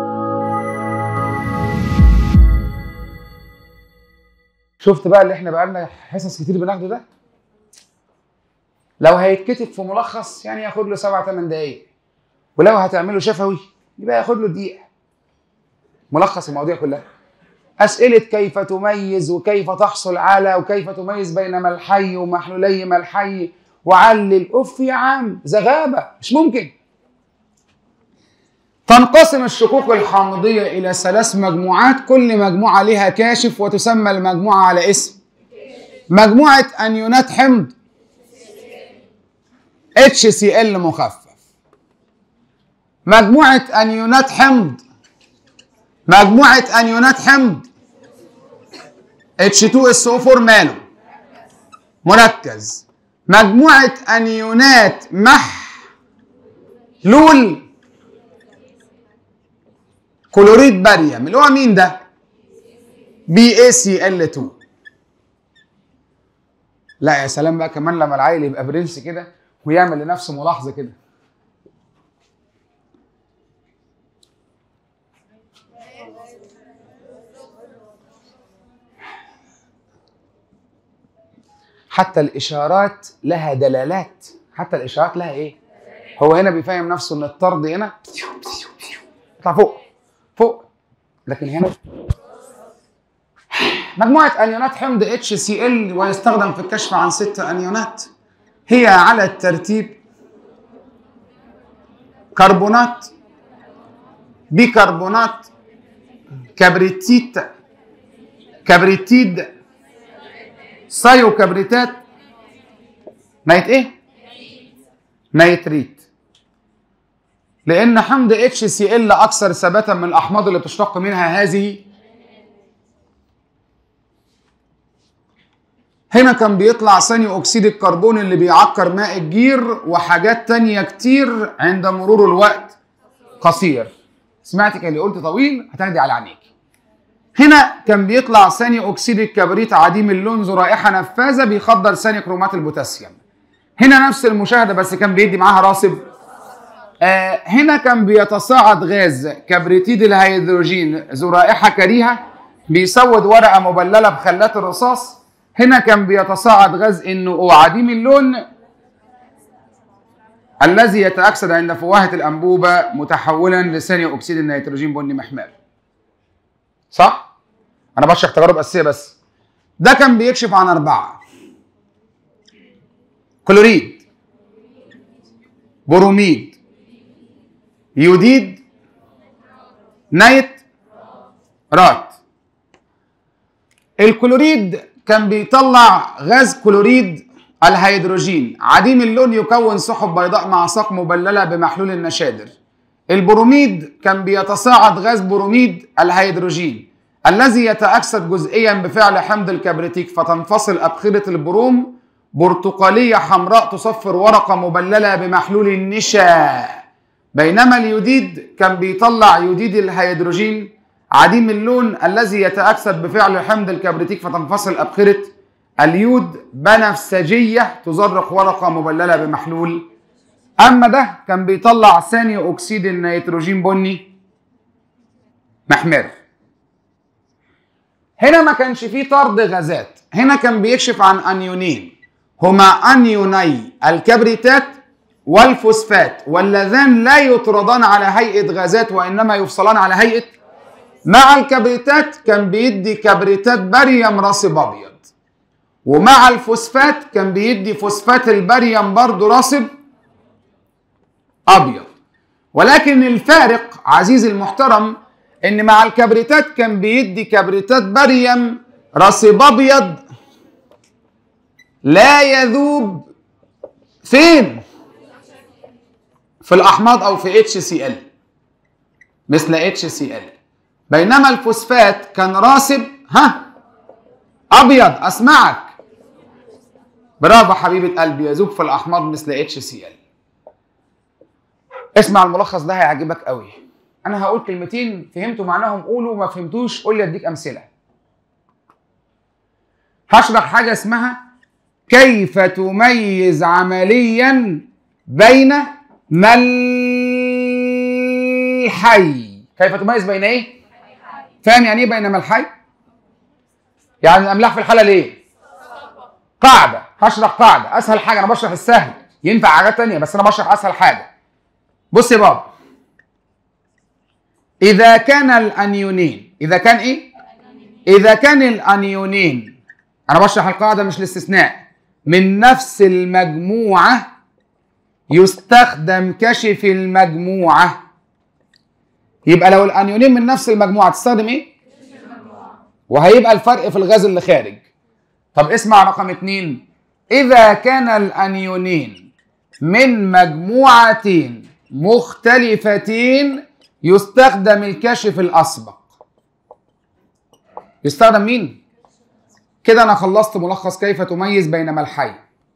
شفت بقى اللي احنا بقالنا حصص كتير بناخده ده لو هيتكتب في ملخص يعني ياخد له سبع ثمان دقايق ولو هتعمله شفوي يبقى ياخد له دقيقه ملخص المواضيع كلها أسئلة كيف تميز وكيف تحصل على وكيف تميز بين ملحي ومحلولي ملحي وعلل أوف يا عم زغابة مش ممكن تنقسم الشقوق الحامضية إلى ثلاث مجموعات كل مجموعة لها كاشف وتسمى المجموعة على اسم مجموعة أنيونات حمض HCl مخفف مجموعة أنيونات حمض مجموعة أنيونات حمض H2SO4 ماله مركز مجموعة أنيونات محلول كلوريد باريوم اللي هو مين ده؟ بي اي سي ال 2 لا يا سلام بقى كمان لما العيل يبقى برنس كده ويعمل لنفسه ملاحظه كده حتى الاشارات لها دلالات حتى الاشارات لها ايه هو هنا بيفهم نفسه ان الطرد هنا يطلع فوق فوق لكن هنا مجموعة أنيونات حمض HCl ويستخدم في الكشف عن ست أنيونات هي على الترتيب كربونات بيكربونات كبريتيت كبريتيد سايو كبريتات نيت ايه؟ نيتريت لأن حمض HCl أكثر ثباتا من الأحماض اللي تشتق منها هذه هنا كان بيطلع ثاني أكسيد الكربون اللي بيعكر ماء الجير وحاجات تانية كتير عند مرور الوقت قصير سمعتك اللي قلت طويل هتاخدي على عينيك هنا كان بيطلع ثاني أكسيد الكبريت عديم اللون ذو رائحة نفاذة بيخدر ثاني كرومات البوتاسيوم هنا نفس المشاهدة بس كان بيدي معاها راسب آه هنا كان بيتصاعد غاز كبريتيد الهيدروجين ذو رائحة كريهة بيسود ورقة مبللة بخلات الرصاص هنا كان بيتصاعد غاز انه عديم اللون الذي يتأكسد عند فواهة الأنبوبة متحولا لثاني أكسيد النيتروجين بني محمر صح؟ أنا بشرح تجارب أساسية بس ده كان بيكشف عن أربعة كلوريد بروميد يوديد نيت رات الكلوريد كان بيطلع غاز كلوريد الهيدروجين عديم اللون يكون سحب بيضاء مع ساق مبللة بمحلول النشادر البروميد كان بيتصاعد غاز بروميد الهيدروجين الذي يتأكسد جزئيا بفعل حمض الكبريتيك فتنفصل أبخرة البروم برتقالية حمراء تصفر ورقة مبللة بمحلول النشا بينما اليوديد كان بيطلع يوديد الهيدروجين عديم اللون الذي يتأكسد بفعل حمض الكبريتيك فتنفصل أبخرة اليود بنفسجية تزرق ورقة مبللة بمحلول أما ده كان بيطلع ثاني أكسيد النيتروجين بني محمر هنا ما كانش فيه طرد غازات هنا كان بيكشف عن أنيونين هما أنيوني الكبريتات والفوسفات واللذان لا يطردان على هيئة غازات وإنما يفصلان على هيئة مع الكبريتات كان بيدي كبريتات باريوم راسب ابيض ومع الفوسفات كان بيدي فوسفات الباريوم برضه راسب ابيض ولكن الفارق عزيزي المحترم ان مع الكبريتات كان بيدي كبريتات باريوم راسب ابيض لا يذوب فين في الاحماض او في اتش سي ال مثل اتش سي ال بينما الفوسفات كان راسب ها ابيض اسمعك برافو حبيبه قلبي يذوب في الاحماض مثل اتش سي ال اسمع الملخص ده هيعجبك قوي انا هقول كلمتين فهمتوا معناهم قولوا ما فهمتوش قول لي اديك امثله هشرح حاجه اسمها كيف تميز عمليا بين ملحي كيف تميز بين ايه فاهم يعني ايه بين ملحي يعني الاملاح في الحاله ليه قاعده هشرح قاعده اسهل حاجه انا بشرح السهل ينفع حاجات تانية بس انا بشرح اسهل حاجه بص يا بابا اذا كان الانيونين اذا كان ايه اذا كان الانيونين انا بشرح القاعده مش الاستثناء من نفس المجموعه يستخدم كشف المجموعه يبقى لو الانيونين من نفس المجموعه تستخدم ايه وهيبقى الفرق في الغاز اللي خارج طب اسمع رقم اتنين اذا كان الانيونين من مجموعتين مختلفتين يستخدم الكشف الاسبق يستخدم مين كده انا خلصت ملخص كيف تميز بين ملحي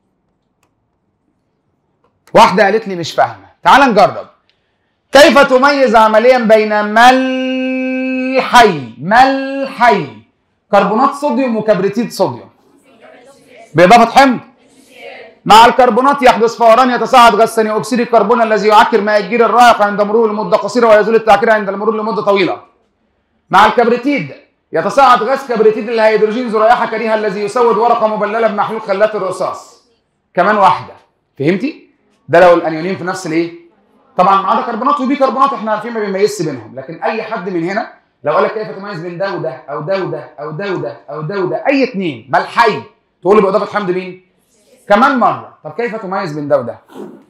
واحده قالت لي مش فاهمه تعال نجرب كيف تميز عمليا بين ملحي ملحي كربونات صوديوم وكبريتيد صوديوم بإضافة حمض مع الكربونات يحدث فوران يتصاعد غاز ثاني اكسيد الكربون الذي يعكر ماء الجير الرائق عند مرور لمده قصيره ويزول التعكير عند المرور لمده طويله. مع الكبريتيد يتصاعد غاز كبريتيد الهيدروجين ذو رائحه كريهه الذي يسود ورقه مبلله بمحلول خلات الرصاص. كمان واحده فهمتي؟ ده لو الانيونين في نفس الايه؟ طبعا ما عدا كربونات وبيكربونات احنا عارفين ما بيميزش بينهم لكن اي حد من هنا لو قال لك كيف تميز بين ده وده او ده وده او ده وده او ده وده اي اثنين ملحي تقول لي باضافه حمض مين؟ كمان مرة طب كيف تميز بين ده وده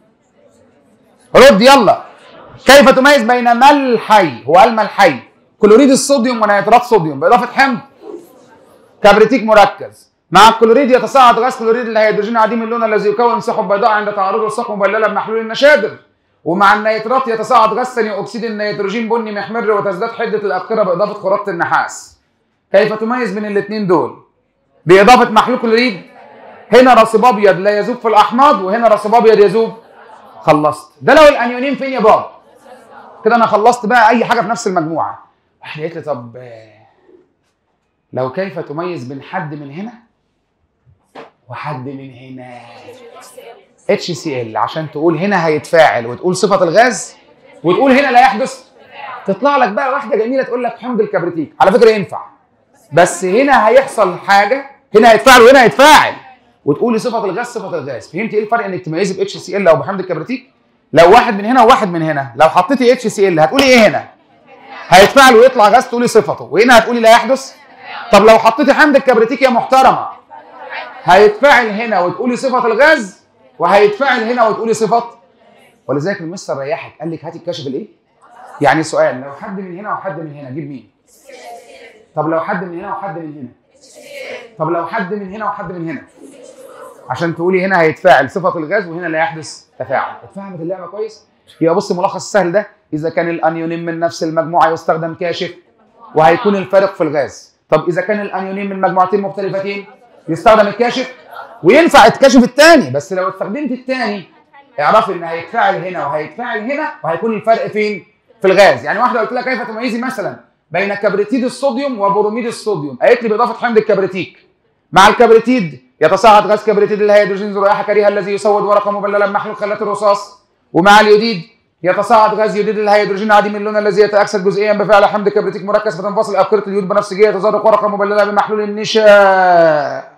رد يلا كيف تميز بين ملحي هو الملحي كلوريد الصوديوم ونيترات صوديوم بإضافة حمض كبريتيك مركز مع الكلوريد يتصاعد غاز كلوريد الهيدروجين عديم اللون الذي يكون سحب بيضاء عند تعرضه لسحب مبلله بمحلول النشادر ومع النيترات يتصاعد غاز ثاني اكسيد النيتروجين بني محمر وتزداد حده الابقره باضافه خرافه النحاس كيف تميز بين الاثنين دول باضافه محلول كلوريد هنا رصيب ابيض لا يذوب في الاحماض وهنا رصيب ابيض يذوب خلصت ده لو الانيونين فين يا بابا كده انا خلصت بقى اي حاجه في نفس المجموعه واحده قالت لي طب لو كيف تميز بين حد من هنا وحد من هنا اتش سي ال عشان تقول هنا هيتفاعل وتقول صفه الغاز وتقول هنا لا يحدث تطلع لك بقى واحده جميله تقول لك حمض الكبريتيك على فكره ينفع بس هنا هيحصل حاجه هنا هيتفاعل وهنا هيتفاعل وتقولي صفه الغاز صفه الغاز فهمت ايه الفرق انك تميزي ب اتش سي ال او بحمض الكبريتيك لو واحد من هنا وواحد من هنا لو حطيتي اتش سي ال هتقولي ايه هنا هيتفاعل ويطلع غاز تقولي صفته وهنا هتقولي لا يحدث طب لو حطيتي حمض الكبريتيك يا محترمه هيتفاعل هنا وتقولي صفه الغاز وهيتفاعل هنا وتقولي صفه ولذلك المستر ريحك قال لك هاتي الكشف الايه يعني سؤال لو حد من هنا وحد من هنا جيب مين طب لو حد من هنا وحد من هنا طب لو حد من هنا وحد من هنا عشان تقولي هنا هيتفاعل صفه الغاز وهنا لا يحدث تفاعل اتفهمت اللعبه كويس يبقى بص ملخص السهل ده اذا كان الانيونين من نفس المجموعه يستخدم كاشف وهيكون الفارق في الغاز طب اذا كان الانيونين من مجموعتين مختلفتين يستخدم الكاشف وينفع الكاشف الثاني بس لو استخدمت الثاني اعرفي ان هيتفاعل هنا وهيتفاعل هنا وهيكون الفرق فين في الغاز يعني واحده قلت لها كيف تميزي مثلا بين كبريتيد الصوديوم وبروميد الصوديوم قالت لي باضافه حمض الكبريتيك مع الكبريتيد يتصاعد غاز كبريتيد الهيدروجين ذو رائحه كريهه الذي يسود ورقه مبلله بمحلول خلات الرصاص ومع اليوديد يتصاعد غاز يوديد الهيدروجين عديم اللون الذي يتاكسد جزئيا بفعل حمض كبريتيك مركز فتنفصل ابقره اليود بنفسجيه تزرق ورقه مبلله بمحلول النشا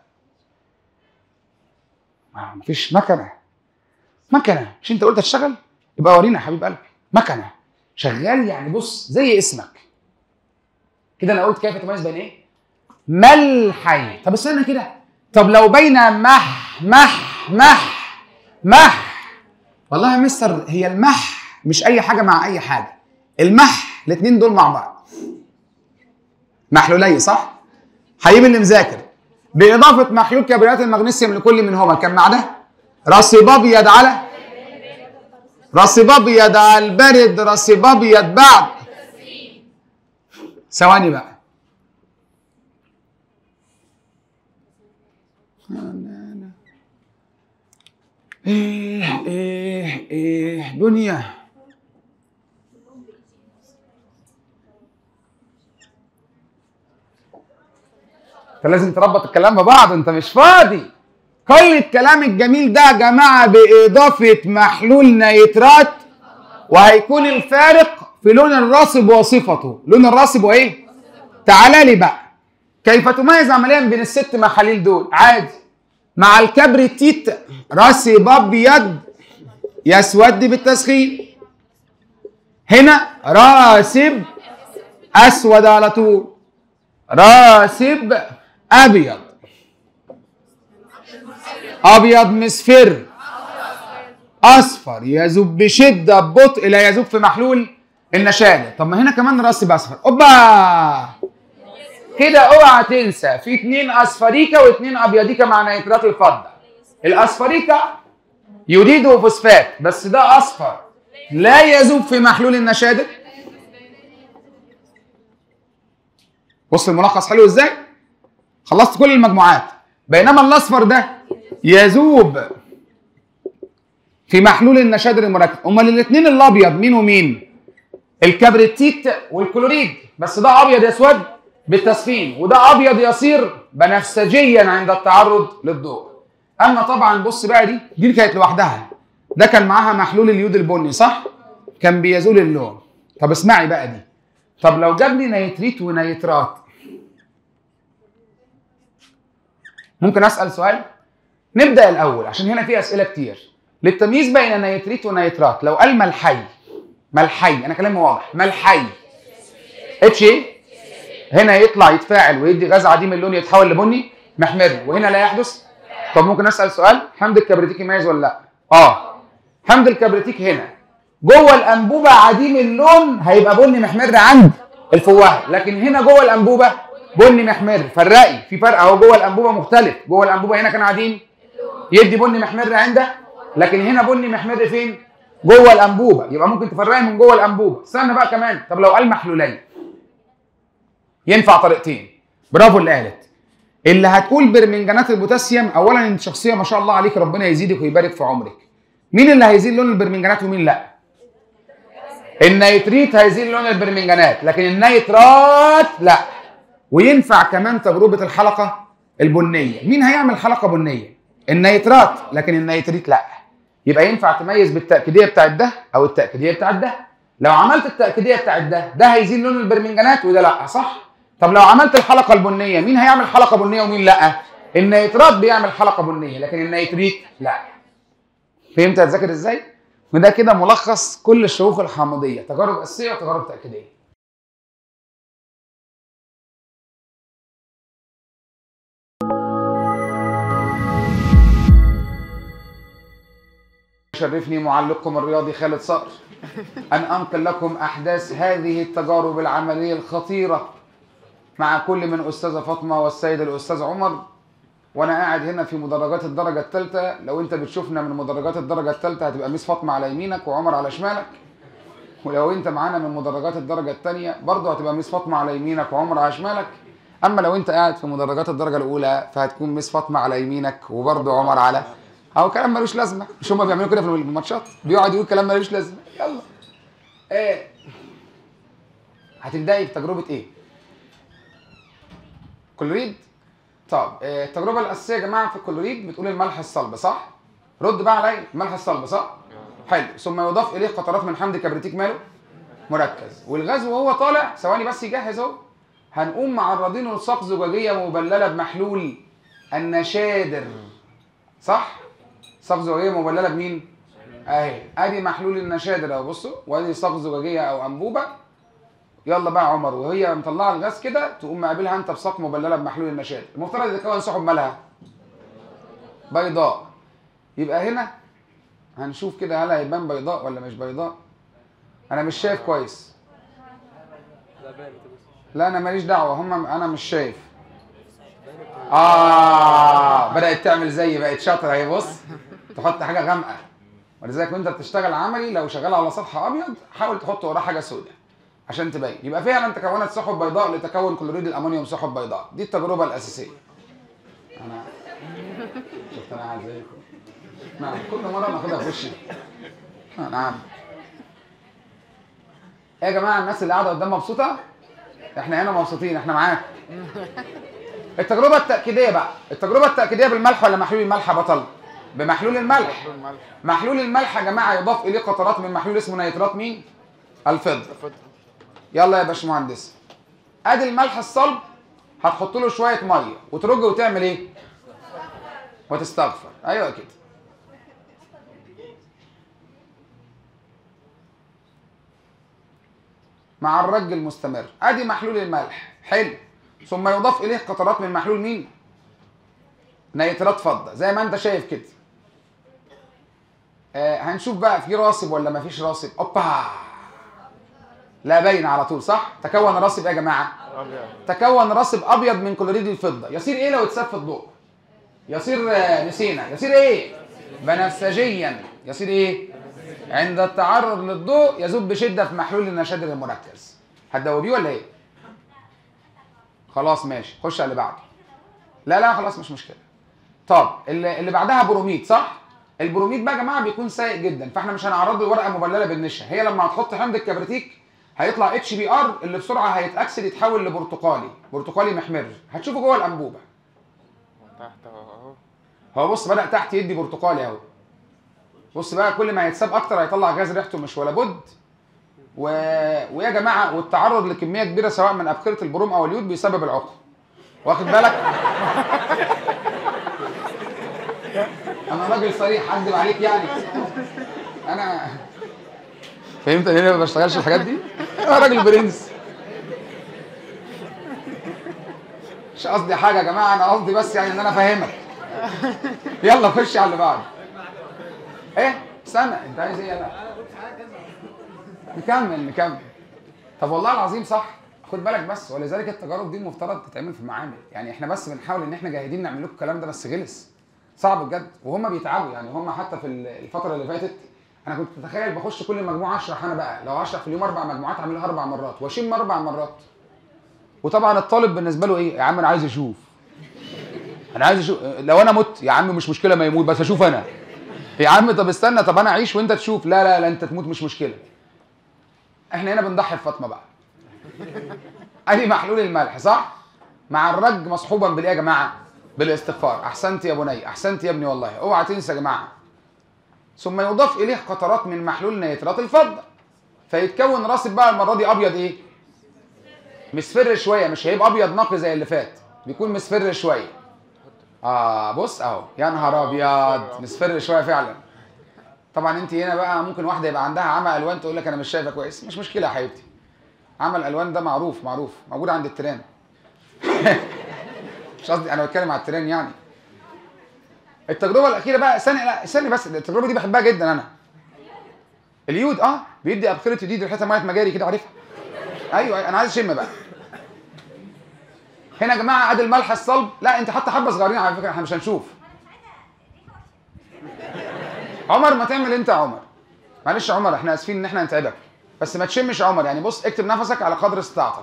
مفيش مكنه مكنه مش انت قلت هتشتغل يبقى ورينا يا حبيب قلبي مكنه شغال يعني بص زي اسمك كده انا قلت كيف تميز بين ايه ملحي طب استنى كده طب لو بين مح مح مح مح والله يا مستر هي المح مش اي حاجه مع اي حاجه المح الاثنين دول مع بعض محلولي صح حبيبي اللي مذاكر باضافه محلول كبريتات المغنيسيوم لكل منهما كم مع ده رصيب ابيض على رصيب ابيض على البرد رصيب ابيض بعد ثواني بقى ايه ايه ايه دنيا انت لازم تربط الكلام ببعض انت مش فاضي كل الكلام الجميل ده يا جماعه باضافه محلول نيترات وهيكون الفارق في لون الراسب وصفته لون الراسب وايه تعالى لي بقى كيف تميز عمليا بين الست محاليل دول عادي مع الكبريتيت راسب ابيض يسود بالتسخين هنا راسب اسود على طول راسب ابيض ابيض مصفر اصفر يذوب بشده ببطء لا يذوب في محلول النشاده طب ما هنا كمان راسب اصفر اوبا كده اوعى تنسى في اتنين اصفريكا واتنين ابيضيكا مع نيترات الفضه الاصفريكا يوديد وفوسفات بس ده اصفر لا يذوب في محلول النشادر بص الملخص حلو ازاي خلصت كل المجموعات بينما الاصفر ده يذوب في محلول النشادر المركب امال الاثنين الابيض مين ومين الكبريتيت والكلوريد بس ده ابيض يسود بالتسخين وده ابيض يصير بنفسجيا عند التعرض للضوء اما طبعا بص بقى دي دي كانت لوحدها ده كان معاها محلول اليود البني صح كان بيزول اللون طب اسمعي بقى دي طب لو جاب لي نيتريت ونيترات ممكن اسال سؤال نبدا الاول عشان هنا في اسئله كتير للتمييز بين نيتريت ونيترات لو قال ملحي ملحي انا كلامي واضح ملحي اتش ايه هنا يطلع يتفاعل ويدي غاز عديم اللون يتحول لبني محمر وهنا لا يحدث طب ممكن اسال سؤال حمض الكبريتيك يميز ولا لا اه حمض الكبريتيك هنا جوه الانبوبه عديم اللون هيبقى بني محمر عند الفوهه لكن هنا جوه الانبوبه بني محمر فرقي في فرق اهو جوه الانبوبه مختلف جوه الانبوبه هنا كان عديم يدي بني محمر عنده لكن هنا بني محمر فين جوه الانبوبه يبقى ممكن تفرقي من جوه الانبوبه استنى بقى كمان طب لو قال محلولين ينفع طريقتين برافو اللي قالت اللي هتقول برمنجانات البوتاسيوم اولا انت شخصيه ما شاء الله عليك ربنا يزيدك ويبارك في عمرك مين اللي هيزيد لون البرمنجانات ومين لا النيتريت هيزيد لون البرمنجانات لكن النيترات لا وينفع كمان تجربه الحلقه البنيه مين هيعمل حلقه بنيه النيترات لكن النيتريت لا يبقى ينفع تميز بالتاكيديه بتاعت ده او التاكيديه بتاعت ده لو عملت التاكيديه بتاعت ده ده هيزيد لون البرمنجانات وده لا صح طب لو عملت الحلقه البنيه مين هيعمل حلقه بنيه ومين لا النيترات بيعمل حلقه بنيه لكن النيتريت لا فهمت هتذاكر ازاي وده كده ملخص كل الشروخ الحامضيه تجارب اساسيه وتجارب تاكيديه يشرفني معلقكم الرياضي خالد صقر أن أنقل لكم أحداث هذه التجارب العملية الخطيرة مع كل من أستاذة فاطمة والسيد الأستاذ عمر وأنا قاعد هنا في مدرجات الدرجة الثالثة لو أنت بتشوفنا من مدرجات الدرجة الثالثة هتبقى ميس فاطمة على يمينك وعمر على شمالك ولو أنت معانا من مدرجات الدرجة الثانية برضه هتبقى ميس فاطمة على يمينك وعمر على شمالك أما لو أنت قاعد في مدرجات الدرجة الأولى فهتكون ميس فاطمة على يمينك وبرضه عمر على أو كلام ملوش لازمة مش هما بيعملوا كده في الماتشات بيقعد يقول كلام ملوش لازمة يلا ايه هتبداي بتجربه ايه كلوريد طب إيه التجربه الاساسيه يا جماعه في الكلوريد بتقول الملح الصلب صح رد بقى عليا الملح الصلب صح حلو ثم يضاف اليه قطرات من حمض كبريتيك ماله مركز والغاز وهو طالع ثواني بس يجهز اهو هنقوم معرضينه لساق زجاجيه مبلله بمحلول النشادر صح ساق زجاجيه مبلله بمين اهي ادي محلول النشادر اهو بصوا وادي ساق زجاجيه او انبوبه يلا بقى عمر وهي مطلعه الغاز كده تقوم مقابلها انت بساق مبلله بمحلول النشادر المفترض يتكون سحب مالها بيضاء يبقى هنا هنشوف كده هل هيبان بيضاء ولا مش بيضاء انا مش شايف كويس لا انا ماليش دعوه هم انا مش شايف اه بدات تعمل زي بقت شاطره اهي بص تحط حاجه غامقه ولذلك وانت بتشتغل عملي لو شغال على سطح ابيض حاول تحط وراه حاجه سوداء عشان تبين يبقى فعلا تكونت سحب بيضاء لتكون كلوريد الامونيوم سحب بيضاء دي التجربه الاساسيه انا شفت انا قاعد زيكم نعم كل مره ناخدها في وشي آه، نعم ايه يا جماعه الناس اللي قاعده قدام مبسوطه احنا هنا مبسوطين احنا معاك التجربه التاكيديه بقى التجربه التاكيديه بالملح ولا محلول الملح يا بطل بمحلول الملح محلول الملح يا جماعه يضاف اليه قطرات من محلول اسمه نيترات مين الفضه يلا يا باشمهندس ادي الملح الصلب هتحط له شويه ميه وترج وتعمل ايه وتستغفر ايوه كده مع الرج المستمر ادي محلول الملح حلو ثم يضاف اليه قطرات من محلول مين نيترات فضه زي ما انت شايف كده آه هنشوف بقى في راسب ولا ما فيش راسب اوبا لا باين على طول صح تكون راسب ايه يا جماعه تكون راسب ابيض من كلوريد الفضه يصير ايه لو اتساب في الضوء يصير آه، نسينا يصير ايه بنفسجيا يصير ايه عند التعرض للضوء يذوب بشده في محلول النشادر المركز هتدوبيه ولا ايه خلاص ماشي خش على اللي بعده لا لا خلاص مش مشكله طب اللي, اللي بعدها بروميد صح البروميد بقى يا جماعه بيكون سيء جدا فاحنا مش هنعرض له ورقه مبلله بالنشا هي لما هتحط حمض الكبريتيك هيطلع اتش بي ار اللي بسرعه هيتاكسد يتحول لبرتقالي برتقالي محمر هتشوفه جوه الانبوبه تحت اهو هو بص بدا تحت يدي برتقالي اهو بص بقى كل ما هيتساب اكتر هيطلع غاز ريحته مش ولا بد و... ويا جماعه والتعرض لكميه كبيره سواء من ابخره البروم او اليود بيسبب العقم واخد بالك انا راجل صريح اكذب عليك يعني انا فهمت ان انا ما بشتغلش الحاجات دي انا راجل برنس مش قصدي حاجه يا جماعه انا قصدي بس يعني ان انا افهمك يلا خش على اللي بعده ايه استنى انت عايز ايه يلا نكمل نكمل طب والله العظيم صح خد بالك بس ولذلك التجارب دي المفترض تتعمل في معامل يعني احنا بس بنحاول ان احنا جاهدين نعمل لكم الكلام ده بس غلس صعب بجد وهم بيتعبوا يعني هم حتى في الفتره اللي فاتت انا كنت اتخيل بخش كل مجموعه اشرح انا بقى لو اشرح في اليوم اربع مجموعات اعملها اربع مرات واشم اربع مرات وطبعا الطالب بالنسبه له ايه يا عم انا عايز اشوف انا عايز اشوف لو انا مت يا عم مش مشكله ما يموت بس اشوف انا يا عم طب استنى طب انا اعيش وانت تشوف لا لا لا انت تموت مش مشكله احنا هنا بنضحي بفاطمه بقى ادي محلول الملح صح مع الرج مصحوبا بالايه يا جماعه بالاستغفار احسنت يا بني احسنت يا ابني والله اوعى تنسى يا جماعه ثم يضاف اليه قطرات من محلول نيترات الفضه فيتكون راسب بقى المره دي ابيض ايه مصفر شويه مش هيبقى ابيض نقي زي اللي فات بيكون مصفر شويه اه بص اهو يا نهار ابيض مصفر شويه فعلا طبعا انت هنا بقى ممكن واحده يبقى عندها عمى الوان تقول لك انا مش شايفه كويس مش مشكله يا حبيبتي عمى الالوان ده معروف معروف موجود عند التران مش قصدي انا بتكلم على التران يعني التجربه الاخيره بقى استني لا استني بس التجربه دي بحبها جدا انا اليود اه بيدي ابخره يديد ريحتها ميه مجاري كده عارفها ايوه أيوة، انا عايز اشم بقى هنا يا جماعه ادي الملح الصلب لا انت حتى حبه صغيرين على فكره احنا مش هنشوف عمر ما تعمل انت يا عمر معلش يا عمر احنا اسفين ان احنا هنتعبك بس ما تشمش يا عمر يعني بص اكتب نفسك على قدر استطاعتك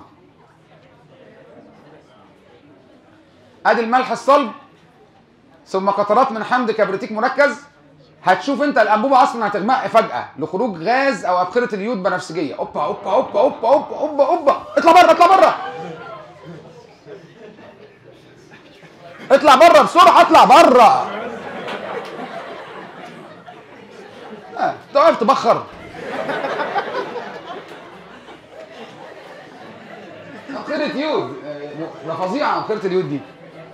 ادي الملح الصلب ثم قطرات من حمض كبريتيك مركز هتشوف انت الانبوبه اصلا هتغمق فجاه لخروج غاز او ابخره اليود بنفسجيه اوبا اوبا اوبا اوبا اوبا اوبا اوبا اطلع بره اطلع بره اطلع بره بسرعه اطلع بره اه تقف تبخر ابخره يود اه، ده فظيعه ابخره اليود دي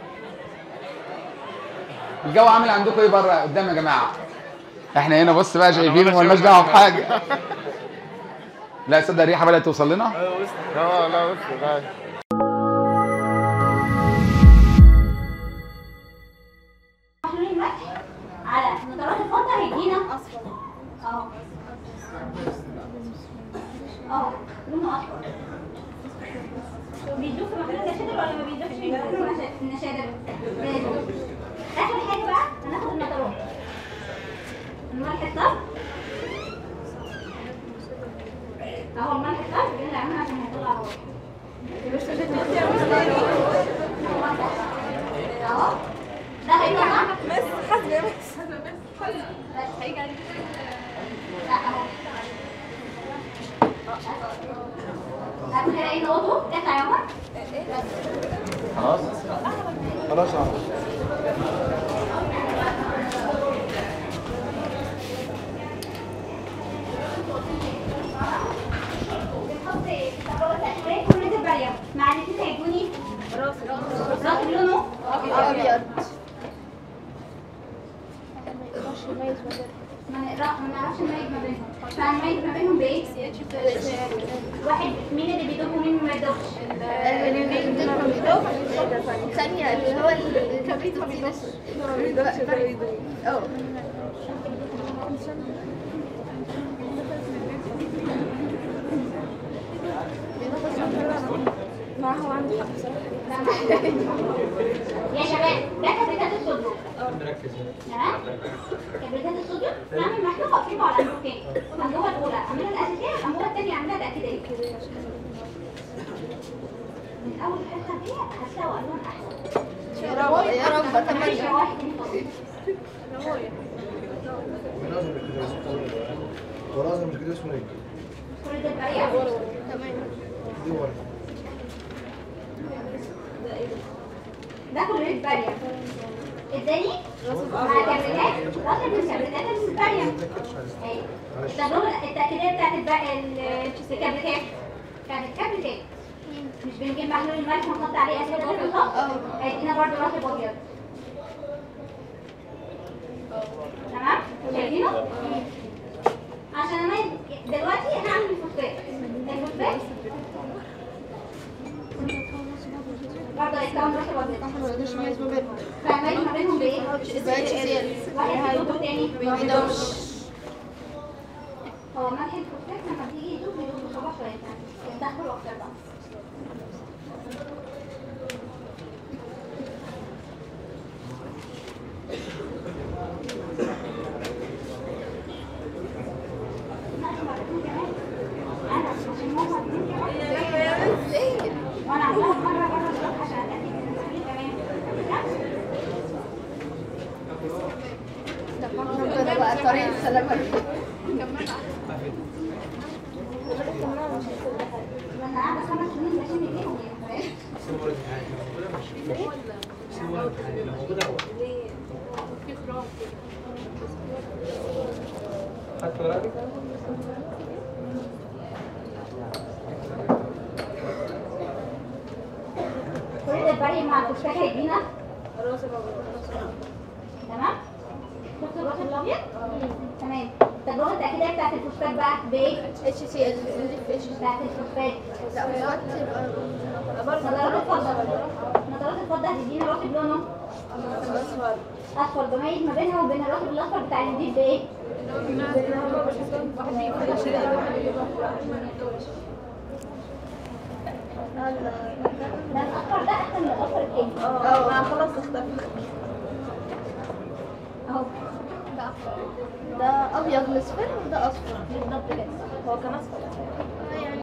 الجو عامل عندكم ايه بره قدام يا جماعه احنا هنا بص بقى شايفين ولا ومالناش شايف دعوه حاجة. بحاجه لا تصدق الريحه بدات توصل لنا لا لا بص لا محلول الملح على نترات الفضة هيدينا اصفر اهو اهو لونه اصفر بيدوب في محلول النشادر ولا ما بيدوبش في محلول النشا- النشادر؟ بيدوب. اخر حاجة بقى هناخد النترات الملح الصلب اهو الملح الصلب اللي عملنا عشان هيطلع هو اهو ده هيطلع بس حسبي بس بس هيجي لا اهو هاتوا كده ايه نقطه اطلع يا عمر خلاص بنحط تجربه تأشيرية كل ده بريم مع الاثنين هيدوني راس راس لونه ابيض ما نقرا ما نعرفش نميز ما بينهم فهنميز ما بينهم بايه؟ واحد مين اللي بيدوب ومين ما بيدوبش ثانية اللي هو الكبريت ما بيدوش اه ما هو عنده حق بصراحة يا شباب ده كبريتات الصوديوم تمام كبريتات الصوديوم نعمل محلول واقفين على الانبوبتين الانبوبه الاولى اعملها الاساسيه الانبوبه الثانيه اعملها تاكيديه من اول حاجه الخلفيه هتلاقوا الوان احسن يا رب يا رب معلش اتمنى يا واحد تاني خالص. ولازم كده اسمه ولازم كده اسمه ايه؟ كل ده البرية تمام دي ورا ده كل ده البرية التاني مع كابريتات راسل من كابريتات البرية اهي. التجربة التأكيدية بتاعت الب- ال- الكابريتات كانت كابريتات مش بنجيب محلول الملح ونحط عليه اسيد ابيض صح؟ هيدينا برضه راسب ابيض تمام؟ شايفينه؟ عشان انا دلوقتي هعمل الفوسفات الفوسفات برضه هيتكون راسب ابيض فاهمين ما بينهم بايه؟ واحد هيدوب تاني هو ملح الفوسفات لما بيجي يدوب بيدوب بصعوبة شوية يتدخل أكتر بقى أنا عشان ماما اتنين كمان. وأنا عمالة مرة بره الصبح عشان أتأكد إن المسؤولين تمام ربنا بقى طريق السلامة وانا قاعده خمس سنين بشم فيهم يعني كل البري مع الفوسفات هيدينا تمام شفتوا الراسب الابيض تمام التجربه التاكيديه بتاعت الفوسفات بقى بايه؟ اتش سي ال اتش بتاعت الفوسفات لا فوسفات تبقى نظرات الفضه نظرات الفضه هتدينا راسب لونه اصفر اصفر بميز ما بينها وبين الراسب الاصفر بتاع الجديد بايه؟ ده الاصفر ده احسن من الاصفر التاني اه خلاص اختفى اهو ده ابيض مصفر وده اصفر بالظبط كده هو كان اصفر